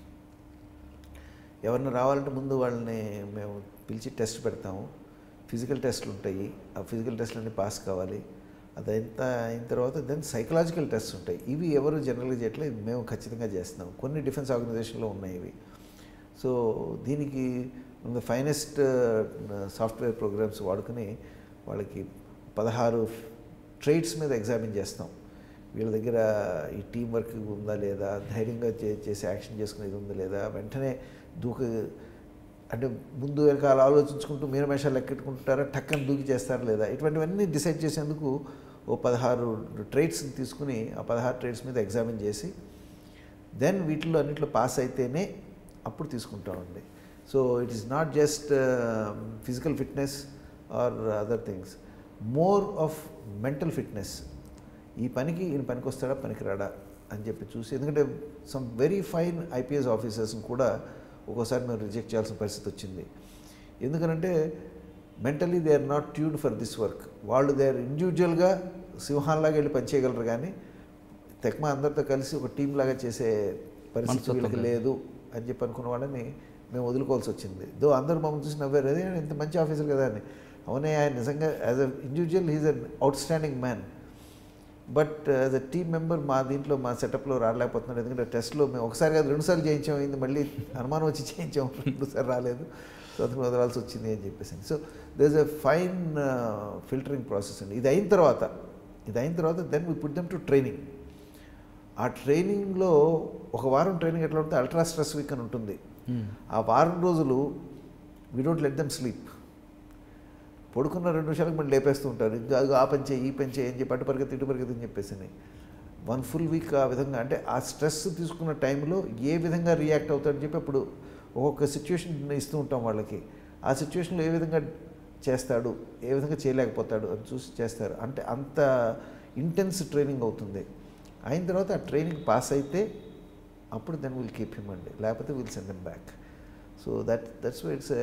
ఎవరిని రావాలంటే ముందు వాళ్ళని మేము పిలిచి టెస్ట్ పెడతాము ఫిజికల్ టెస్ట్లు ఉంటాయి ఆ ఫిజికల్ టెస్ట్లన్నీ పాస్ కావాలి అదంతా అయిన తర్వాత దెన్ సైకలాజికల్ టెస్ట్ ఉంటాయి ఇవి ఎవరు జనరల్గా చేయట్లేదు మేము ఖచ్చితంగా చేస్తున్నాం కొన్ని డిఫెన్స్ ఆర్గనైజేషన్లో ఉన్నాయి ఇవి సో దీనికి ద ఫైనెస్ట్ సాఫ్ట్వేర్ ప్రోగ్రామ్స్ వాడుకుని వాళ్ళకి పదహారు ట్రైట్స్ మీద ఎగ్జామిన్ చేస్తాం వీళ్ళ దగ్గర ఈ టీం వర్క్ ఉందా లేదా ధైర్యంగా చే చేసి యాక్షన్ చేసుకునేది ఉందా లేదా వెంటనే దూక అంటే ముందు వెనకాల ఆలోచించుకుంటూ మీనమేషాలు లెక్కెట్టుకుంటారా టక్కన దూకి చేస్తారా లేదా ఇటువంటివన్నీ డిసైడ్ చేసేందుకు ఓ పదహారు ట్రైట్స్ని తీసుకుని ఆ పదహారు ట్రైట్స్ మీద ఎగ్జామిన్ చేసి దెన్ వీటిలో అన్నింటిలో పాస్ అయితేనే అప్పుడు తీసుకుంటామండి so it is not just physical fitness or other things more of mental fitness ఈ పనికి ఈయన పనికి వస్తాడా పనికిరాడా అని చెప్పి చూసి ఎందుకంటే సమ్ వెరీ ఫైన్ ఐపీఎస్ ఆఫీసర్స్ని కూడా ఒక్కోసారి మేము రిజెక్ట్ చేయాల్సిన పరిస్థితి వచ్చింది ఎందుకనంటే mentally they are not tune for this work వాళ్ళు దే ఆర్ ఇండివిజువల్గా సింహాల్లాగా వెళ్ళి పనిచేయగలరు కానీ తెక్మా అందరితో కలిసి ఒక టీం లాగా చేసే పరిస్థితి మనస్తత్వం వీళ్ళకి లేదు. లేదు అని చెప్పి అనుకున్న వాళ్ళని మేము వదులుకోవాల్సి వచ్చింది దో అందరూ మమ్మల్ని చూసి నవ్వారు అదే ఇంత మంచి ఆఫీసర్ కదా అని అవునే ఆయన నిజంగా as a individual he's an outstanding man but as a team member మా దీంట్లో మా సెటప్లో రాలేకపోతున్నాడు ఎందుకంటే టెస్ట్లో మేము ఒకసారి కాదు రెండుసార్లు చేయించాం అయింది మళ్ళీ అనుమానం వచ్చి చేయించాం రెండుసార్లు రాలేదు సో అందుకు వదలాల్సి వచ్చింది అని చెప్పేసి so they is a fine filtering process అండి ఇది అయిన తర్వాత ఇది అయిన తర్వాత then we put them to training ఆ ట్రైనింగ్లో ఒక వారం ట్రైనింగ్ ఎట్లా ఉంటే అల్ట్రా స్ట్రెస్ వీక్ అని ఉంటుంది ఆ వారం రోజులు we don't let them sleep పడుకున్న రెండు నిమిషాలకు మళ్ళీ లేపేస్తూ ఉంటారు ఇంకా అదిగో ఆ పని చేయి ఈ పని చేయి అని చెప్పి అటు పరిగెత్తి ఇటు పరిగెత్తి అని చెప్పేసి వన్ ఫుల్ వీక్ ఆ విధంగా అంటే ఆ స్ట్రెస్ తీసుకున్న టైంలో ఏ విధంగా రియాక్ట్ అవుతాడని చెప్పి అప్పుడు ఒక్కొక్క సిచ్యువేషన్ ఇస్తూ ఉంటాం వాళ్ళకి ఆ సిచ్యువేషన్లో ఏ విధంగా చేస్తాడు ఏ విధంగా చేయలేకపోతాడు అని చూసి చేస్తారు అంటే అంత ఇంటెన్స్ ట్రైనింగ్ అవుతుంది అయిన తర్వాత ఆ ట్రైనింగ్ పాస్ అయితే అప్పుడు దెన్ విల్ కీప్ హిమ్ అండి లేకపోతే will send them back so that that's why it's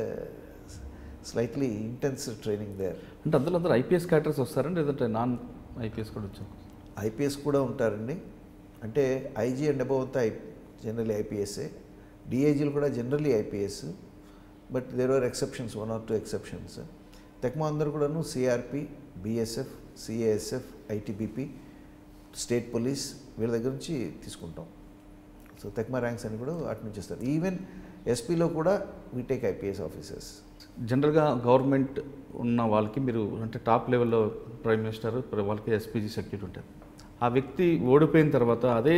slightly intense training there అంటే అందులో అందరూ ఐపీఎస్ క్యారెక్టర్స్ వస్తారండి లేదంటే నాన్ ఐపీఎస్ కూడా వచ్చారు ఐపీఎస్ కూడా ఉంటారండి అంటే ఐజీ అండ్ అబౌవ్ అంతా ఐ జనరలీ ఐపీఎస్ఏ డిఐజీలు కూడా generally IPS but there are exceptions one or two exceptions తెక్మా అందరూ కూడాను CRP BSF CASF ITBP state police వీళ్ళ దగ్గర నుంచి తీసుకుంటాం సో తెక్మా ర్యాంక్స్ అని కూడా అటు నుంచి వస్తారు ఈవెన్ ఎస్పీలో కూడా వీ టేక్ ఐపీఎస్ ఆఫీసర్స్ జనరల్గా గవర్నమెంట్ ఉన్న వాళ్ళకి మీరు అంటే టాప్ లెవెల్లో ప్రైమ్ మినిస్టర్ వాళ్ళకి ఎస్పీజీ సెక్యూరిటీ ఉంటారు ఆ వ్యక్తి ఓడిపోయిన తర్వాత అదే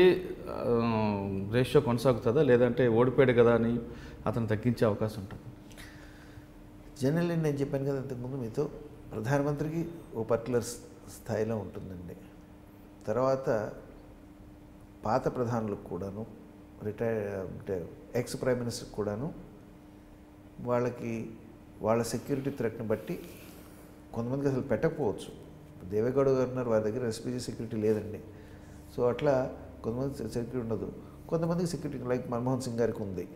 రేషియో కొనసాగుతుందా లేదంటే ఓడిపోయాడు కదా అని అతను తగ్గించే అవకాశం ఉంటుంది జనరల్లీ నేను చెప్పాను కదా ఇంతకుముందు మీతో ప్రధానమంత్రికి ఓ పర్టికులర్ స్థాయిలో ఉంటుందండి తర్వాత పాత ప్రధానులకు కూడాను రిటైర్ అంటే ఎక్స్ ప్రైమ్ మినిస్టర్ కూడాను వాళ్ళకి వాళ్ళ సెక్యూరిటీ థ్రెట్ని బట్టి కొంతమందికి అసలు పెట్టకపోవచ్చు దేవేగౌడ గారు ఉన్నారు వారి దగ్గర ఎస్పీజీ సెక్యూరిటీ లేదండి సో అట్లా కొంతమంది సెక్యూరిటీ ఉండదు కొంతమందికి సెక్యూరిటీ లైక్ మన్మోహన్ సింగ్ గారికి ఉంది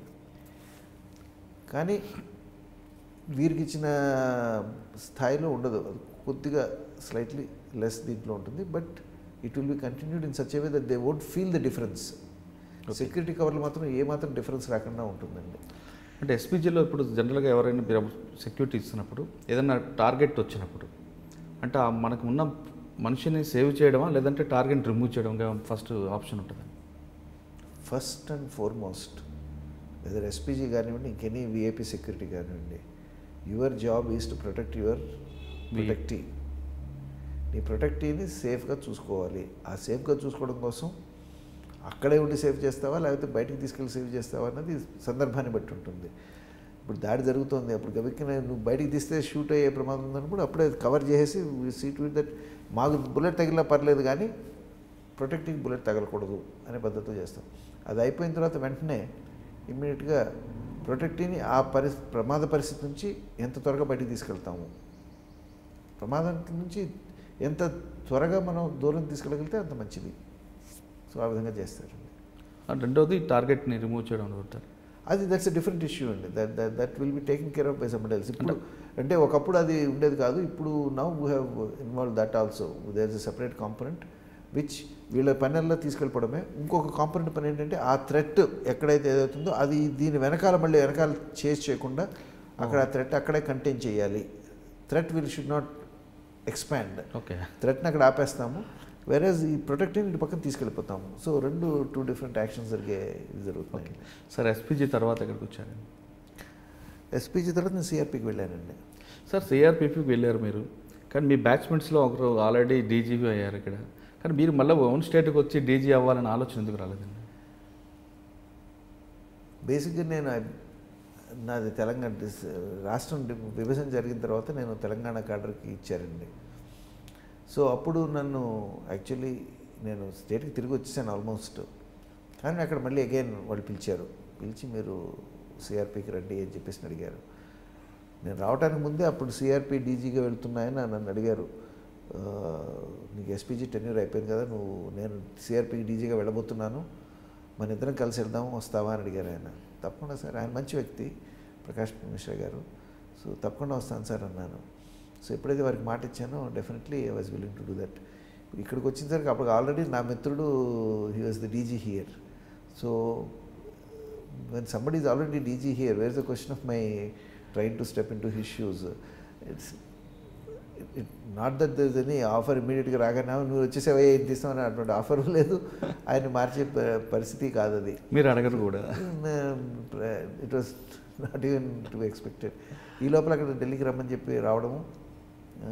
కానీ వీరికి ఇచ్చిన స్థాయిలో ఉండదు అది కొద్దిగా స్లైట్లీ లెస్ దీంట్లో ఉంటుంది but it will be continued in such way that they won't feel the difference security కవర్లు మాత్రం ఏ మాత్రం డిఫరెన్స్ రాకుండా ఉంటుందండి అంటే ఎస్పీజీలో ఇప్పుడు జనరల్గా ఎవరైనా మీరు సెక్యూరిటీ ఇస్తున్నప్పుడు ఏదైనా టార్గెట్ వచ్చినప్పుడు అంటే ఆ మనకు ఉన్న మనిషిని సేవ్ చేయడమా లేదంటే టార్గెట్ రిమూవ్ చేయడంగా ఫస్ట్ ఆప్షన్ ఉంటుంది first and foremost whether SPG కానివ్వండి ఇంకెనీ విఐపి సెక్యూరిటీ కానివ్వండి your job is to protect your protectee నీ ప్రొటెక్టీని సేఫ్గా చూసుకోవాలి ఆ సేఫ్గా చూసుకోవడం కోసం అక్కడే ఉండి సేవ్ చేస్తావా లేకపోతే బయటికి తీసుకెళ్ళి సేవ్ చేస్తావా అన్నది సందర్భాన్ని బట్టి ఉంటుంది ఇప్పుడు దాడి జరుగుతుంది అప్పుడు గబిక్కిన నువ్వు బయటికి తీస్తే షూట్ అయ్యే ప్రమాదం ఉందన్నప్పుడు అప్పుడే కవర్ చేసేసి సీట్ విత్ దట్ మాకు బుల్లెట్ తగిలినా పర్లేదు కానీ ప్రొటెక్టింగ్ బుల్లెట్ తగలకూడదు అనే పద్ధతితో చేస్తాం అది అయిపోయిన తర్వాత వెంటనే ఇమ్మీడియట్గా ప్రొటెక్టీని ఆ పరి ప్రమాద పరిస్థితి నుంచి ఎంత త్వరగా బయటికి తీసుకెళ్తాము ప్రమాదం నుంచి ఎంత త్వరగా మనం దూరం తీసుకెళ్ళగలిగితే అంత మంచిది సో ఆ విధంగా చేస్తారు అండ్ రెండోది టార్గెట్ని రిమూవ్ చేయడం అని కొడతారు అది దట్స్ ఎ డిఫరెంట్ ఇష్యూ అండి that that that will be taking care of by some else ఇప్పుడు అంటే ఒకప్పుడు అది ఉండేది కాదు ఇప్పుడు now we have involve that also there is a separate component which వీళ్ళ పనుల్లో తీసుకెళ్ళిపోవడమే ఇంకొక కాంపనెంట్ పని ఏంటంటే ఆ థ్రెట్ ఎక్కడైతే ఏదవుతుందో అది దీని వెనకాల మళ్ళీ వెనకాల చేసి చేయకుండా అక్కడ ఆ థ్రెట్ అక్కడే కంటైన్ చేయాలి threat will should not expand okay థ్రెట్ని అక్కడ ఆపేస్తాము వేరేజ్ ఈ ప్రొటెక్టింగ్ ఇటు పక్కన తీసుకెళ్ళిపోతాము సో రెండు టూ డిఫరెంట్ యాక్షన్స్ జరిగే ఇది జరుగుతున్నాయి సార్ ఎస్పీజీ తర్వాత ఎక్కడికి వచ్చారండి ఎస్పీజీ తర్వాత నేను సిఆర్పికి వెళ్ళానండి సార్ సిఆర్పిపికి వెళ్ళారు మీరు కానీ మీ బ్యాచ్మెంట్స్లో ఒకరు ఆల్రెడీ డీజీపీ అయ్యారు ఇక్కడ కానీ మీరు మళ్ళీ ఓన్ స్టేట్కి వచ్చి డీజీ అవ్వాలని ఆలోచన ఎందుకు రాలేదండి బేసిక్గా నేను I- నాది తెలంగాణ డిస్- రాష్ట్రం డి- విభజన జరిగిన తర్వాత నేను తెలంగాణ కాడర్కి ఇచ్చారండి సో అప్పుడు నన్ను యాక్చువల్లీ నేను స్టేట్కి తిరిగి వచ్చేసాను ఆల్మోస్ట్ కానీ అక్కడ మళ్ళీ అగైన్ వాళ్ళు పిలిచారు పిలిచి మీరు సిఆర్పికి రండి అని చెప్పేసి అడిగారు నేను రావడానికి ముందే అప్పుడు సిఆర్పి డీజీగా వెళ్తున్నాయని నన్ను అడిగారు "ఆ, నీకు ఎస్పీజీ టెన్యూర్ అయిపోయింది కదా నువ్వు నేను సిఆర్పికి డీజీగా వెళ్ళబోతున్నాను మన ఇద్దరం కలిసి వెళ్దాము వస్తావా అని అడిగారు ఆయన తప్పకుండా సార్ ఆయన మంచి వ్యక్తి ప్రకాష్ మిశ్రా గారు సో తప్పకుండా వస్తాను సార్ అన్నాను సో ఎప్పుడైతే వారికి మాట ఇచ్చానో definitely I was willing to do that ఇక్కడికి వచ్చేసరికి అప్పుడు ఆల్రెడీ నా మిత్రుడు he was the DG here so when somebody is already DG here, where's the question of my trying to step into his shoes? It's it, it, not that there's any offer ఇమీడియట్గా రాగానే "ఆ, నువ్వు వచ్చేసావే ఏం తీస్తామని అటువంటి offer లేదు ఆయన మార్చే ప- పరిస్థితి కాదు అది మీరు అడగరు కూడా it was not even to expected ఈ లోపల అక్కడ ఢిల్లీకి రమ్మని చెప్పి రావడము ఆ,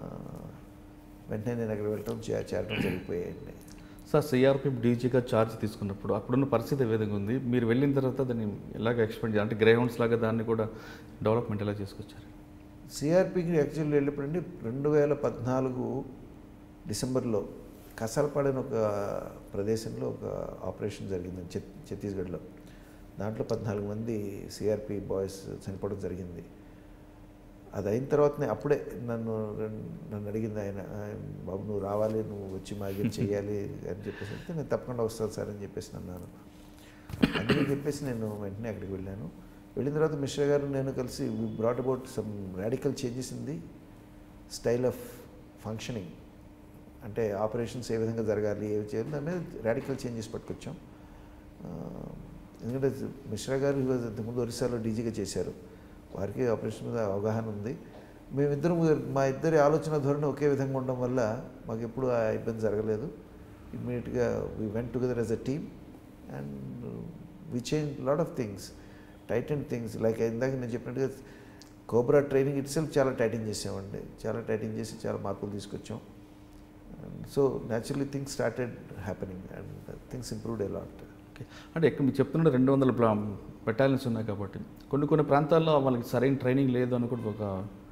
వెంటనే నేను అక్కడ వెళ్ళటం చే- చేరడం జరిగిపోయాయండి సార్ సిఆర్పి డీజీగా ఛార్జ్ తీసుకున్నప్పుడు అప్పుడున్న పరిస్థితి ఏ విధంగా ఉంది మీరు వెళ్ళిన తర్వాత దాన్ని ఎలాగ ఎక్స్పెండ్ చేయాలి అంటే గ్రే హౌండ్స్ లాగా దాన్ని కూడా డెవలప్మెంట్ ఎలా చేసుకొచ్చారు సిఆర్పికి యాక్చువల్లీ వెళ్ళినప్పుడండి రెండు వేల పద్నాలుగు డిసెంబర్లో కసల్పాడ్ అని ఒక ప్రదేశంలో ఒక ఆపరేషన్ జరిగింది ఛత్ ఛత్తీస్గఢ్లో దాంట్లో పద్నాలుగు మంది సిఆర్పి బాయ్స్ చనిపోవడం జరిగింది అది అయిన తర్వాతనే అప్పుడే నన్ను రన్- నన్ను అడిగింది ఆయన "ఆయన, బాబు నువ్వు రావాలి నువ్వు వచ్చి మా దగ్గర చెయ్యాలి అని చెప్పేసి అంటే నేను తప్పకుండా వస్తాను సార్ అని చెప్పేసి అన్నాను అందుకని చెప్పేసి నేను వెంటనే అక్కడికి వెళ్ళాను వెళ్ళిన తర్వాత మిశ్రా గారు నేను కలిసి we brought about some radical changes in the style of functioning అంటే ఆపరేషన్స్ ఏ విధంగా జరగాలి ఏవి చేయాలి దాని మీద రాడికల్ చేంజెస్ పట్టుకొచ్చాం ఆ, ఎందుకంటే మిశ్రా గారు ఈ రోజు ఇంతకుముందు ఒరిస్సాలో డీజీగా చేశారు వారికి ఆపరేషన్ మీద అవగాహన ఉంది మేమిద్దరం మా ఇద్దరి ఆలోచన ధోరణి ఒకే విధంగా ఉండడం వల్ల మాకు ఎప్పుడు ఆ ఇబ్బంది జరగలేదు ఇమ్మీడియట్గా we went together as a team and we change lot of things tighten things like ఇందాక నేను చెప్పినట్టుగా కోబ్రా ట్రైనింగ్ ఇట్ సెల్ఫ్ చాలా టైటింగ్ చేసామండి చాలా టైటింగ్ చేసి చాలా మార్పులు తీసుకొచ్చాం so naturally things started happening and things improved a lot okay అంటే ఇక్కడ మీరు చెప్తున్న రెండు వందల బెటాలియన్స్ ఉన్నాయి కాబట్టి కొన్ని కొన్ని ప్రాంతాల్లో వాళ్ళకి సరైన ట్రైనింగ్ లేదు అని కూడా ఒక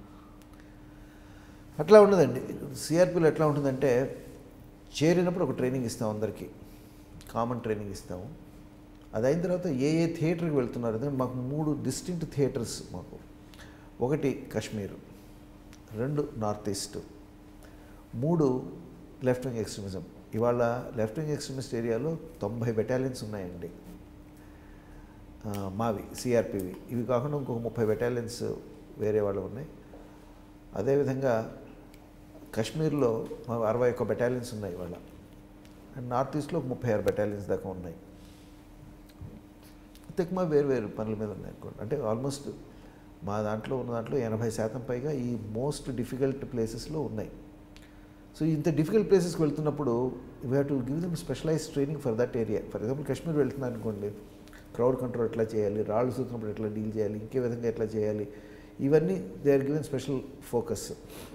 అట్లా ఉండదండి సిఆర్పిలో ఎట్లా ఉంటుందంటే చేరినప్పుడు ఒక ట్రైనింగ్ ఇస్తాం అందరికీ కామన్ ట్రైనింగ్ ఇస్తాము అది అయిన తర్వాత ఏ ఏ థియేటర్కి వెళ్తున్నారు ఎందుకంటే మాకు మూడు డిస్టింక్ట్ థియేటర్స్ మాకు ఒకటి కాశ్మీర్ రెండు నార్త్ ఈస్ట్ మూడు లెఫ్ట్ వింగ్ ఎక్స్ట్రీమిజం ఇవాళ లెఫ్ట్ వింగ్ ఎక్స్ట్రీమిస్ట్ ఏరియాలో తొంభై బెటాలియన్స్ ఉన్నాయండి ఆ, మావి సిఆర్పివి ఇవి కాకుండా ఇంకొక ముప్పై బెటాలియన్స్ వేరే వాళ్ళు ఉన్నాయి అదేవిధంగా కాశ్మీర్లో మా అరవై ఒక్క బెటాలియన్స్ ఉన్నాయి ఇవాళ అండ్ నార్త్ ఈస్ట్లో ఒక ముప్పై ఆరు బెటాలియన్స్ దాకా ఉన్నాయి తెక్మా వేరు వేరు పనుల మీద ఉన్నాయి అనుకోండి అంటే ఆల్మోస్ట్ మా దాంట్లో ఉన్న దాంట్లో ఎనభై శాతం పైగా ఈ మోస్ట్ డిఫికల్ట్ ప్లేసెస్లో ఉన్నాయి సో ఇంత డిఫికల్ట్ ప్లేసెస్కి వెళ్తున్నప్పుడు we have to give them specialise training for that area for example Kashmir వెళ్తున్నాను అనుకోండి క్రౌడ్ కంట్రోల్ ఎట్లా చేయాలి రాళ్ళు సూతున్నప్పుడు ఎట్లా డీల్ చేయాలి ఇంకే విధంగా ఎట్లా చేయాలి ఇవన్నీ they are given special focus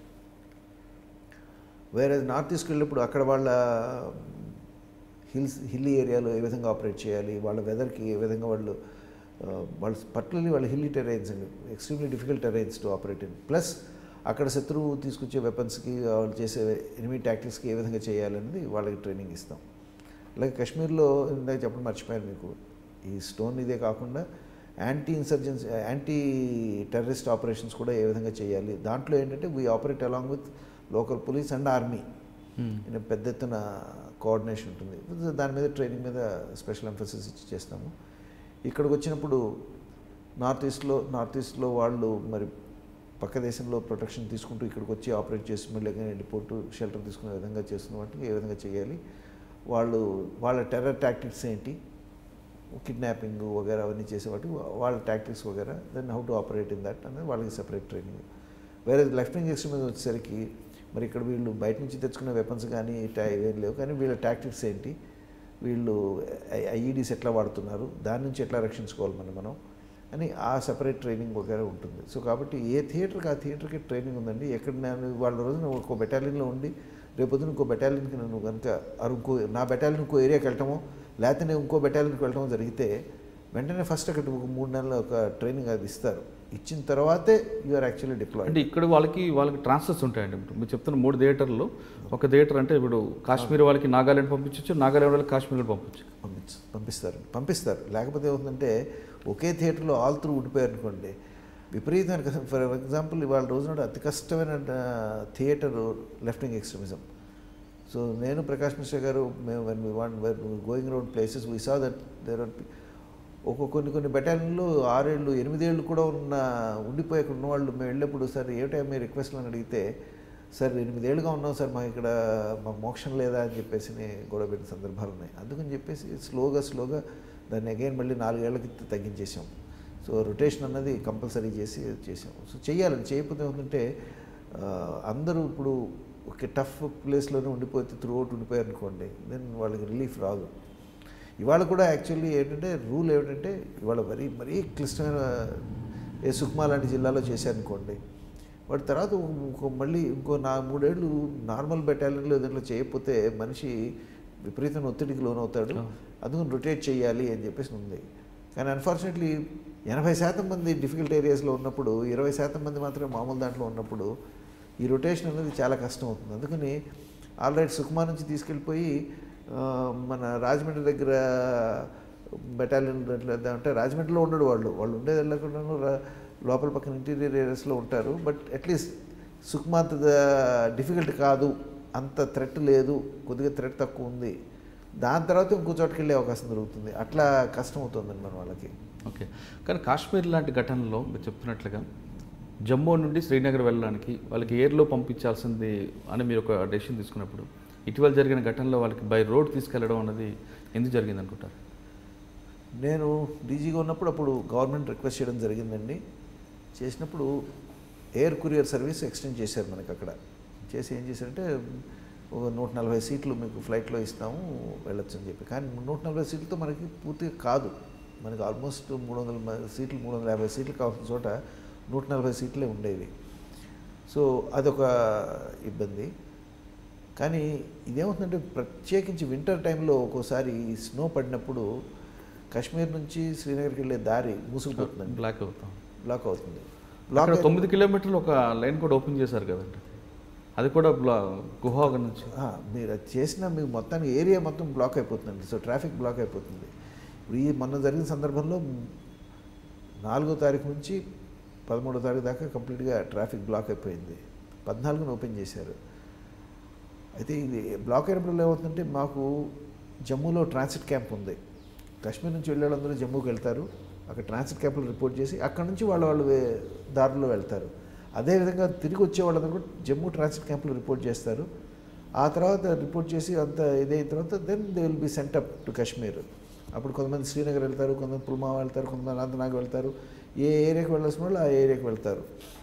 వేరే నార్త్ ఈస్ట్కి వెళ్ళినప్పుడు అక్కడ వాళ్ళ హిల్స్ హిల్లీ ఏరియాలో ఏ విధంగా ఆపరేట్ చేయాలి వాళ్ళ వెదర్కి ఏ విధంగా వాళ్ళు ఆ, వాళ్ళ పర్టికులర్లీ వాళ్ళ హిల్లీ టెరైన్స్ అండి extremely difficult terrains to operate in plus అక్కడ శత్రువు తీసుకొచ్చే వెపన్స్కి వాళ్ళు చేసే ఎనిమీ టాక్టిక్స్కి ఏ విధంగా చేయాలనేది వాళ్ళకి ట్రైనింగ్ ఇస్తాం అలాగే కాశ్మీర్లో ఇందాక చెప్పడం మర్చిపోయాను మీకు ఈ స్టోన్ ఇదే కాకుండా anti insurgence anti terrorist operations కూడా ఏ విధంగా చేయాలి దాంట్లో ఏంటంటే we operate along with local police and army ఈయన పెద్ద ఎత్తున కోఆర్డినేషన్ ఉంటుంది దాని మీద ట్రైనింగ్ మీద స్పెషల్ ఎంఫోసిస్ ఇచ్చి చేస్తాము ఇక్కడికి వచ్చినప్పుడు నార్త్ ఈస్ట్లో నార్త్ ఈస్ట్లో వాళ్ళు మరి పక్క దేశంలో ప్రొటెక్షన్ తీసుకుంటూ ఇక్కడికి వచ్చి ఆపరేట్ చేసి మళ్ళీ వెళ్ళిపోతూ షెల్టర్ తీసుకునే విధంగా చేస్తున్న వాటికి ఏ విధంగా చేయాలి వాళ్ళు వాళ్ళ టెర్రర్ టాక్టిక్స్ ఏంటి కిడ్నాపింగ్ వగేరా అవన్నీ చేసేవాటి వాళ్ళ టాక్టిక్స్ వగేరా then how to operate in that అనేది వాళ్ళకి సెపరేట్ ట్రైనింగ్ వేరే లెఫ్ట్ వింగ్ ఎక్స్ట్రీమిజం వచ్చేసరికి మరి ఇక్కడ వీళ్ళు బయట నుంచి తెచ్చుకున్న వెపన్స్ కానీ ఇట్లా ఏం లేవు కానీ వీళ్ళ టాక్టిక్స్ ఏంటి వీళ్ళు ఐఈడీస్ ఎట్లా వాడుతున్నారు దాని నుంచి ఎట్లా రక్షించుకోవాలి మనం మనం అని ఆ సెపరేట్ ట్రైనింగ్ వగేరా ఉంటుంది సో కాబట్టి ఏ థియేటర్కి ఆ థియేటర్కి ట్రైనింగ్ ఉందండి ఎక్కడ నేను వాళ్ళ రోజున ఒక బెటాలియన్లో ఉండి రేపొద్దున ఇంకో బెటాలియన్కి నేను కనుక అరు ఇంకో నా బెటాలియన్ ఇంకో ఏరియాకి వెళ్ళటమో లేకపోతే నేను ఇంకో బెటాలియన్కి వెళ్ళటమో జరిగితే వెంటనే ఫస్ట్ అక్కడ ఒక మూడు నెలల ఒక ట్రైనింగ్ అది ఇస్తారు ఇచ్చిన తర్వాతే యూఆర్ యాక్చువల్లీ డిప్లాయిడ్ అంటే ఇక్కడ వాళ్ళకి వాళ్ళకి ట్రాన్స్ఫర్స్ ఉంటాయండి ఇప్పుడు మీరు చెప్తున్న మూడు థియేటర్లు ఒక థియేటర్ అంటే ఇప్పుడు కాశ్మీర్ వాళ్ళకి నాగాలాండ్ పంపించవచ్చు నాగాలాండ్ వాళ్ళకి కాశ్మీర్ పంపించు పంపించ పంపిస్తారు పంపిస్తారు లేకపోతే ఏమవుతుందంటే ఒకే థియేటర్లో ఆల్ త్రూ ఉండిపోయారు అనుకోండి విపరీతమైన కష్టం ఫర్ ఎగ్జాంపుల్ ఇవాళ రోజున అతి కష్టమైన theatre left wing extremism so నేను ప్రకాష్ మిశ్రా గారు మేము when we want going around places we saw that there are ఒక కొన్ని కొన్ని బెటాలియన్లు ఆరేళ్ళు ఎనిమిదేళ్ళు కూడా ఉన్న ఉండిపోయి అక్కడ ఉన్నవాళ్ళు మేము వెళ్ళినప్పుడు సార్ ఏమిటా మీ రిక్వెస్ట్లు అని అడిగితే సార్ ఎనిమిదేళ్ళుగా ఉన్నాం సార్ మాకు ఇక్కడ మాకు మోక్షం లేదా అని చెప్పేసి గొడవ పెట్టిన సందర్భాలు ఉన్నాయి అందుకని చెప్పేసి స్లోగా స్లోగా దాన్ని అగైన్ మళ్ళీ నాలుగేళ్లకి తగ్గించేసాం సో రొటేషన్ అన్నది కంపల్సరీ చేసి చేసాం సో చెయ్యాలి చేయకపోతే ఏమంటే అందరూ ఇప్పుడు ఒక టఫ్ ప్లేస్లోనే ఉండిపోతే త్రూ అవుట్ ఉండిపోయారు అనుకోండి దెన్ వాళ్ళకి రిలీఫ్ రాదు ఇవాళ కూడా యాక్చువల్లీ ఏంటంటే రూల్ ఏమిటంటే ఇవాళ మరీ మరీ క్లిష్టమైన ఏ సుక్మా లాంటి జిల్లాలో చేశారనుకోండి వాటి తర్వాత ఇంకో మళ్ళీ ఇంకో నా మూడేళ్ళు నార్మల్ బెటాలియన్లో దీంట్లో చేయకపోతే మనిషి విపరీతమైన ఒత్తిడికి లోనవుతాడు అందుకని రొటేట్ చేయాలి అని చెప్పేసి ఉంది కానీ అన్ఫార్చునేట్లీ ఎనభై శాతం మంది డిఫికల్ట్ ఏరియాస్లో ఉన్నప్పుడు ఇరవై శాతం మంది మాత్రమే మామూలు దాంట్లో ఉన్నప్పుడు ఈ రొటేషన్ అనేది చాలా కష్టం అవుతుంది అందుకని ఆల్రెడీ సుకుమా నుంచి తీసుకెళ్ళిపోయి ఆ, మన రాజమండ్రి దగ్గర బెటాలియన్ అంటే రాజమండ్రిలో ఉండడు వాళ్ళు వాళ్ళు ఉండేది వెళ్ళకుండాను రా- లోపల పక్కన ఇంటీరియర్ ఏరియాస్లో ఉంటారు బట్ అట్లీస్ట్ సుకుమా అంత డిఫికల్ట్ కాదు అంత థ్రెట్ లేదు కొద్దిగా థ్రెట్ తక్కువ ఉంది దాని తర్వాత ఇంకో చోటుకి వెళ్ళే అవకాశం దొరుకుతుంది అట్లా కష్టం అవుతుందండి మన వాళ్ళకి ఓకే కానీ కాశ్మీర్ లాంటి ఘటనలో మీరు చెప్తున్నట్లుగా జమ్మూ నుండి శ్రీనగర్ వెళ్ళడానికి వాళ్ళకి ఎయిర్లో పంపించాల్సింది అని మీరు ఒక డెసిషన్ తీసుకున్నప్పుడు ఇటీవల జరిగిన ఘటనలో వాళ్ళకి బై రోడ్ తీసుకెళ్లడం అన్నది ఎందుకు జరిగింది అనుకుంటారు నేను డీజీగా ఉన్నప్పుడు అప్పుడు గవర్నమెంట్ రిక్వెస్ట్ చేయడం జరిగిందండి చేసినప్పుడు ఎయిర్ కొరియర్ సర్వీస్ ఎక్స్టెండ్ చేశారు మనకి అక్కడ చేసి ఏం చేశారంటే ఒక నూట నలభై సీట్లు మీకు ఫ్లైట్లో ఇస్తాము వెళ్ళొచ్చు అని చెప్పి కానీ నూట నలభై సీట్లతో మనకి పూర్తిగా కాదు మనకి ఆల్మోస్ట్ మూడు వందల మ- సీట్లు మూడు వందల యాభై సీట్లు కావాల్సిన చోట నూట నలభై సీట్లే ఉండేవి సో అదొక ఇబ్బంది కానీ ఇదేమవుతుందంటే ప్రత్యేకించి వింటర్ టైంలో ఒక్కోసారి స్నో పడినప్పుడు కాశ్మీర్ నుంచి శ్రీనగర్కి వెళ్ళే దారి మూసుకుపోతుందండి బ్లాక్ అవుతాం బ్లాక్ అవుతుంది అక్కడ బ్లాక్ తొమ్మిది కిలోమీటర్లు ఒక లైన్ కూడా ఓపెన్ చేశారు కదండి అది కూడా బ్లా గుహాగ నుంచి ఆ, మీరు అది చేసిన మీకు మొత్తానికి ఏరియా మొత్తం బ్లాక్ అయిపోతుందండి సో ట్రాఫిక్ బ్లాక్ అయిపోతుంది ఇప్పుడు ఈ మొన్న జరిగిన సందర్భంలో నాలుగో తారీఖు నుంచి పదమూడో తారీఖు దాకా కంప్లీట్గా ట్రాఫిక్ బ్లాక్ అయిపోయింది పద్నాలుగున ఓపెన్ చేశారు అయితే ఇది బ్లాక్ అయినప్పుడు ఏమవుతుందంటే మాకు జమ్మూలో ట్రాన్సిట్ క్యాంప్ ఉంది కాశ్మీర్ నుంచి వెళ్ళే వాళ్ళందరూ జమ్మూకి వెళ్తారు అక్కడ ట్రాన్సిట్ క్యాంపులో రిపోర్ట్ చేసి అక్కడ నుంచి వాళ్ళు వాళ్ళు వే- దారిలో వెళ్తారు అదేవిధంగా తిరిగి వచ్చే వాళ్ళందరూ కూడా జమ్మూ ట్రాన్సిట్ క్యాంపులో రిపోర్ట్ చేస్తారు ఆ తర్వాత రిపోర్ట్ చేసి అంత ఇదైన తర్వాత then they will be sent up to Kashmir అప్పుడు కొంతమంది శ్రీనగర్ వెళ్తారు కొంతమంది పుల్మావా వెళ్తారు కొంతమంది అనంతనాగ్ వెళ్తారు ఏ ఏరియాకి వెళ్ళాల్సిన వాళ్ళు ఆ ఏరియాకి వెళ్తారు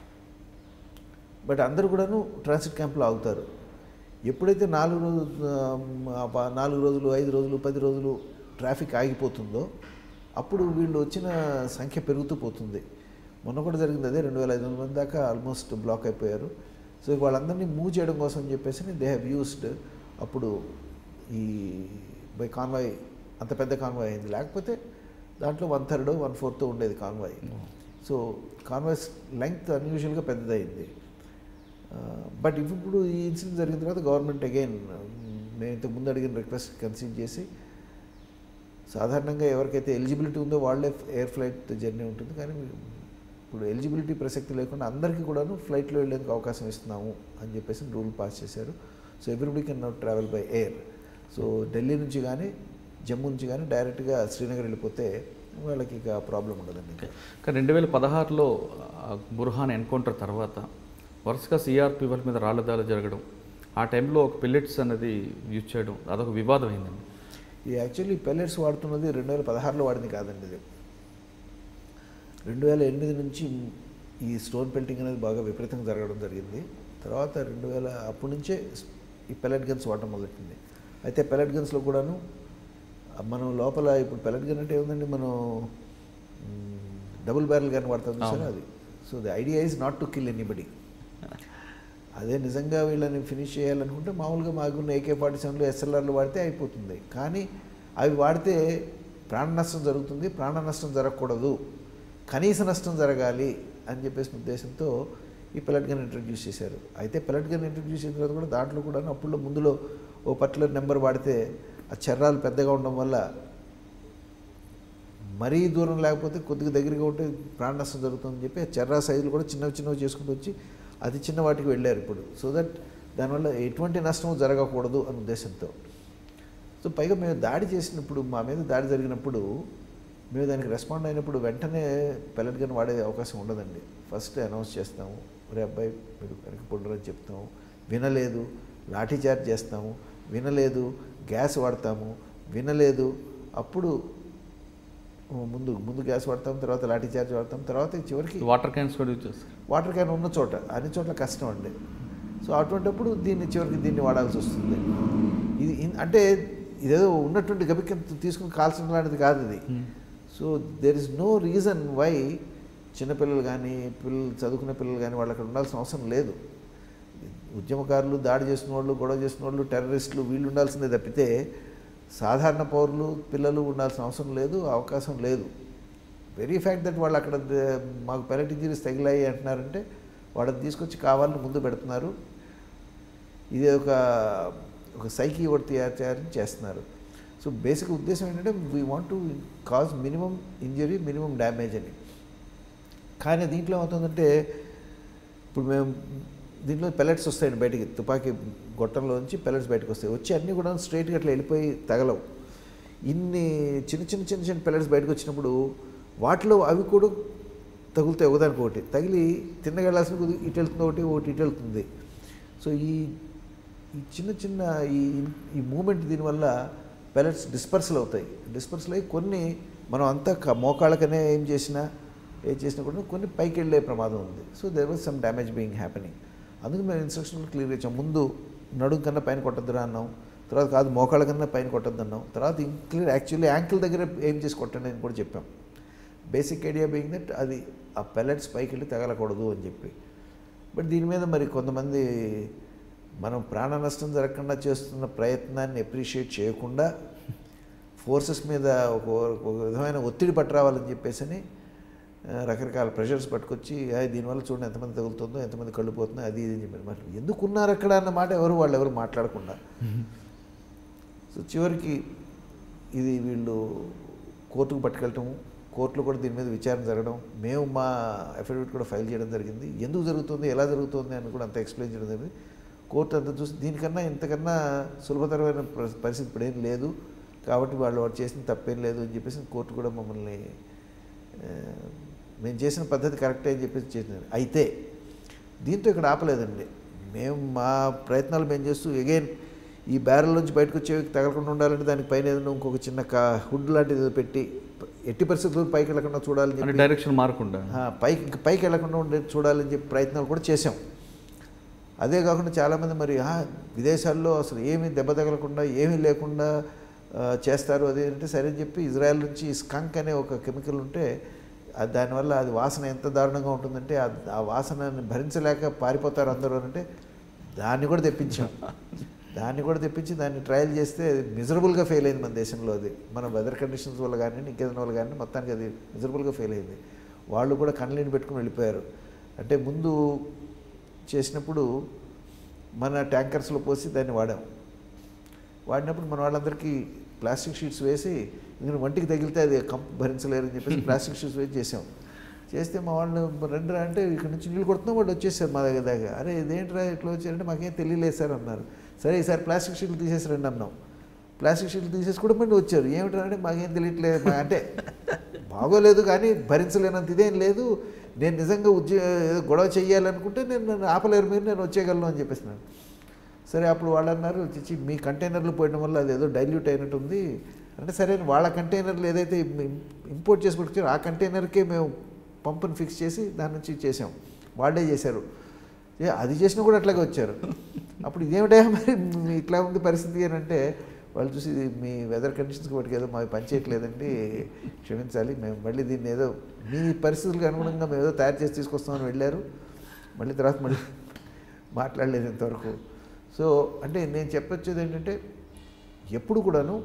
బట్ అందరూ కూడాను ట్రాన్సిట్ క్యాంప్లో ఆగుతారు ఎప్పుడైతే నాలుగు రోజులు ఆ, ప- నాలుగు రోజులు ఐదు రోజులు పది రోజులు ట్రాఫిక్ ఆగిపోతుందో అప్పుడు వీళ్ళు వచ్చిన సంఖ్య పెరుగుతూ పోతుంది మొన్న కూడా జరిగింది అదే రెండు వేల ఐదు వందల మంది దాకా ఆల్మోస్ట్ బ్లాక్ అయిపోయారు సో వాళ్ళందరినీ మూవ్ చేయడం కోసం అని చెప్పేసి దే హ్యావ్ యూస్డ్ అప్పుడు ఈ బై కాన్వాయ్ అంత పెద్ద కాన్వాయ్ అయింది లేకపోతే దాంట్లో వన్ థర్డ్ వన్ ఫోర్త్ ఉండేది కాన్వాయ్ సో కాన్వాయ్స్ లెంగ్త్ అన్యూజువల్గా పెద్దదైంది బట్ ఇప్పుడు ఈ ఇన్సిడెంట్ జరిగిన తర్వాత గవర్నమెంట్ అగైన్ మేము ఇంతకు ముందు అడిగిన రిక్వెస్ట్ కన్సిడర్ చేసి సాధారణంగా ఎవరికైతే ఎలిజిబిలిటీ ఉందో వాళ్ళే ఎయిర్ ఫ్లైట్ జర్నీ ఉంటుంది కానీ ఇప్పుడు ఎలిజిబిలిటీ ప్రసక్తి లేకుండా అందరికీ కూడాను ఫ్లైట్లో వెళ్ళేందుకు అవకాశం ఇస్తున్నాము అని చెప్పేసి రూల్ పాస్ చేశారు so everybody can not travel by air so Delhi నుంచి కానీ జమ్మూ నుంచి కానీ డైరెక్ట్గా శ్రీనగర్ వెళ్ళిపోతే వాళ్ళకి ఇక ప్రాబ్లం ఉండదండి ఇంకా కానీ రెండు వేల పదహారులో బుర్హాన్ ఎన్కౌంటర్ తర్వాత వరుసగా సిఆర్పి వాళ్ళ మీద రాళ్ల దాడి జరగడం ఆ టైంలో ఒక పిల్లెట్స్ అనేది యూజ్ చేయడం అదొక వివాదం అయిందండి ఈ యాక్చువల్లీ పెల్లెట్స్ వాడుతున్నది రెండు వేల పదహారులో వాడింది కాదండి ఇది రెండు వేల ఎనిమిది నుంచి ఈ స్టోన్ పెల్టింగ్ అనేది బాగా విపరీతంగా జరగడం జరిగింది తర్వాత రెండు వేల అప్పటి నుంచే ఈ పెల్లెట్ గన్స్ వాడటం మొదలెట్టింది అయితే పెల్లెట్ గన్స్లో కూడాను మనం లోపల ఇప్పుడు పెల్లెట్ గన్ అంటే ఏముందండి మనం డబుల్ బ్యారల్ గన్ వాడతాం చూసారా అది so the idea is not to kill anybody అదే నిజంగా వీళ్ళని ఫినిష్ చేయాలనుకుంటే మామూలుగా మాకున్న ఏకే ఫార్టీ సెవెన్లో ఎస్ఎల్ఆర్లు వాడితే అయిపోతుంది కానీ అవి వాడితే ప్రాణ నష్టం జరుగుతుంది ప్రాణ నష్టం జరగకూడదు కనీస నష్టం జరగాలి అని చెప్పేసి ఉద్దేశంతో ఈ పెలట్ గన్ ఇంట్రడ్యూస్ చేశారు అయితే పెలట్ గన్ ఇంట్రడ్యూస్ చేసిన తర్వాత కూడా దాంట్లో కూడా అప్పుడులో ముందులో ఓ పర్టికులర్ నెంబర్ వాడితే ఆ చర్రాలు పెద్దగా ఉండడం వల్ల మరీ దూరం లేకపోతే కొద్దిగా దగ్గరగా ఉంటే ప్రాణ నష్టం జరుగుతుందని చెప్పి ఆ చర్రా సైజులు కూడా చిన్నవి చిన్నవి చేసుకుంటూ వచ్చి అతి చిన్న వాటికి వెళ్ళారు ఇప్పుడు సో దట్ దానివల్ల ఎటువంటి నష్టం జరగకూడదు అనే ఉద్దేశంతో సో పైగా మేము దాడి చేసినప్పుడు మా మీద దాడి జరిగినప్పుడు మేము దానికి రెస్పాండ్ అయినప్పుడు వెంటనే పెల్లెట్ గన్ వాడే అవకాశం ఉండదండి ఫస్ట్ అనౌన్స్ చేస్తాము ఒరే అబ్బాయి మీరు వెనక్కి పొండరని చెప్తాము వినలేదు లాఠీ చార్జ్ చేస్తాము వినలేదు గ్యాస్ వాడతాము వినలేదు అప్పుడు ముందు ముందు గ్యాస్ వాడతాం తర్వాత లాఠీ చార్జ్ వాడతాం తర్వాత చివరికి వాటర్ క్యాన్స్ కూడా యూజ్ చేస్తారు వాటర్ క్యాన్ ఉన్న చోట అన్ని చోట్ల కష్టం అండి సో అటువంటిప్పుడు దీన్ని చివరికి దీన్ని వాడాల్సి వస్తుంది ఇది ఇన్- అంటే ఇదేదో ఉన్నటువంటి గబికం తీసుకుని కాల్చడం లాంటిది కాదు ఇది so there is no reason why చిన్నపిల్లలు కానీ పిల్లలు చదువుకునే పిల్లలు కానీ వాళ్ళు అక్కడ ఉండాల్సిన అవసరం లేదు ఉద్యమకారులు దాడి చేసిన వాళ్ళు గొడవ చేసిన వాళ్ళు టెర్రరిస్టులు వీళ్ళు ఉండాల్సిందే తప్పితే సాధారణ పౌరులు పిల్లలు ఉండాల్సిన అవసరం లేదు అవకాశం లేదు వెరీ ఫ్యాక్ట్ దట్ వాళ్ళు అక్కడ ద- మాకు పెరట్ ఇంజరీస్ తగిలాయి అంటున్నారంటే వాళ్ళని తీసుకొచ్చి కావాలని ముందు పెడుతున్నారు ఇది ఒక ఒక సైకి ఒకటి తయారు చేయాలని చేస్తున్నారు సో బేసిక్ ఉద్దేశం ఏంటంటే we want to cause minimum injury minimum damage అని కానీ దీంట్లో ఏమవుతుందంటే ఇప్పుడు మేము దీంట్లో పెల్లెట్స్ వస్తాయండి బయటికి తుపాకీ గొట్టంలోంచి పెల్లెట్స్ బయటకు వస్తాయి వచ్చి అన్నీ కూడా స్ట్రైట్గా అట్లా వెళ్ళిపోయి తగలవు ఇన్ని చిన్న చిన్న చిన్న చిన్న పెల్లెట్స్ బయటకు వచ్చినప్పుడు వాటిలో అవి కూడా తగులుతాయి ఒకదానికి ఒకటి తగిలి తిన్నగెళ్ళాల్సిన కొద్ది ఇటు వెళ్తుంది ఒకటి ఒకటి ఇటు వెళ్తుంది సో ఈ ఈ చిన్న చిన్న ఈ ఈ మూమెంట్ దీనివల్ల పెలెట్స్ డిస్పర్సల్ అవుతాయి డిస్పర్సల్ అయ్యి కొన్ని మనం అంతా క- మోకాళ్ళకనే ఏం చేసినా ఏం చేసినా కూడా కొన్ని పైకి వెళ్ళే ప్రమాదం ఉంది so there was some damage being happening అందుకు మేము ఇన్స్ట్రక్షన్లు క్లియర్ ఇచ్చాం ముందు నడుం కన్నా పైన కొట్టద్దురా అన్నాం తర్వాత కాదు మోకాళ్ళ కన్నా పైన కొట్టద్దు అన్నాం తర్వాత క్లియర్ యాక్చువల్లీ యాంకిల్ దగ్గర ఏం చేసి కొట్టండి అని కూడా చెప్పాం బేసిక్ ఐడియా బీయింగ్ దట్ అది ఆ పెల్లెట్స్ పైకి వెళ్ళి తగలకూడదు అని చెప్పి బట్ దీని మీద మరి కొంతమంది మనం ప్రాణ నష్టం జరగకుండా చేస్తున్న ప్రయత్నాన్ని అప్రిషియేట్ చేయకుండా ఫోర్సెస్ మీద ఒక ఒక విధమైన ఒత్తిడి పట్టరావాలని చెప్పేసి అని, ఆ, రకరకాల ప్రెషర్స్ పట్టుకొచ్చి "ఆ, దీనివల్ల చూడండి ఎంతమంది తగులుతుందో ఎంతమంది కళ్ళు పోతుందో అది ఇది అని చెప్పారు మరి ఎందుకు ఉన్నారు అక్కడ అన్న మాట ఎవరు వాళ్ళు ఎవరు మాట్లాడకుండా సో చివరికి ఇది వీళ్ళు కోర్టుకు పట్టుకెళ్ళటము కోర్టులో కూడా దీని మీద విచారణ జరగడం మేము మా అఫిడవిట్ కూడా ఫైల్ చేయడం జరిగింది ఎందుకు జరుగుతుంది ఎలా జరుగుతుంది అని కూడా అంత ఎక్స్ప్లెయిన్ చేయడం జరిగింది కోర్టు అంతా చూసి దీనికన్నా ఇంతకన్నా సులభతరమైన పరి- పరిస్థితి ఇప్పుడు ఏం లేదు కాబట్టి వాళ్ళు వాడు చేసిన తప్పేం లేదు అని చెప్పేసి కోర్టు కూడా మమ్మల్ని ఆ, మేము చేసిన పద్ధతి కరెక్టే అని చెప్పేసి చేసినారు అయితే దీంతో ఇక్కడ ఆపలేదండి మేము మా ప్రయత్నాలు మేము చేస్తూ అగైన్ ఈ బ్యారెల్ నుంచి బయటకు వచ్చేవి తగలకుండా ఉండాలంటే దానికి పైన ఏదైనా ఇంకొక చిన్న కా హుడ్ లాంటిది ఏదో పెట్టి ఎట్టి పరిస్థితుల్లో పైకి వెళ్ళకుండా చూడాలని అంటే చెప్పి డైరెక్షన్ మారకుండా ఆ, పైకి ఇంక పైకి వెళ్ళకుండా ఉండే చూడాలని చెప్పి ప్రయత్నాలు కూడా చేసాం అదే కాకుండా చాలామంది మరి "ఆ, విదేశాల్లో అసలు ఏమీ దెబ్బ తగలకుండా ఏమీ లేకుండా ఆ, చేస్తారు అది అంటే సరే అని చెప్పి ఇజ్రాయెల్ నుంచి స్కంక్ అనే ఒక కెమికల్ ఉంటే అది దానివల్ల అది వాసన ఎంత దారుణంగా ఉంటుందంటే ఆ- ఆ వాసనని భరించలేక పారిపోతారు అందరూ అని అంటే దాన్ని కూడా తెప్పించాం దాన్ని కూడా తెప్పించి దాన్ని ట్రయల్ చేస్తే మిజరబుల్గా ఫెయిల్ అయింది మన దేశంలో అది మన వెదర్ కండిషన్స్ వల్ల కానీ ఇంకేదైనా వల్ల కానీ మొత్తానికి అది మిజరబుల్గా ఫెయిల్ అయింది వాళ్ళు కూడా కళ్ళని పెట్టుకుని వెళ్ళిపోయారు అంటే ముందు చేసినప్పుడు మన ట్యాంకర్స్లో పోసి దాన్ని వాడాం వాడినప్పుడు మన వాళ్ళందరికీ ప్లాస్టిక్ షీట్స్ వేసి ఇంక వంటికి తగిలితే అది కంపు భరించలేరు అని చెప్పేసి ప్లాస్టిక్ షీట్స్ వేసి చేసాం చేస్తే మా వాళ్ళు రెండురా అంటే ఇక్కడ నుంచి నీళ్ళు కొడుతున్నాం వాళ్ళు వచ్చేసారు మా దగ్గర దాకా అరే ఇదేంట్రా ఇట్లా వచ్చారంటే మాకేం తెలియలేదు సార్ అన్నారు సరే ఈసారి ప్లాస్టిక్ షీట్లు తీసేసి రండి అన్నాం ప్లాస్టిక్ షీట్లు తీసేసి కూడా మళ్ళీ వచ్చారు ఏమిటంటే మాకేం తెలియట్లేదు మా అంటే బాగోలేదు కానీ భరించలేనంత ఇదేం లేదు నేను నిజంగా ఉద్యోగ ఏదో గొడవ చెయ్యాలనుకుంటే నేను నన్ను ఆపలేరు మీరు నేను వచ్చేయగలను అని చెప్పేసినాను సరే అప్పుడు వాళ్ళు అన్నారు చిచ్చి మీ కంటైనర్లు పోయడం వల్ల అది ఏదో డైల్యూట్ అయినట్టు ఉంది అంటే సరే వాళ్ళ కంటైనర్లు ఏదైతే ఇం- ఇంపోర్ట్ చేసి పెట్టుకున్నారో ఆ కంటైనర్కే మేము పంపుని ఫిక్స్ చేసి దాని నుంచి చేసాం వాళ్ళే చేశారు ఏ, అది చేసినా కూడా అట్లాగే వచ్చారు అప్పుడు ఇదేమిటా మరి మీ ఇట్లా ఉంది పరిస్థితి అని అంటే వాళ్ళు చూసి "ఇది మీ వెదర్ కండిషన్స్కి బట్టి ఏదో మాకు పని చేయట్లేదండి క్షమించాలి మేము మళ్ళీ దీన్ని ఏదో మీ పరిస్థితులకు అనుగుణంగా మేము ఏదో తయారు చేసి తీసుకొస్తామని వెళ్ళారు మళ్ళీ తర్వాత మళ్ళీ మాట్లాడలేదు ఇంతవరకు సో అంటే నేను చెప్పొచ్చేది ఏంటంటే ఎప్పుడు కూడాను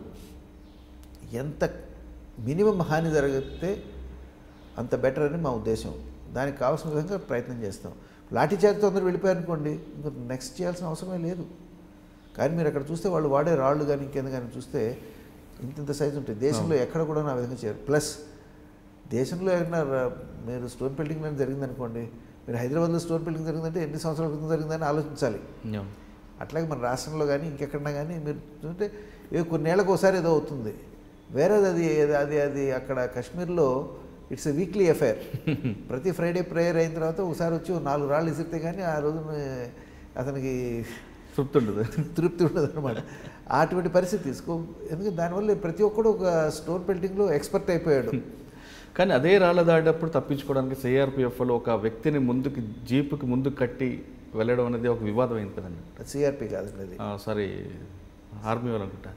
ఎంత మినిమం హాని జరిగితే అంత బెటర్ అని మా ఉద్దేశం దానికి కావాల్సిన విధంగా ప్రయత్నం చేస్తాం లాఠీ చార్జ్తో అందరూ వెళ్ళిపోయారనుకోండి ఇంకా నెక్స్ట్ చేయాల్సిన అవసరమే లేదు కానీ మీరు అక్కడ చూస్తే వాళ్ళు వాడే రాళ్ళు కానీ ఇంకేంద కానీ చూస్తే ఇంత ఇంత సైజు ఉంటాయి దేశంలో ఎక్కడ కూడా ఆ విధంగా చేయరు ప్లస్ దేశంలో ఏమైనా ర- మీరు స్టోన్ బిల్డింగ్ అని జరిగిందనుకోండి మీరు హైదరాబాద్లో స్టోన్ బిల్డింగ్ జరిగిందంటే ఎన్ని సంవత్సరాల క్రితం జరిగిందని ఆలోచించాలి Yeah. అట్లాగే మన రాష్ట్రంలో కానీ ఇంకెక్కడన్నా కానీ మీరు చూస్తే ఏ కొన్నేళ్ళకి ఒకసారి ఏదో అవుతుంది వేరే అది అది అది అక్కడ కాశ్మీర్లో ఇట్స్ ఎ వీక్లీ అఫైర్ ప్రతి ఫ్రైడే ప్రేయర్ అయిన తర్వాత ఒకసారి వచ్చి ఓ నాలుగు రాళ్ళు ఇసిరితే కానీ ఆ రోజున అతనికి తృప్తి ఉండదు తృప్తి ఉండదు అనమాట అటువంటి పరిస్థితి తీసుకో ఎందుకంటే దానివల్ల ప్రతి ఒక్కడు ఒక స్టోన్ పెయింటింగ్లో ఎక్స్పర్ట్ అయిపోయాడు కానీ అదే రాళ్ళ దాడేటప్పుడు తప్పించుకోవడానికి సిఆర్పిఎఫ్లో ఒక వ్యక్తిని ముందుకు జీపుకి ముందుకు కట్టి వెళ్ళడం అనేది ఒక వివాదం అయింది కదండి సిఆర్పి కాదండి అది సారీ ఆర్మీ వాళ్ళు అనుకుంటా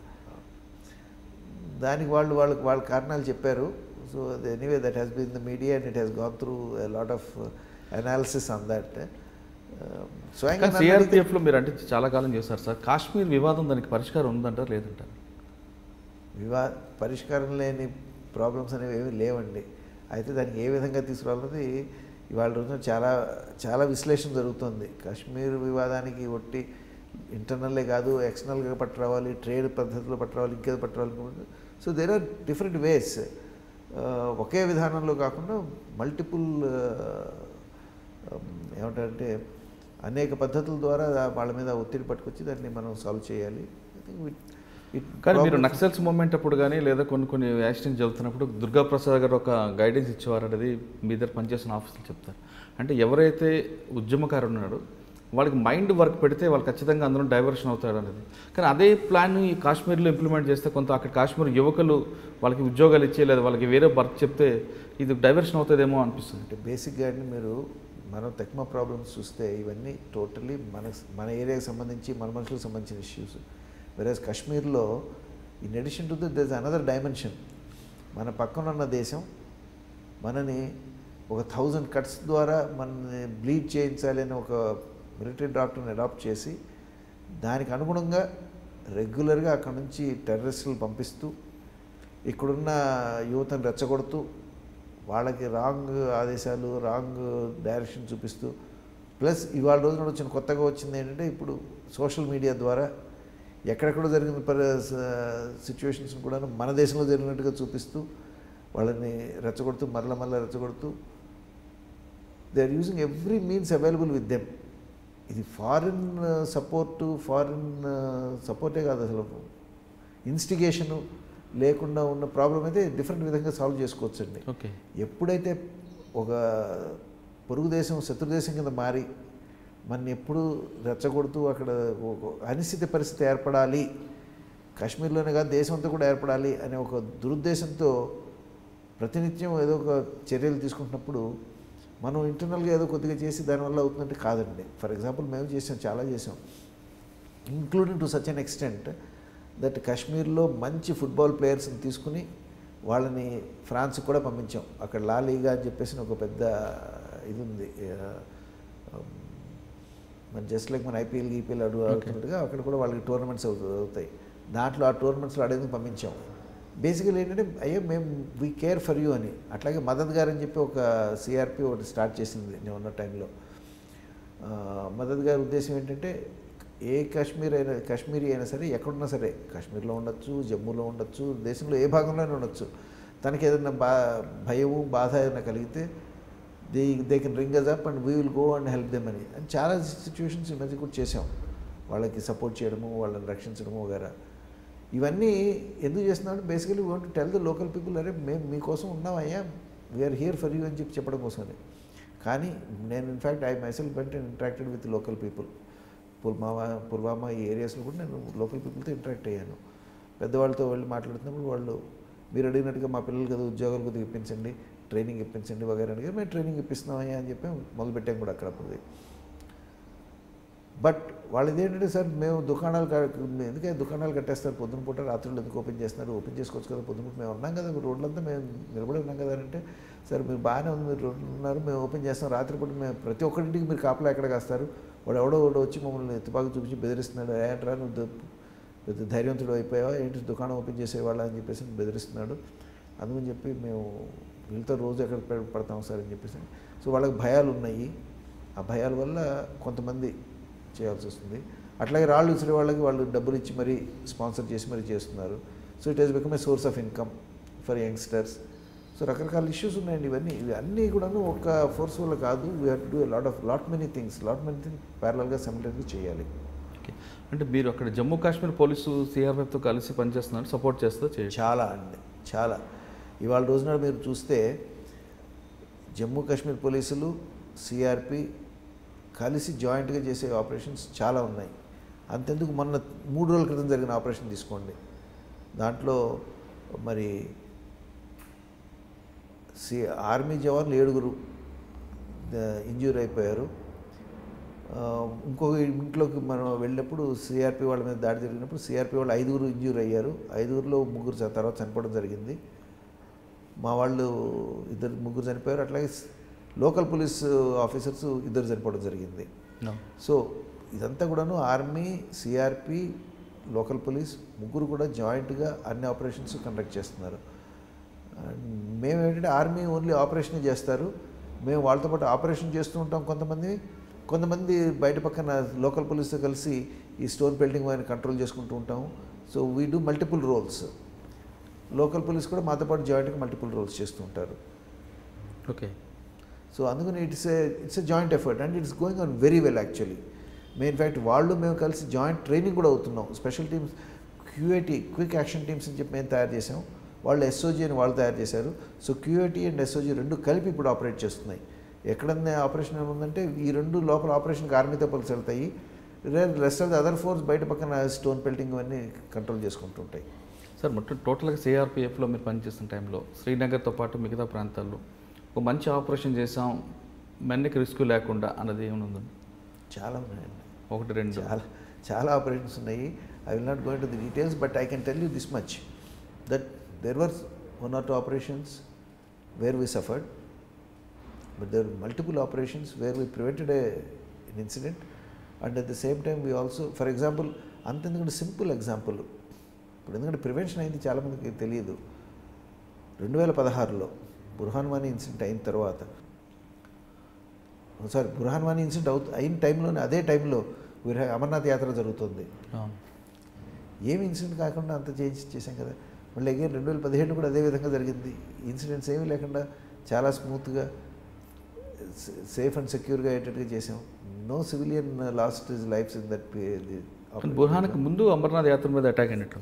దానికి వాళ్ళు వాళ్ళకి వాళ్ళ కారణాలు చెప్పారు so anyway that has been the media and it has gone through lot of analysis on that స్వయంగా కానీ నన్ను అడిగితే- సిఆర్పిఎఫ్లో మీరు అంటే చాలా కాలం చేశారు సార్ కాశ్మీర్ వివాదం దానికి పరిష్కారం ఉందంటారు లేదంటారు వివా పరిష్కారం లేని ప్రాబ్లమ్స్ అనేవి ఏమీ లేవండి అయితే దానికి ఏ విధంగా తీసుకురావాలన్నది ఇవాళ రోజున చాలా చాలా విశ్లేషణ జరుగుతుంది కాశ్మీర్ వివాదానికి ఒట్టి ఇంటర్నల్లే కాదు ఎక్స్టర్నల్గా పట్టురావాలి ట్రేడ్ పద్ధతిలో పట్టురావాలి ఇంకేదో పట్టురావాలి so there are different ways ఒకే విధానంలో కాకుండా మల్టిపుల్ ఏమంటారంటే అనేక పద్ధతుల ద్వారా వాళ్ళ మీద ఒత్తిడి పట్టుకొచ్చి దాన్ని మనం సాల్వ్ చేయాలి ఐ థింక్ ఇట్ కానీ మీరు నక్సల్స్ మూమెంట్ అప్పుడు కానీ లేదా కొన్ని కొన్ని యాక్సిడెంట్ జరుగుతున్నప్పుడు దుర్గా ప్రసాద్ గారు ఒక గైడెన్స్ ఇచ్చేవారు అనేది మీ దగ్గర పనిచేసిన ఆఫీసులు చెప్తారు అంటే ఎవరైతే ఉద్యమకారు ఉన్నాడో వాళ్ళకి మైండ్ వర్క్ పెడితే వాళ్ళు ఖచ్చితంగా అందులో డైవర్షన్ అవుతాడు అనేది కానీ అదే ప్లాన్ ఈ కాశ్మీర్లో ఇంప్లిమెంట్ చేస్తే కొంత అక్కడ కాశ్మీర్ యువకులు వాళ్ళకి ఉద్యోగాలు ఇచ్చే లేదా వాళ్ళకి వేరే వర్క్ చెప్తే ఇది డైవర్షన్ అవుతుందేమో అనిపిస్తుంది అంటే బేసిక్గా అండి మీరు మనం తెక్మా ప్రాబ్లమ్స్ చూస్తే ఇవన్నీ టోటలీ మన మన ఏరియాకి సంబంధించి మన మనుషులకు సంబంధించిన ఇష్యూస్ వెరాజ్ కాశ్మీర్లో in addition to there another dimension మన పక్కన ఉన్న దేశం మనని ఒక థౌజండ్ కట్స్ ద్వారా మనని బ్లీడ్ చేయించాలి అని ఒక మిలిటరీ డాక్టర్ని అడాప్ట్ చేసి దానికి అనుగుణంగా రెగ్యులర్గా అక్కడ నుంచి టెర్రరిస్టులు పంపిస్తూ ఇక్కడున్న యువతను రెచ్చగొడుతూ వాళ్ళకి రాంగ్ ఆదేశాలు రాంగ్ డైరెక్షన్ చూపిస్తూ ప్లస్ ఇవాళ రోజున వచ్చిన కొత్తగా వచ్చింది ఏంటంటే ఇప్పుడు సోషల్ మీడియా ద్వారా ఎక్కడెక్కడ జరిగిన పరి సిచ్యువేషన్స్ కూడా మన దేశంలో జరిగినట్టుగా చూపిస్తూ వాళ్ళని రెచ్చగొడుతూ మరల మరల రెచ్చగొడుతూ they are using every means available with them ఇది ఫారిన్ సపోర్టు ఫారిన్ సపోర్టే కాదు అసలు ఇన్స్టిగేషను లేకుండా ఉన్న ప్రాబ్లం అయితే డిఫరెంట్ విధంగా సాల్వ్ చేసుకోవచ్చండి ఓకే ఎప్పుడైతే ఒక పొరుగు దేశం శత్రు దేశం కింద మారి మన ఎప్పుడు రెచ్చగొడుతూ అక్కడ ఒక అనిశ్చిత పరిస్థితి ఏర్పడాలి కాశ్మీర్లోనే కాదు దేశం అంతా కూడా ఏర్పడాలి అనే ఒక దురుద్దేశంతో ప్రతినిత్యం ఏదో ఒక చర్యలు తీసుకుంటున్నప్పుడు మనం ఇంటర్నల్గా ఏదో కొద్దిగా చేసి దానివల్ల అవుతుందంటే కాదండి ఫర్ ఎగ్జాంపుల్ మేము చేసాం చాలా చేసాం including to such an extent that కాశ్మీర్లో మంచి ఫుట్బాల్ ప్లేయర్స్ని తీసుకుని వాళ్ళని ఫ్రాన్స్కి కూడా పంపించాం అక్కడ లా లీగా అని చెప్పేసి ఒక పెద్ద ఇది ఉంది ఆ, మన జస్ట్ లైక్ మన ఐపీఎల్ గీపీఎల్ అడుగు ఆడుతున్నట్టుగా అక్కడ కూడా వాళ్ళకి టోర్నమెంట్స్ అవుతు అవుతాయి దాంట్లో ఆ టోర్నమెంట్స్లో ఆడేందుకు పంపించాం బేసికలీ ఏంటంటే అయ్యో మేము వీ కేర్ ఫర్ యూ అని అట్లాగే మదద్ గారు అని చెప్పి ఒక సిఆర్పి ఒకటి స్టార్ట్ చేసింది నేను ఉన్న టైంలో ఆ, మదద్ గారి ఉద్దేశం ఏంటంటే ఏ కాశ్మీర్ అయినా కాశ్మీరీ అయినా సరే ఎక్కడున్నా సరే కాశ్మీర్లో ఉండొచ్చు జమ్మూలో ఉండొచ్చు దేశంలో ఏ భాగంలోనే ఉండొచ్చు తనకి ఏదైనా బా భయము బాధ ఏదైనా కలిగితే they they can ring us up and we will go and help them అని అని చాలా సిచ్యువేషన్స్ ఈ మధ్య కూడా చేసాం వాళ్ళకి సపోర్ట్ చేయడము వాళ్ళని రక్షించడము వగేరా ఇవన్నీ ఎందుకు చేస్తున్నాడు basically want tell the local people అరే మేము మీకోసం ఉన్నామయ్యా వీఆర్ హియర్ ఫర్ యూ అని చెప్పి చెప్పడం కోసమే కానీ నేను in fact I myself went interacted with local people Pulwama Pulwama ఈ ఏరియాస్లో కూడా నేను లోకల్ పీపుల్తో ఇంటరాక్ట్ అయ్యాను పెద్దవాళ్ళతో వెళ్ళి మాట్లాడుతున్నప్పుడు వాళ్ళు మీరు అడిగినట్టుగా మా పిల్లలు కదా ఉద్యోగాలు కొద్దిగా ఇప్పించండి ట్రైనింగ్ ఇప్పించండి వగైరా అడిగారు మేము ట్రైనింగ్ ఇప్పిస్తున్నామయ్యా అని చెప్పి మొదలుపెట్టాం కూడా అక్కడ అప్పుడు బట్ వాళ్ళది ఏంటంటే సార్ మేము దుకాణాలు క- ఎందుకంటే దుకాణాలు కట్టేస్తారు పొద్దున పూట రాత్రులు ఎందుకు ఓపెన్ చేస్తున్నారు ఓపెన్ చేసుకోవచ్చు కదా పొద్దున పూట మేము ఉన్నాం కదా రోడ్లంతా మేము నిలబడి ఉన్నాం కదా అంటే సార్ మీరు బాగానే ఉంది మీరు రోడ్లు ఉన్నారు మేము ఓపెన్ చేస్తాం రాత్రిపూట మేము ప్రతి ఒక్కరింటికి మీరు కాపలా ఎక్కడ కాస్తారు వాడు ఎవడో ఒకడు వచ్చి మమ్మల్ని ఎత్తుపాకు చూపించి బెదిరిస్తున్నాడు ఏంట్రా నువ్వు ద- పెద్ద ధైర్యవంతుడు అయిపోయావా ఏంటి దుకాణం ఓపెన్ చేసేవాళ్ళ అని చెప్పేసి బెదిరిస్తున్నాడు అందుకని చెప్పి మేము వీళ్ళతో రోజు ఎక్కడ పె- పడతాం సార్ అని చెప్పేసి సో వాళ్ళకి భయాలు ఉన్నాయి ఆ భయాల వల్ల కొంతమంది చేయాల్సి వస్తుంది అట్లాగే రాళ్ళు ఇచ్చిన వాళ్ళకి వాళ్ళు డబ్బులు ఇచ్చి మరీ స్పాన్సర్ చేసి మరీ చేస్తున్నారు so it has become a source of income for youngsters so రకరకాల ఇష్యూస్ ఉన్నాయండి ఇవన్నీ ఇవి అన్నీ కూడాను ఒక ఫోర్స్ వల్ల కాదు we have to do lot of lot many things lot many things ప్యారలల్గా సమిటెడ్గా చేయాలి ఓకే అంటే మీరు అక్కడ జమ్మూ కాశ్మీర్ పోలీసు సిఆర్ఎఫ్తో కలిసి పనిచేస్తున్నారు సపోర్ట్ చేస్తూ చేయొచ్చు చాలా అండి చాలా ఇవాళ రోజున మీరు చూస్తే జమ్మూ కాశ్మీర్ పోలీసులు సిఆర్పి కలిసి జాయింట్గా చేసే ఆపరేషన్స్ చాలా ఉన్నాయి అంతెందుకు మొన్న మూడు రోజుల క్రితం జరిగిన ఆపరేషన్ తీసుకోండి దాంట్లో మరి సి ఆర్మీ జవాన్లు ఏడుగురు ఇంజ్యూర్ అయిపోయారు ఆ, ఇంకొక ఇంట్లోకి మనం వెళ్ళినప్పుడు సిఆర్పి వాళ్ళ మీద దాడి జరిగినప్పుడు సిఆర్పి వాళ్ళు ఐదుగురు ఇంజ్యూర్ అయ్యారు ఐదుగురిలో ముగ్గురు చ- తర్వాత చనిపోవడం జరిగింది మా వాళ్ళు ఇద్దరు ముగ్గురు చనిపోయారు అట్లాగే స్- లోకల్ పోలీస్ ఆఫీసర్స్ ఇద్దరు చనిపోవడం జరిగింది No. సో ఇదంతా కూడాను ఆర్మీ సిఆర్పి లోకల్ పోలీస్ ముగ్గురు కూడా జాయింట్గా అన్ని ఆపరేషన్స్ కండక్ట్ చేస్తున్నారు అండ్ మేము ఏంటంటే ఆర్మీ ఓన్లీ ఆపరేషన్ చేస్తారు మేము వాళ్ళతో పాటు ఆపరేషన్ చేస్తూ ఉంటాం కొంతమంది కొంతమంది బయట పక్కన లోకల్ పోలీస్తో కలిసి ఈ స్టోన్ బిల్డింగ్ వారిని కంట్రోల్ చేసుకుంటూ ఉంటాము so we do multiple roles local police కూడా మాతో పాటు జాయింట్గా మల్టిపుల్ రోల్స్ చేస్తూ ఉంటారు ఓకే సో అందుకని it's a it's a joint effort and it's going on very well actually మేము ఇన్ఫ్యాక్ట్ వాళ్ళు మేము కలిసి జాయింట్ ట్రైనింగ్ కూడా అవుతున్నాం special teams QAT quick action teams అని చెప్పి మేము తయారు చేసాం వాళ్ళు ఎస్ఓజీ అని వాళ్ళు తయారు చేశారు సో క్యూఏటీ అండ్ ఎస్ఓజీ రెండు కలిపి ఇప్పుడు ఆపరేట్ చేస్తున్నాయి ఎక్కడన్నా ఆపరేషన్ ఏముందంటే ఈ రెండు లోపల ఆపరేషన్కి ఆర్మీతో కలిసి వెళ్తాయి rest of the other force బయట పక్కన స్టోన్ పెల్టింగ్ అన్నీ కంట్రోల్ చేసుకుంటుంటాయి సార్ మొత్తం టోటల్గా సిఆర్పిఎఫ్లో మీరు పనిచేస్తున్న టైంలో శ్రీనగర్తో పాటు మిగతా ప్రాంతాల్లో ఒక మంచి ఆపరేషన్ చేసాం మెన్కి రిస్క్ లేకుండా అన్నది ఏమైనా ఉందండి చాలా ఉన్నాయండి ఒకటి రెండు చాలా చాలా ఆపరేషన్స్ ఉన్నాయి I will not go to the details but I can tell you this much that there were one or two operations where we suffered but there multiple operations where we prevented a in incident and at the same time we also for example అంత ఎందుకంటే simple example ఇప్పుడు ఎందుకంటే prevention అయింది చాలామందికి తెలియదు రెండు వేల పదహారులో బుర్హాన్ వానీ ఇన్సిడెంట్ అయిన తర్వాత సారీ బుర్హాన్ వానీ ఇన్సిడెంట్ అవుతు అయిన టైంలోనే అదే టైంలో వీర అమర్నాథ్ యాత్ర జరుగుతుంది అవును. ఏమి ఇన్సిడెంట్ కాకుండా అంత చేంజ్ చేశాం కదా మళ్ళీ అగైన్ రెండు వేల పదిహేడు కూడా అదే విధంగా జరిగింది ఇన్సిడెంట్స్ ఏమీ లేకుండా చాలా స్మూత్గా సేఫ్ అండ్ సెక్యూర్గా అయ్యేటట్టుగా చేసాం no civilian lost is lives in that కానీ బుర్హాన్కి ముందు అమర్నాథ్ యాత్ర మీద అటాక్ అయినట్టు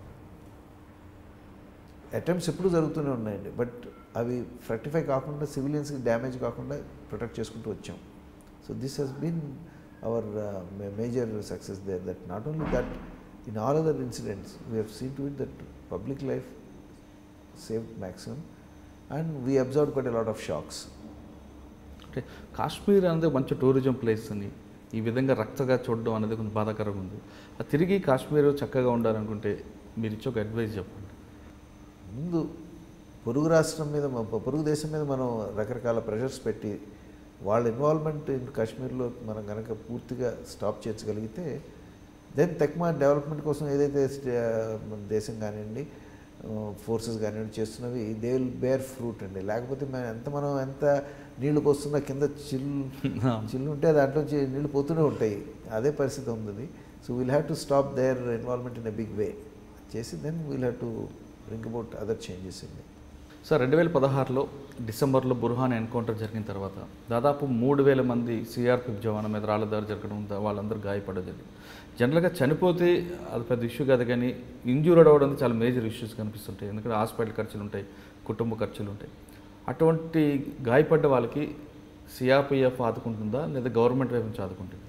అటెంప్ట్స్ ఎప్పుడు జరుగుతూనే ఉన్నాయండి బట్ అవి ఫ్రక్టిఫై కాకుండా సివిలియన్స్కి డ్యామేజ్ కాకుండా ప్రొటెక్ట్ చేసుకుంటూ వచ్చాం so this has been our major success there that not only that in all other incidents we have seen to it that public life save maximum and we observe quite a lot of shocks అంటే కాశ్మీర్ అనేది మంచి tourism place అని ఈ విధంగా రక్తగా చూడడం అనేది కొంచెం బాధాకరంగా ఉంది అది తిరిగి కాశ్మీర్ చక్కగా ఉండాలనుకుంటే మీరు ఇచ్చే ఒక అడ్వైస్ చెప్పండి ముందు పొరుగు రాష్ట్రం మీద మ- పొరుగు దేశం మీద మనం రకరకాల ప్రెషర్స్ పెట్టి వాళ్ళ ఇన్వాల్వ్మెంట్ ఇన్ కాశ్మీర్లో మనం కనుక పూర్తిగా స్టాప్ చేయగలిగితే దెన్ తెక్మా డెవలప్మెంట్ కోసం ఏదైతే స్టే- మన దేశం కానివ్వండి ఫోర్సెస్ కానివ్వండి చేస్తున్నవి దే విల్ బేర్ ఫ్రూట్ అండి లేకపోతే మనం ఎంత మనం ఎంత నీళ్లు పోస్తున్నా కింద చిల్లు చిల్లు ఉంటే దాంట్లో నుంచి నీళ్లు పోతూనే ఉంటాయి అదే పరిస్థితి ఉంది so will have to stop their involvement in a big way చేసి then will have to bring about other changes అండి సార్ రెండు వేల పదహారులో డిసెంబర్లో బుర్హాన్ ఎన్కౌంటర్ జరిగిన తర్వాత దాదాపు మూడు వేల మంది సిఆర్పిఎఫ్ జవాన్ల మీద రాళ్ల దాడి జరగడం దా- వాళ్ళందరూ గాయపడడం జరిగింది జనరల్గా చనిపోతే అది పెద్ద ఇష్యూ కాదు కానీ ఇంజూర్డ్ అవ్వడం చాలా మేజర్ ఇష్యూస్ కనిపిస్తుంటాయి ఎందుకంటే హాస్పిటల్ ఖర్చులు ఉంటాయి కుటుంబ ఖర్చులు ఉంటాయి అటువంటి గాయపడ్డ వాళ్ళకి సిఆర్పిఎఫ్ ఆదుకుంటుందా లేదా గవర్నమెంట్ వైపు నుంచి ఆదుకుంటుందా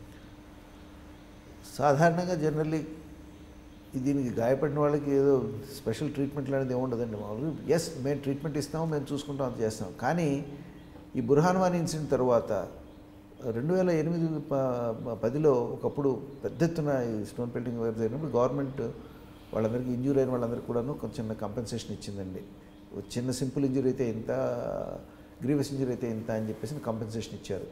సాధారణంగా జనరల్లీ దీనికి గాయపడిన వాళ్ళకి ఏదో స్పెషల్ ట్రీట్మెంట్ అనేది ఏముండదండి మామూలు ఎస్ మేము ట్రీట్మెంట్ ఇస్తాము మేము చూసుకుంటాం అంత చేస్తాం కానీ ఈ బుర్హాన్వాన్ ఇన్సిడెంట్ తర్వాత రెండు వేల ఎనిమిది ప- పదిలో ఒకప్పుడు పెద్ద ఎత్తున ఈ స్టోన్ పెల్టింగ్ వైపు జరిగినప్పుడు గవర్నమెంట్ వాళ్ళందరికీ ఇంజూరీ అయిన వాళ్ళందరికీ కూడాను కొంచెం చిన్న కంపెన్సేషన్ ఇచ్చిందండి ఓ చిన్న సింపుల్ ఇంజురీ అయితే ఇంత గ్రీవస్ ఇంజురీ అయితే ఇంత అని చెప్పేసి కంపెన్సేషన్ ఇచ్చారు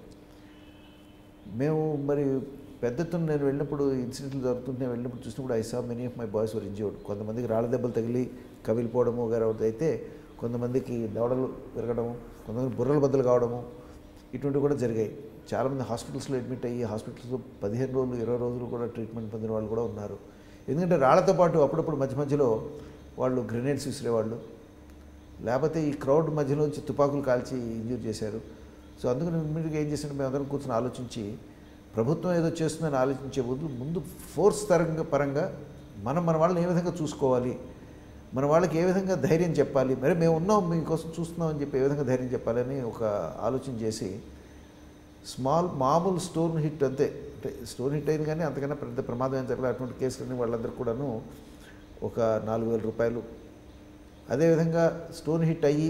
మేము మరి పెద్ద ఎత్తున నేను వెళ్ళినప్పుడు ఇన్సిడెంట్లు జరుగుతుంటే నేను వెళ్ళినప్పుడు చూసినప్పుడు I saw many of my boys were injured కొంతమందికి రాళ్ళ దెబ్బలు తగిలి కవిలిపోవడము గారు అయితే కొంతమందికి దవడలు విరగడము కొంతమంది బుర్రల బద్దలు కావడము ఇటువంటివి కూడా జరిగాయి చాలామంది హాస్పిటల్స్లో అడ్మిట్ అయ్యి హాస్పిటల్స్లో పదిహేను రోజులు ఇరవై రోజులు కూడా ట్రీట్మెంట్ పొందిన వాళ్ళు కూడా ఉన్నారు ఎందుకంటే రాళ్లతో పాటు అప్పుడప్పుడు మధ్య మధ్యలో వాళ్ళు గ్రెనేడ్స్ విసిరేవాళ్ళు లేకపోతే ఈ క్రౌడ్ మధ్యలోంచి తుపాకులు కాల్చి ఇంజూర్ చేశారు సో అందుకని ఇమ్మీడియట్గా ఏం చేసినట్టు మేము అందరం కూర్చొని ఆలోచించి ప్రభుత్వం ఏదో చేస్తుందని ఆలోచించే ముందు ముందు ఫోర్స్ తరంగా పరంగా మనం మన వాళ్ళని ఏ విధంగా చూసుకోవాలి మన వాళ్ళకి ఏ విధంగా ధైర్యం చెప్పాలి మరి మేము ఉన్నాం మీకోసం చూస్తున్నాం అని చెప్పి ఏ విధంగా ధైర్యం చెప్పాలని ఒక ఆలోచన చేసి స్మాల్ మామూలు స్టోన్ హిట్ అంతే అంటే స్టోన్ హిట్ అయింది కానీ అంతకన్నా పెద్ద ప్రమాదం ఏం జరగలేదు అటువంటి కేసులన్నీ వాళ్ళందరూ కూడాను ఒక నాలుగు వేల రూపాయలు అదేవిధంగా స్టోన్ హిట్ అయ్యి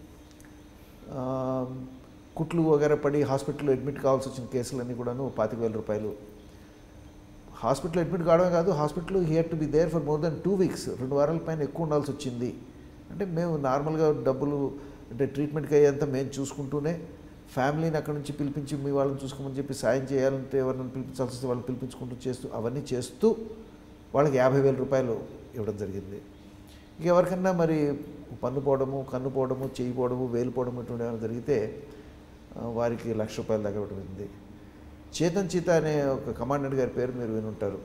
ఆ, కుట్లు వగేర పడి హాస్పిటల్లో అడ్మిట్ కావాల్సి వచ్చిన కేసులన్నీ కూడాను పాతిక వేల రూపాయలు హాస్పిటల్ అడ్మిట్ కావడమే కాదు hospital here to be there for more than two weeks రెండు వారాల పైన ఎక్కువ ఉండాల్సి వచ్చింది అంటే మేము నార్మల్గా డబ్బులు అంటే ట్రీట్మెంట్కి అయ్యేంత మేము చూసుకుంటూనే ఫ్యామిలీని అక్కడి నుంచి పిలిపించి మీ వాళ్ళని చూసుకోమని చెప్పి సాయం చేయాలంటే ఎవరిని పిలిపించాల్సి వస్తే వాళ్ళని పిలిపించుకుంటూ చేస్తూ అవన్నీ చేస్తూ వాళ్ళకి యాభై వేల రూపాయలు ఇవ్వడం జరిగింది ఇక ఎవరికన్నా మరి పన్ను పోవడము కన్ను పోవడము చేయి పోవడము వేలు పోవడము ఇటువంటి ఏమైనా జరిగితే ఆ, వారికి లక్ష రూపాయల దాకా ఇవ్వడం ఉంది చేతన్ చీత అనే ఒక కమాండెంట్ గారి పేరు మీరు వినుంటారు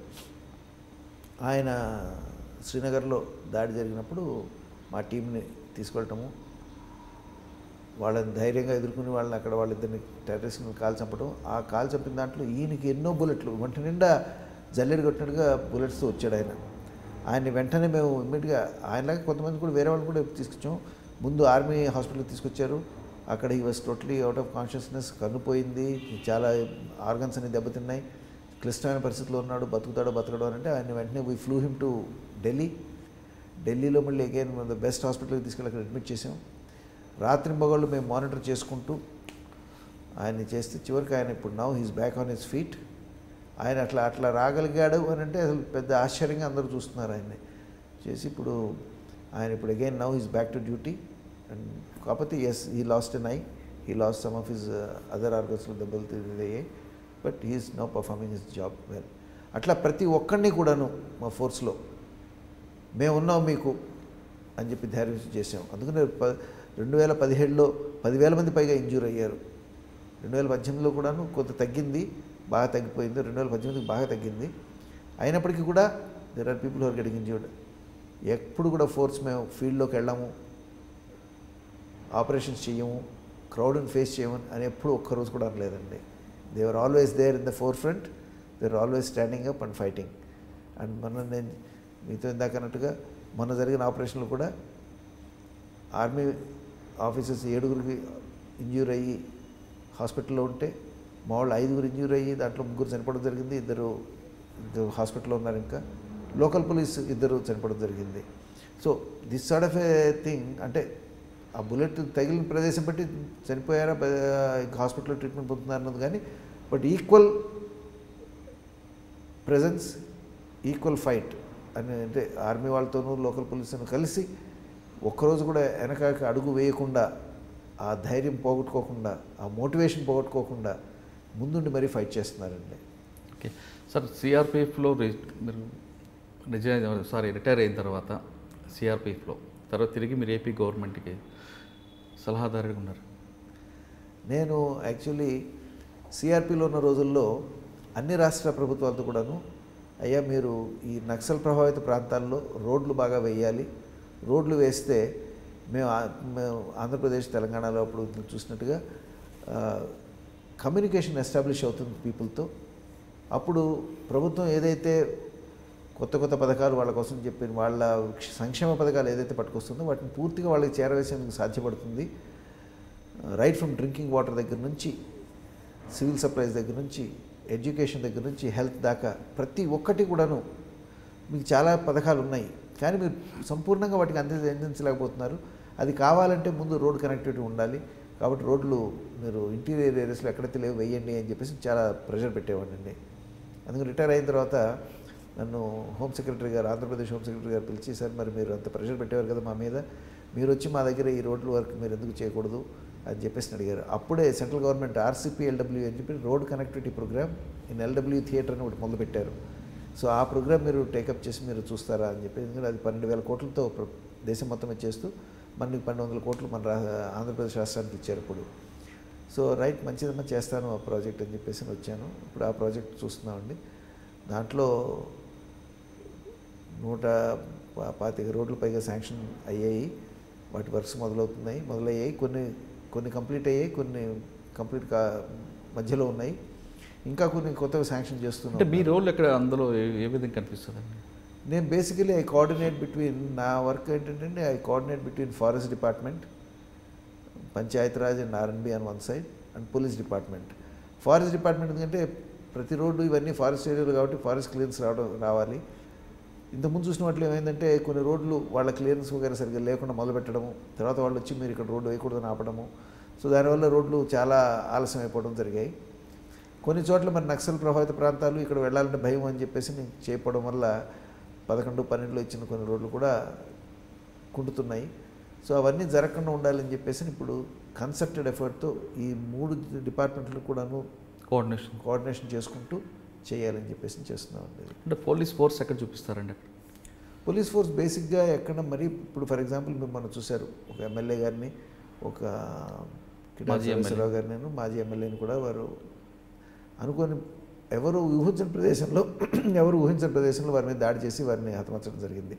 ఆయన శ్రీనగర్లో దాడి జరిగినప్పుడు మా టీంని తీసుకెళ్ళటము వాళ్ళని ధైర్యంగా ఎదుర్కొని వాళ్ళని అక్కడ వాళ్ళిద్దరిని టెర్రరిస్ట్ని కాల్ చంపడం ఆ కాల్ చంపిన దాంట్లో ఈయనకి ఎన్నో బుల్లెట్లు వంటి నిండా జల్లెడు కొట్టినట్టుగా బుల్లెట్స్తో వచ్చాడు ఆయన ఆయన్ని వెంటనే మేము ఇమ్మీడియట్గా ఆయనలాగా కొంతమంది కూడా వేరే వాళ్ళు కూడా తీసుకొచ్చాం ముందు ఆర్మీ హాస్పిటల్కి తీసుకొచ్చారు అక్కడ ఈ was totally out of consciousness కన్నుపోయింది చాలా ఆర్గన్స్ అన్ని దెబ్బతిన్నాయి క్లిష్టమైన పరిస్థితిలో ఉన్నాడు బతుకుతాడో బతకడో అని అంటే ఆయన వెంటనే we flew him to Delhi ఢిల్లీలో మళ్ళీ అగైన్ ద బెస్ట్ హాస్పిటల్కి తీసుకెళ్ళి అక్కడ అడ్మిట్ చేసాం రాత్రి మగళ్ళు మేము మానిటర్ చేసుకుంటూ ఆయన్ని చేస్తే చివరికి ఆయన ఇప్పుడు now he's back on his feet ఆయన అట్లా అట్లా రాగలిగాడు అని అంటే అసలు పెద్ద ఆశ్చర్యంగా అందరూ చూస్తున్నారు ఆయన్ని చేసి ఇప్పుడు ఆయన ఇప్పుడు again now he's back to duty and కాకపోతే yes he lost an eye he lost some of his other ఆర్గన్స్లో దెబ్బలు తిరిగాయి but he's now performing his job well అట్లా ప్రతి ఒక్కరిని కూడాను మా ఫోర్స్లో మేము ఉన్నాం మీకు అని చెప్పి ధైర్యం చేసాం అందుకనే ప రెండు వేల పదిహేడులో పదివేల మంది పైగా ఇంజూర్ అయ్యారు రెండు వేల పద్దెనిమిదిలో కూడాను కొంత తగ్గింది బాగా తగ్గిపోయింది రెండు వేల పద్దెనిమిదికి బాగా తగ్గింది అయినప్పటికీ కూడా there are people are getting injured ఎప్పుడు కూడా ఫోర్స్ మేము ఫీల్డ్లోకి వెళ్ళాము ఆపరేషన్స్ చేయము క్రౌడ్ని ఫేస్ చేయము అని ఎప్పుడు ఒక్కరోజు కూడా అనలేదండి they are always there in the forefront they are always standing up and fighting and మొన్న నేను మీతో ఇందాక అన్నట్టుగా మొన్న జరిగిన ఆపరేషన్లు కూడా ఆర్మీ ఆఫీసర్స్ ఏడుగురికి ఇంజ్యూర్ అయ్యి హాస్పిటల్లో ఉంటే మా వాళ్ళు ఐదుగురు ఇంజ్యూర్ అయ్యి దాంట్లో ముగ్గురు చనిపోవడం జరిగింది ఇద్దరు ఇద్దరు హాస్పిటల్లో ఉన్నారు ఇంకా లోకల్ పోలీస్ ఇద్దరు చనిపోవడం జరిగింది so this sort of a thing అంటే ఆ బుల్లెట్ తగిలిన ప్రదేశం బట్టి చనిపోయారా బ- ఇంకా హాస్పిటల్లో ట్రీట్మెంట్ పొందుతున్నారు అన్నది కానీ but equal presence equal fight అని అంటే ఆర్మీ వాళ్ళతోనూ లోకల్ పోలీసును కలిసి ఒక్కరోజు కూడా వెనకాకి అడుగు వేయకుండా ఆ ధైర్యం పోగొట్టుకోకుండా ఆ మోటివేషన్ పోగొట్టుకోకుండా ముందుండి మరీ ఫైట్ చేస్తున్నారండి ఓకే సార్ సిఆర్పిఎఫ్లో మీరు రిజైన్ సారీ రిటైర్ అయిన తర్వాత సిఆర్పిఎఫ్లో తర్వాత తిరిగి మీరు ఏపీ గవర్నమెంట్కి సలహాదారుగా ఉన్నారు నేను యాక్చువల్లీ సిఆర్పిలో ఉన్న రోజుల్లో అన్ని రాష్ట్ర ప్రభుత్వాలతో కూడాను అయ్యా మీరు ఈ నక్సల్ ప్రభావిత ప్రాంతాల్లో రోడ్లు బాగా వేయాలి రోడ్లు వేస్తే మేము ఆ- మేము ఆంధ్రప్రదేశ్ తెలంగాణలో అప్పుడు చూసినట్టుగా కమ్యూనికేషన్ ఎస్టాబ్లిష్ అవుతుంది పీపుల్తో అప్పుడు ప్రభుత్వం ఏదైతే కొత్త కొత్త పథకాలు వాళ్ళ కోసం చెప్పిన వాళ్ళ సంక్షేమ పథకాలు ఏదైతే పట్టుకొస్తుందో వాటిని పూర్తిగా వాళ్ళకి చేరవేసేందుకు సాధ్యపడుతుంది రైట్ ఫ్రమ్ డ్రింకింగ్ వాటర్ దగ్గర నుంచి సివిల్ సప్లైస్ దగ్గర నుంచి ఎడ్యుకేషన్ దగ్గర నుంచి హెల్త్ దాకా ప్రతి ఒక్కటి కూడాను మీకు చాలా పథకాలు ఉన్నాయి కానీ మీరు సంపూర్ణంగా వాటికి అంది అందించలేకపోతున్నారు అది కావాలంటే ముందు రోడ్ కనెక్టివిటీ ఉండాలి కాబట్టి రోడ్లు మీరు ఇంటీరియర్ ఏరియాస్లో ఎక్కడైతే లేవు వేయండి అని చెప్పేసి చాలా ప్రెషర్ పెట్టేవాడిని అందుకని రిటైర్ అయిన తర్వాత నన్ను హోమ్ సెక్రటరీ గారు ఆంధ్రప్రదేశ్ హోమ్ సెక్రటరీ గారు పిలిచి సార్ మరి మీరు అంత ప్రెషర్ పెట్టేవారు కదా మా మీద మీరు వచ్చి మా దగ్గర ఈ రోడ్ల వర్క్ మీరు ఎందుకు చేయకూడదు అని చెప్పేసి అడిగారు అప్పుడే సెంట్రల్ గవర్నమెంట్ ఆర్సీపీ ఎల్డబ్ల్యూ అని చెప్పి road connectivity program in LW theatre అని ఒకటి మొదలుపెట్టారు సో ఆ ప్రోగ్రామ్ మీరు టేకప్ చేసి మీరు చూస్తారా అని చెప్పి ఎందుకంటే అది పన్నెండు వేల కోట్లతో ప్ర- దేశం మొత్తం మీద చేస్తూ మనకి పన్నెండు వందల కోట్లు మన రా ఆంధ్రప్రదేశ్ రాష్ట్రానికి ఇచ్చారు ఇప్పుడు సో రైట్ మంచిదమ్మా చేస్తాను ఆ ప్రాజెక్ట్ అని చెప్పేసి నేను వచ్చాను ఇప్పుడు ఆ ప్రాజెక్ట్ చూస్తున్నామండి దాంట్లో నూట పా- పాతిక రోడ్లు పైగా శాంక్షన్ అయ్యాయి వాటి వర్క్స్ మొదలవుతున్నాయి మొదలయ్యాయి కొన్ని కొన్ని కంప్లీట్ అయ్యాయి కొన్ని కంప్లీట్ కా మధ్యలో ఉన్నాయి ఇంకా కొన్ని కొత్తగా శాంక్షన్ అంటే చేస్తున్నాం మీ రోల్ ఎక్కడ అందులో ఏ- ఏ విధంగా కనిపిస్తుందండి నేను బేసికలీ ఐ కోఆర్డినేట్ బిట్వీన్ నా వర్క్ ఏంటంటే I coordinate between forest department Panchayati Raj and RNB on one side and police department forest department ఎందుకంటే ప్రతి రోడ్డు ఇవన్నీ ఫారెస్ట్ ఏరియాలు కాబట్టి ఫారెస్ట్ క్లియరెన్స్ రావడం రావాలి ఇంతకుముందు చూసిన వాటిలో ఏమైందంటే కొన్ని రోడ్లు వాళ్ళ క్లియరెన్స్ వగేరా సరిగ్గా లేకుండా మొదలుపెట్టడము తర్వాత వాళ్ళు వచ్చి మీరు ఇక్కడ రోడ్డు వేయకూడదని ఆపడము సో దానివల్ల రోడ్లు చాలా ఆలస్యం అయిపోవడం జరిగాయి కొన్ని చోట్ల మరి నక్సల్ ప్రభావిత ప్రాంతాలు ఇక్కడ వెళ్ళాలంటే భయం అని చెప్పేసి నేను చేయకపోవడం వల్ల పదకొండు పన్నెండులో ఇచ్చిన కొన్ని రోడ్లు కూడా కుంటుతున్నాయి సో అవన్నీ జరగకుండా ఉండాలని చెప్పేసి ఇప్పుడు కన్సర్టెడ్ ఎఫర్ట్తో ఈ మూడు డిపార్ట్మెంట్లు కూడాను కోఆర్డినేషన్ కోఆర్డినేషన్ చేసుకుంటూ చేయాలని చెప్పేసి చేస్తున్నామండి అంటే పోలీస్ ఫోర్స్ ఎక్కడ చూపిస్తారండి అక్కడ పోలీస్ ఫోర్స్ బేసిక్గా ఎక్కడ మరి ఇప్పుడు ఫర్ ఎగ్జాంపుల్ మీరు మనం చూశారు ఒక ఎమ్మెల్యే గారిని ఒక కిడారి మాజీ ఎమ్మెల్యే. సర్వేశ్వరరావు గారిని నేను మాజీ ఎమ్మెల్యేని కూడా వారు అనుకొని ఎవరు ఊహించని ప్రదేశంలో ఎవరు ఊహించని ప్రదేశంలో వారి మీద దాడి చేసి వారిని హతమర్చడం జరిగింది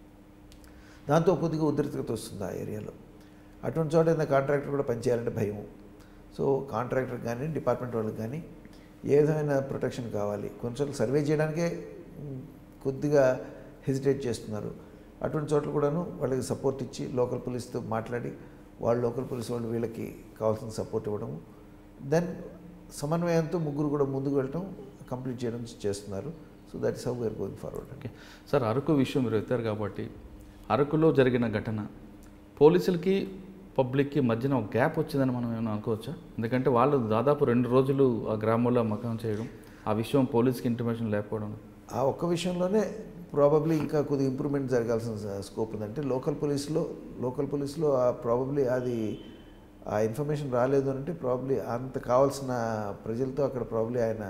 దాంతో కొద్దిగా ఉద్రిక్తత వస్తుంది ఆ ఏరియాలో అటువంటి చోట ఏదైనా కాంట్రాక్టర్ కూడా పనిచేయాలంటే భయం సో కాంట్రాక్టర్ కానీ డిపార్ట్మెంట్ వాళ్ళకి కానీ ఏ విధమైన ప్రొటెక్షన్ కావాలి కొంచెం సర్వే చేయడానికే మ్, కొద్దిగా హెసిటేట్ చేస్తున్నారు అటువంటి చోట్ల కూడాను వాళ్ళకి సపోర్ట్ ఇచ్చి లోకల్ పోలీస్తో మాట్లాడి వాళ్ళు లోకల్ పోలీస్ వాళ్ళు వీళ్ళకి కావాల్సిన సపోర్ట్ ఇవ్వడము దెన్ సమన్వయంతో ముగ్గురు కూడా ముందుకు వెళ్ళటం కంప్లీట్ చేయడం చేస్తున్నారు so that is how we are going forward okay sir Araku విషయం మీరు ఎత్తారు కాబట్టి అరకులో జరిగిన ఘటన పోలీసులకి పబ్లిక్కి మధ్యన ఒక గ్యాప్ వచ్చిందని మనం ఏమైనా అనుకోవచ్చా ఎందుకంటే వాళ్ళు దాదాపు రెండు రోజులు ఆ గ్రామంలో మకాం చేయడం ఆ విషయం పోలీస్కి ఇంటిమేషన్ లేకపోవడం ఆ ఒక్క విషయంలోనే ప్రాబబ్లీ ఇంకా కొద్దిగా ఇంప్రూవ్మెంట్ జరగాల్సిన స్కోప్ ఉందంటే లోకల్ పోలీసులో లోకల్ పోలీసులో ఆ ప్రాబబ్లీ అది ఆ ఇన్ఫర్మేషన్ రాలేదు అని అంటే ప్రాబ్లీ అంత కావాల్సిన ప్రజలతో అక్కడ ప్రాబ్లీ ఆయన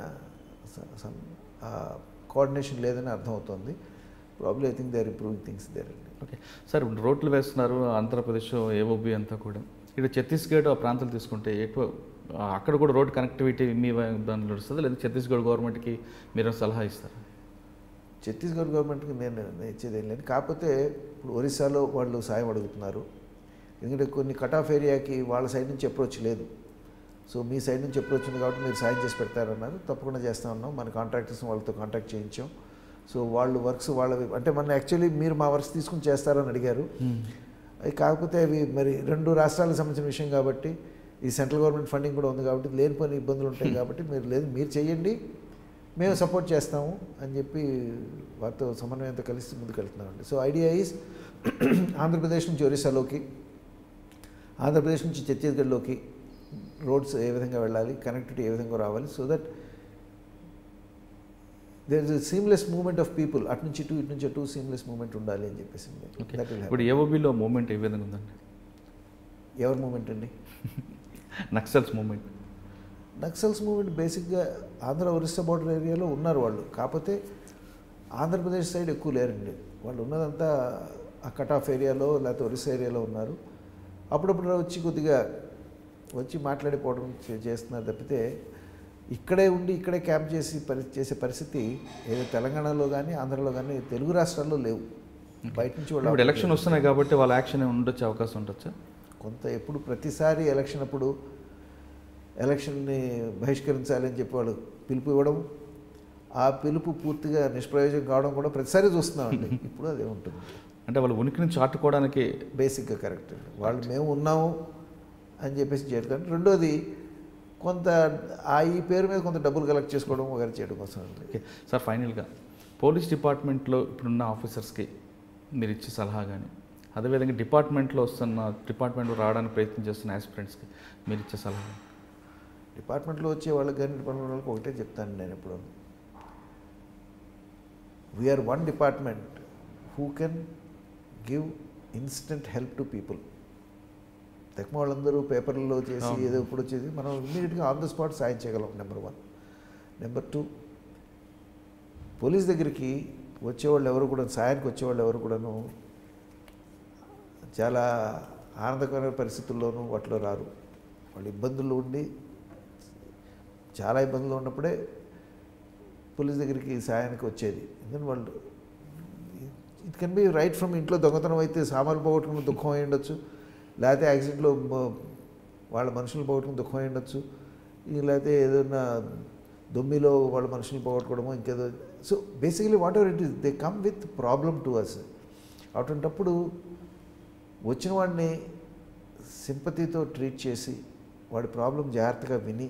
కోఆర్డినేషన్ లేదని అర్థమవుతోంది probably I think they are improving things there అండి ఓకే సార్ ఇప్పుడు రోడ్లు వేస్తున్నారు ఆంధ్రప్రదేశ్ ఏఓబి అంతా కూడా ఇక్కడ ఛత్తీస్గఢ్ ఆ ప్రాంతాలు తీసుకుంటే ఎక్కువ ఆ, అక్కడ కూడా రోడ్ కనెక్టివిటీ మీ దానిలో నడుస్తుంది లేదా ఛత్తీస్గఢ్ గవర్నమెంట్కి మీరు సలహా ఇస్తారు ఛత్తీస్గఢ్ గవర్నమెంట్కి నేను నేను ఇచ్చేది ఏం లేదు కాకపోతే ఇప్పుడు ఒరిస్సాలో వాళ్ళు సాయం అడుగుతున్నారు ఎందుకంటే కొన్ని కట్ ఆఫ్ ఏరియాకి వాళ్ళ సైడ్ నుంచి అప్రోచ్ లేదు సో మీ సైడ్ నుంచి అప్రోచ్ ఉంది కాబట్టి మీరు సాయం చేసి పెడతారన్నారు తప్పకుండా చేస్తా ఉన్నాం మన కాంట్రాక్టర్స్ వాళ్ళతో కాంటాక్ట్ చేయించాం సో వాళ్ళు వర్క్స్ వాళ్ళవి అంటే మన యాక్చువల్లీ మీరు మా వర్క్స్ తీసుకుని చేస్తారని అడిగారు అవి కాకపోతే అవి మరి రెండు రాష్ట్రాలకు సంబంధించిన విషయం కాబట్టి ఈ సెంట్రల్ గవర్నమెంట్ ఫండింగ్ కూడా ఉంది కాబట్టి లేనిపోని ఇబ్బందులు ఉంటాయి కాబట్టి మీరు లేదు మీరు చేయండి మేము సపోర్ట్ చేస్తాము అని చెప్పి వారితో సమన్వయంతో కలిసి ముందుకు వెళ్తున్నామండి సో ఐడియా ఈజ్ ఆంధ్రప్రదేశ్ నుంచి ఒరిస్సాలోకి ఆంధ్రప్రదేశ్ నుంచి ఛత్తీస్గఢ్లోకి రోడ్స్ ఏ విధంగా వెళ్ళాలి కనెక్టివిటీ ఏ విధంగా రావాలి so that there is seamless movement of people అటు నుంచి ఇటు ఇటు నుంచి అటు సీమ్లెస్ మూవ్మెంట్ ఉండాలి అని చెప్పేసి ఓకే దట్ విల్ ఇప్పుడు ఏఓబిలో మూమెంట్ ఏ విధంగా ఉందండి ఎవరి మూమెంట్ అండి నక్సల్స్ మూమెంట్ నక్సల్స్ మూవ్మెంట్ బేసిక్గా ఆంధ్ర ఒరిస్సా బార్డర్ ఏరియాలో ఉన్నారు వాళ్ళు కాకపోతే ఆంధ్రప్రదేశ్ సైడ్ ఎక్కువ లేరండి వాళ్ళు ఉన్నదంతా ఆ కట్ ఆఫ్ ఏరియాలో లేకపోతే ఒరిస్సా ఏరియాలో ఉన్నారు అప్పుడప్పుడు వచ్చి కొద్దిగా వచ్చి మాట్లాడిపోవడం చే- చేస్తున్నారు తప్పితే ఇక్కడే ఉండి ఇక్కడే క్యాంప్ చేసి పరి చేసే పరిస్థితి ఏదో తెలంగాణలో కానీ ఆంధ్రలో కానీ తెలుగు రాష్ట్రాల్లో లేవు బయట నుంచి ఇప్పుడు వాళ్ళు ఎలక్షన్ వస్తున్నాయి కాబట్టి వాళ్ళ యాక్షన్ ఉండొచ్చే అవకాశం ఉండొచ్చా కొంత ఎప్పుడు ప్రతిసారి ఎలక్షన్ అప్పుడు ఎలక్షన్ని బహిష్కరించాలని చెప్పి వాళ్ళు పిలుపు ఇవ్వడం ఆ పిలుపు పూర్తిగా నిష్ప్రయోజనం కావడం కూడా ప్రతిసారి చూస్తున్నామండి ఇప్పుడు అదే ఉంటుంది అంటే వాళ్ళ ఉనికిని చాటుకోవడానికి బేసిక్గా కరెక్ట్ అండి వాళ్ళు మేము ఉన్నాము అని చెప్పేసి చేయడం రెండోది కొంత ఆ ఈ పేరు మీద కొంత డబ్బులు కలెక్ట్ చేసుకోవడం ఒకరి చేయడం కోసం అండి ఓకే సార్ ఫైనల్గా పోలీస్ డిపార్ట్మెంట్లో ఇప్పుడున్న ఆఫీసర్స్కి మీరు ఇచ్చే సలహా కానీ అదేవిధంగా డిపార్ట్మెంట్లో వస్తున్న డిపార్ట్మెంట్లో రావడానికి ప్రయత్నం చేస్తున్న ఆస్పిరెంట్స్కి మీరు ఇచ్చే సలహా డిపార్ట్మెంట్లో వచ్చే వాళ్ళకి కానీ డిపార్ట్మెంట్ వాళ్ళకి ఒకటే చెప్తాను నేను ఎప్పుడు we are one department who can give instant help to people తక్కువ వాళ్ళందరూ పేపర్లలో చేసి అవును. ఏదో ఇప్పుడు వచ్చేది మనం ఇమ్మీడియట్గా ఆన్ ద స్పాట్ సాయం చేయగలం number one number two police దగ్గరికి వచ్చేవాళ్ళు ఎవరు కూడా సాయానికి వచ్చేవాళ్ళు ఎవరు కూడాను చాలా ఆనందకరమైన పరిస్థితుల్లోనూ వాటిలో రారు వాళ్ళు ఇబ్బందుల్లో ఉండి చాలా ఇబ్బందులు ఉన్నప్పుడే పోలీస్ దగ్గరికి సాయానికి వచ్చేది ఎందుకంటే వాళ్ళు it can be right from ఇంట్లో దొంగతనం అయితే సామాన్లు పోగొట్టుకున్న దుఃఖం అయి ఉండొచ్చు లేకపోతే యాక్సిడెంట్లో మ- వాళ్ళ మనుషులు పోగొట్టుకుని దుఃఖం అయి ఉండొచ్చు ఈ లేకపోతే ఏదైనా దొమ్మిలో వాళ్ళ మనుషులు పోగొట్టుకోవడమో ఇంకేదో so basically whatever it is they come with problem to us అటువంటప్పుడు వచ్చిన వాడిని సింపతితో ట్రీట్ చేసి వాడి ప్రాబ్లం జాగ్రత్తగా విని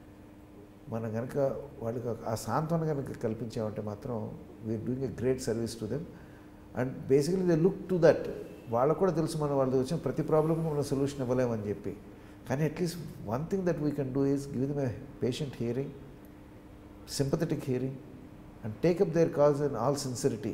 మనం కనుక వాళ్ళకి ఆ సాంత్వన కనుక కల్పించామంటే మాత్రం we are doing a great service to them and basically they look to that వాళ్ళకు కూడా తెలుసు మన వాళ్ళకి వచ్చిన ప్రతి ప్రాబ్లంకి మనం సొల్యూషన్ ఇవ్వలేమని చెప్పి కానీ at least one thing that we can do is give them a patient hearing sympathetic hearing and take up their cause in all sincerity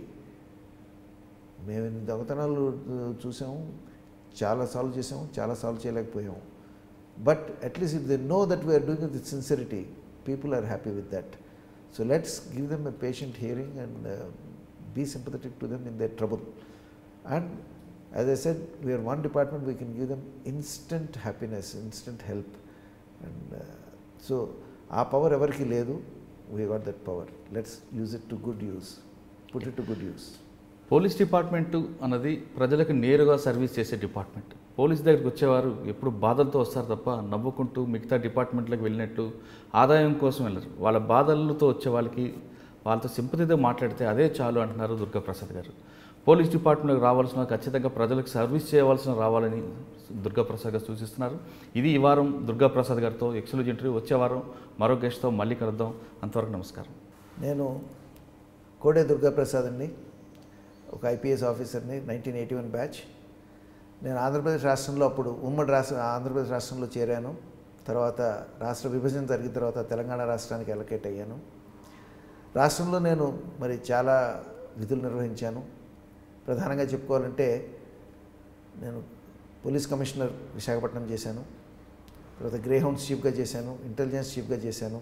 మేము ఇన్ని దొంగతనాలు uh, చూసాము చాలా సాల్వ్ చేసాము చాలా సాల్వ్ చేయలేకపోయాము but at least if they know that we are doing with sincerity people are happy with that so let's give them a patient hearing and be sympathetic to them in their trouble and as I said we are one department we can give them instant happiness instant help and so ఆ power ఎవరికి లేదు we got that power let's use it to good use put it to good use police department అన్నది ప్రజలకు నేరుగా service చేసే department police దగ్గరికి వచ్చేవారు ఎప్పుడు బాధలతో వస్తారు తప్ప నవ్వుకుంటూ మిగతా డిపార్ట్మెంట్లకు వెళ్ళినట్టు ఆదాయం కోసం వెళ్ళరు వాళ్ళ బాధలతో వచ్చే వాళ్ళకి వాళ్ళతో సింపతితో మాట్లాడితే అదే చాలు అంటున్నారు దుర్గాప్రసాద్ గారు పోలీస్ డిపార్ట్మెంట్కి రావాల్సిన ఖచ్చితంగా ప్రజలకు సర్వీస్ చేయవలసిన రావాలని దుర్గాప్రసాద్ గారు సూచిస్తున్నారు ఇది ఈ వారం దుర్గాప్రసాద్ గారితో ఎక్స్క్లూజ్ ఇంటర్వ్యూ వచ్చే వారం మరో గెస్ట్తో మళ్ళీ కలుద్దాం అంతవరకు నమస్కారం నేను కోడే దుర్గాప్రసాద్ అండి ఒక ఐపీఎస్ ఆఫీసర్ని నైన్టీన్ ఎయిటీ వన్ బ్యాచ్ నేను ఆంధ్రప్రదేశ్ రాష్ట్రంలో అప్పుడు ఉమ్మడి రాష్ట్ర ఆంధ్రప్రదేశ్ రాష్ట్రంలో చేరాను తర్వాత రాష్ట్ర విభజన జరిగిన తర్వాత తెలంగాణ రాష్ట్రానికి అలకేట్ అయ్యాను రాష్ట్రంలో నేను మరి చాలా విధులు నిర్వహించాను ప్రధానంగా చెప్పుకోవాలంటే నేను పోలీస్ కమిషనర్ విశాఖపట్నం చేశాను తర్వాత గ్రే హౌండ్స్ చీఫ్గా చేశాను ఇంటెలిజెన్స్ చీఫ్గా చేశాను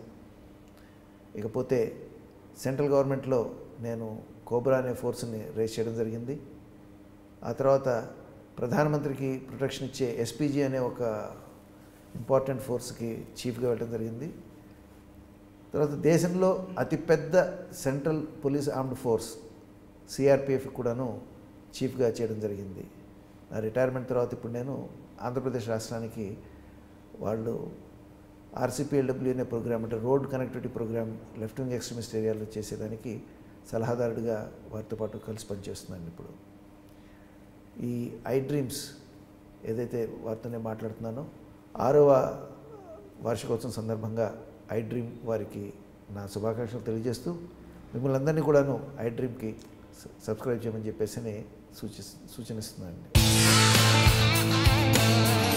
ఇకపోతే సెంట్రల్ గవర్నమెంట్లో నేను కోబ్రా అనే ఫోర్స్ని రేస్ చేయడం జరిగింది ఆ తర్వాత ప్రధానమంత్రికి ప్రొటెక్షన్ ఇచ్చే ఎస్పీజీ అనే ఒక ఇంపార్టెంట్ ఫోర్స్కి చీఫ్గా వెళ్ళడం జరిగింది తర్వాత దేశంలో అతిపెద్ద central police armed force CRPF కూడాను చీఫ్గా చేయడం జరిగింది నా రిటైర్మెంట్ తర్వాత ఇప్పుడు నేను ఆంధ్రప్రదేశ్ రాష్ట్రానికి వాళ్ళు ఆర్సీపీఎల్డబ్ల్యూ అనే ప్రోగ్రామ్ అంటే road connectivity program left wing extremist ఏరియాలో చేసేదానికి సలహాదారుడిగా వారితో పాటు కలిసి పనిచేస్తున్నాను ఇప్పుడు ఈ ఐ డ్రీమ్స్ ఏదైతే వారితో నేను మాట్లాడుతున్నానో ఆరవ వార్షికోత్సవం సందర్భంగా ఐ డ్రీమ్ వారికి నా శుభాకాంక్షలు తెలియజేస్తూ మిమ్మల్ని అందరినీ కూడాను ఐ డ్రీమ్కి సబ్స్క్రైబ్ చేయమని చెప్పేసి సూచి సూచనిస్తున్నానండి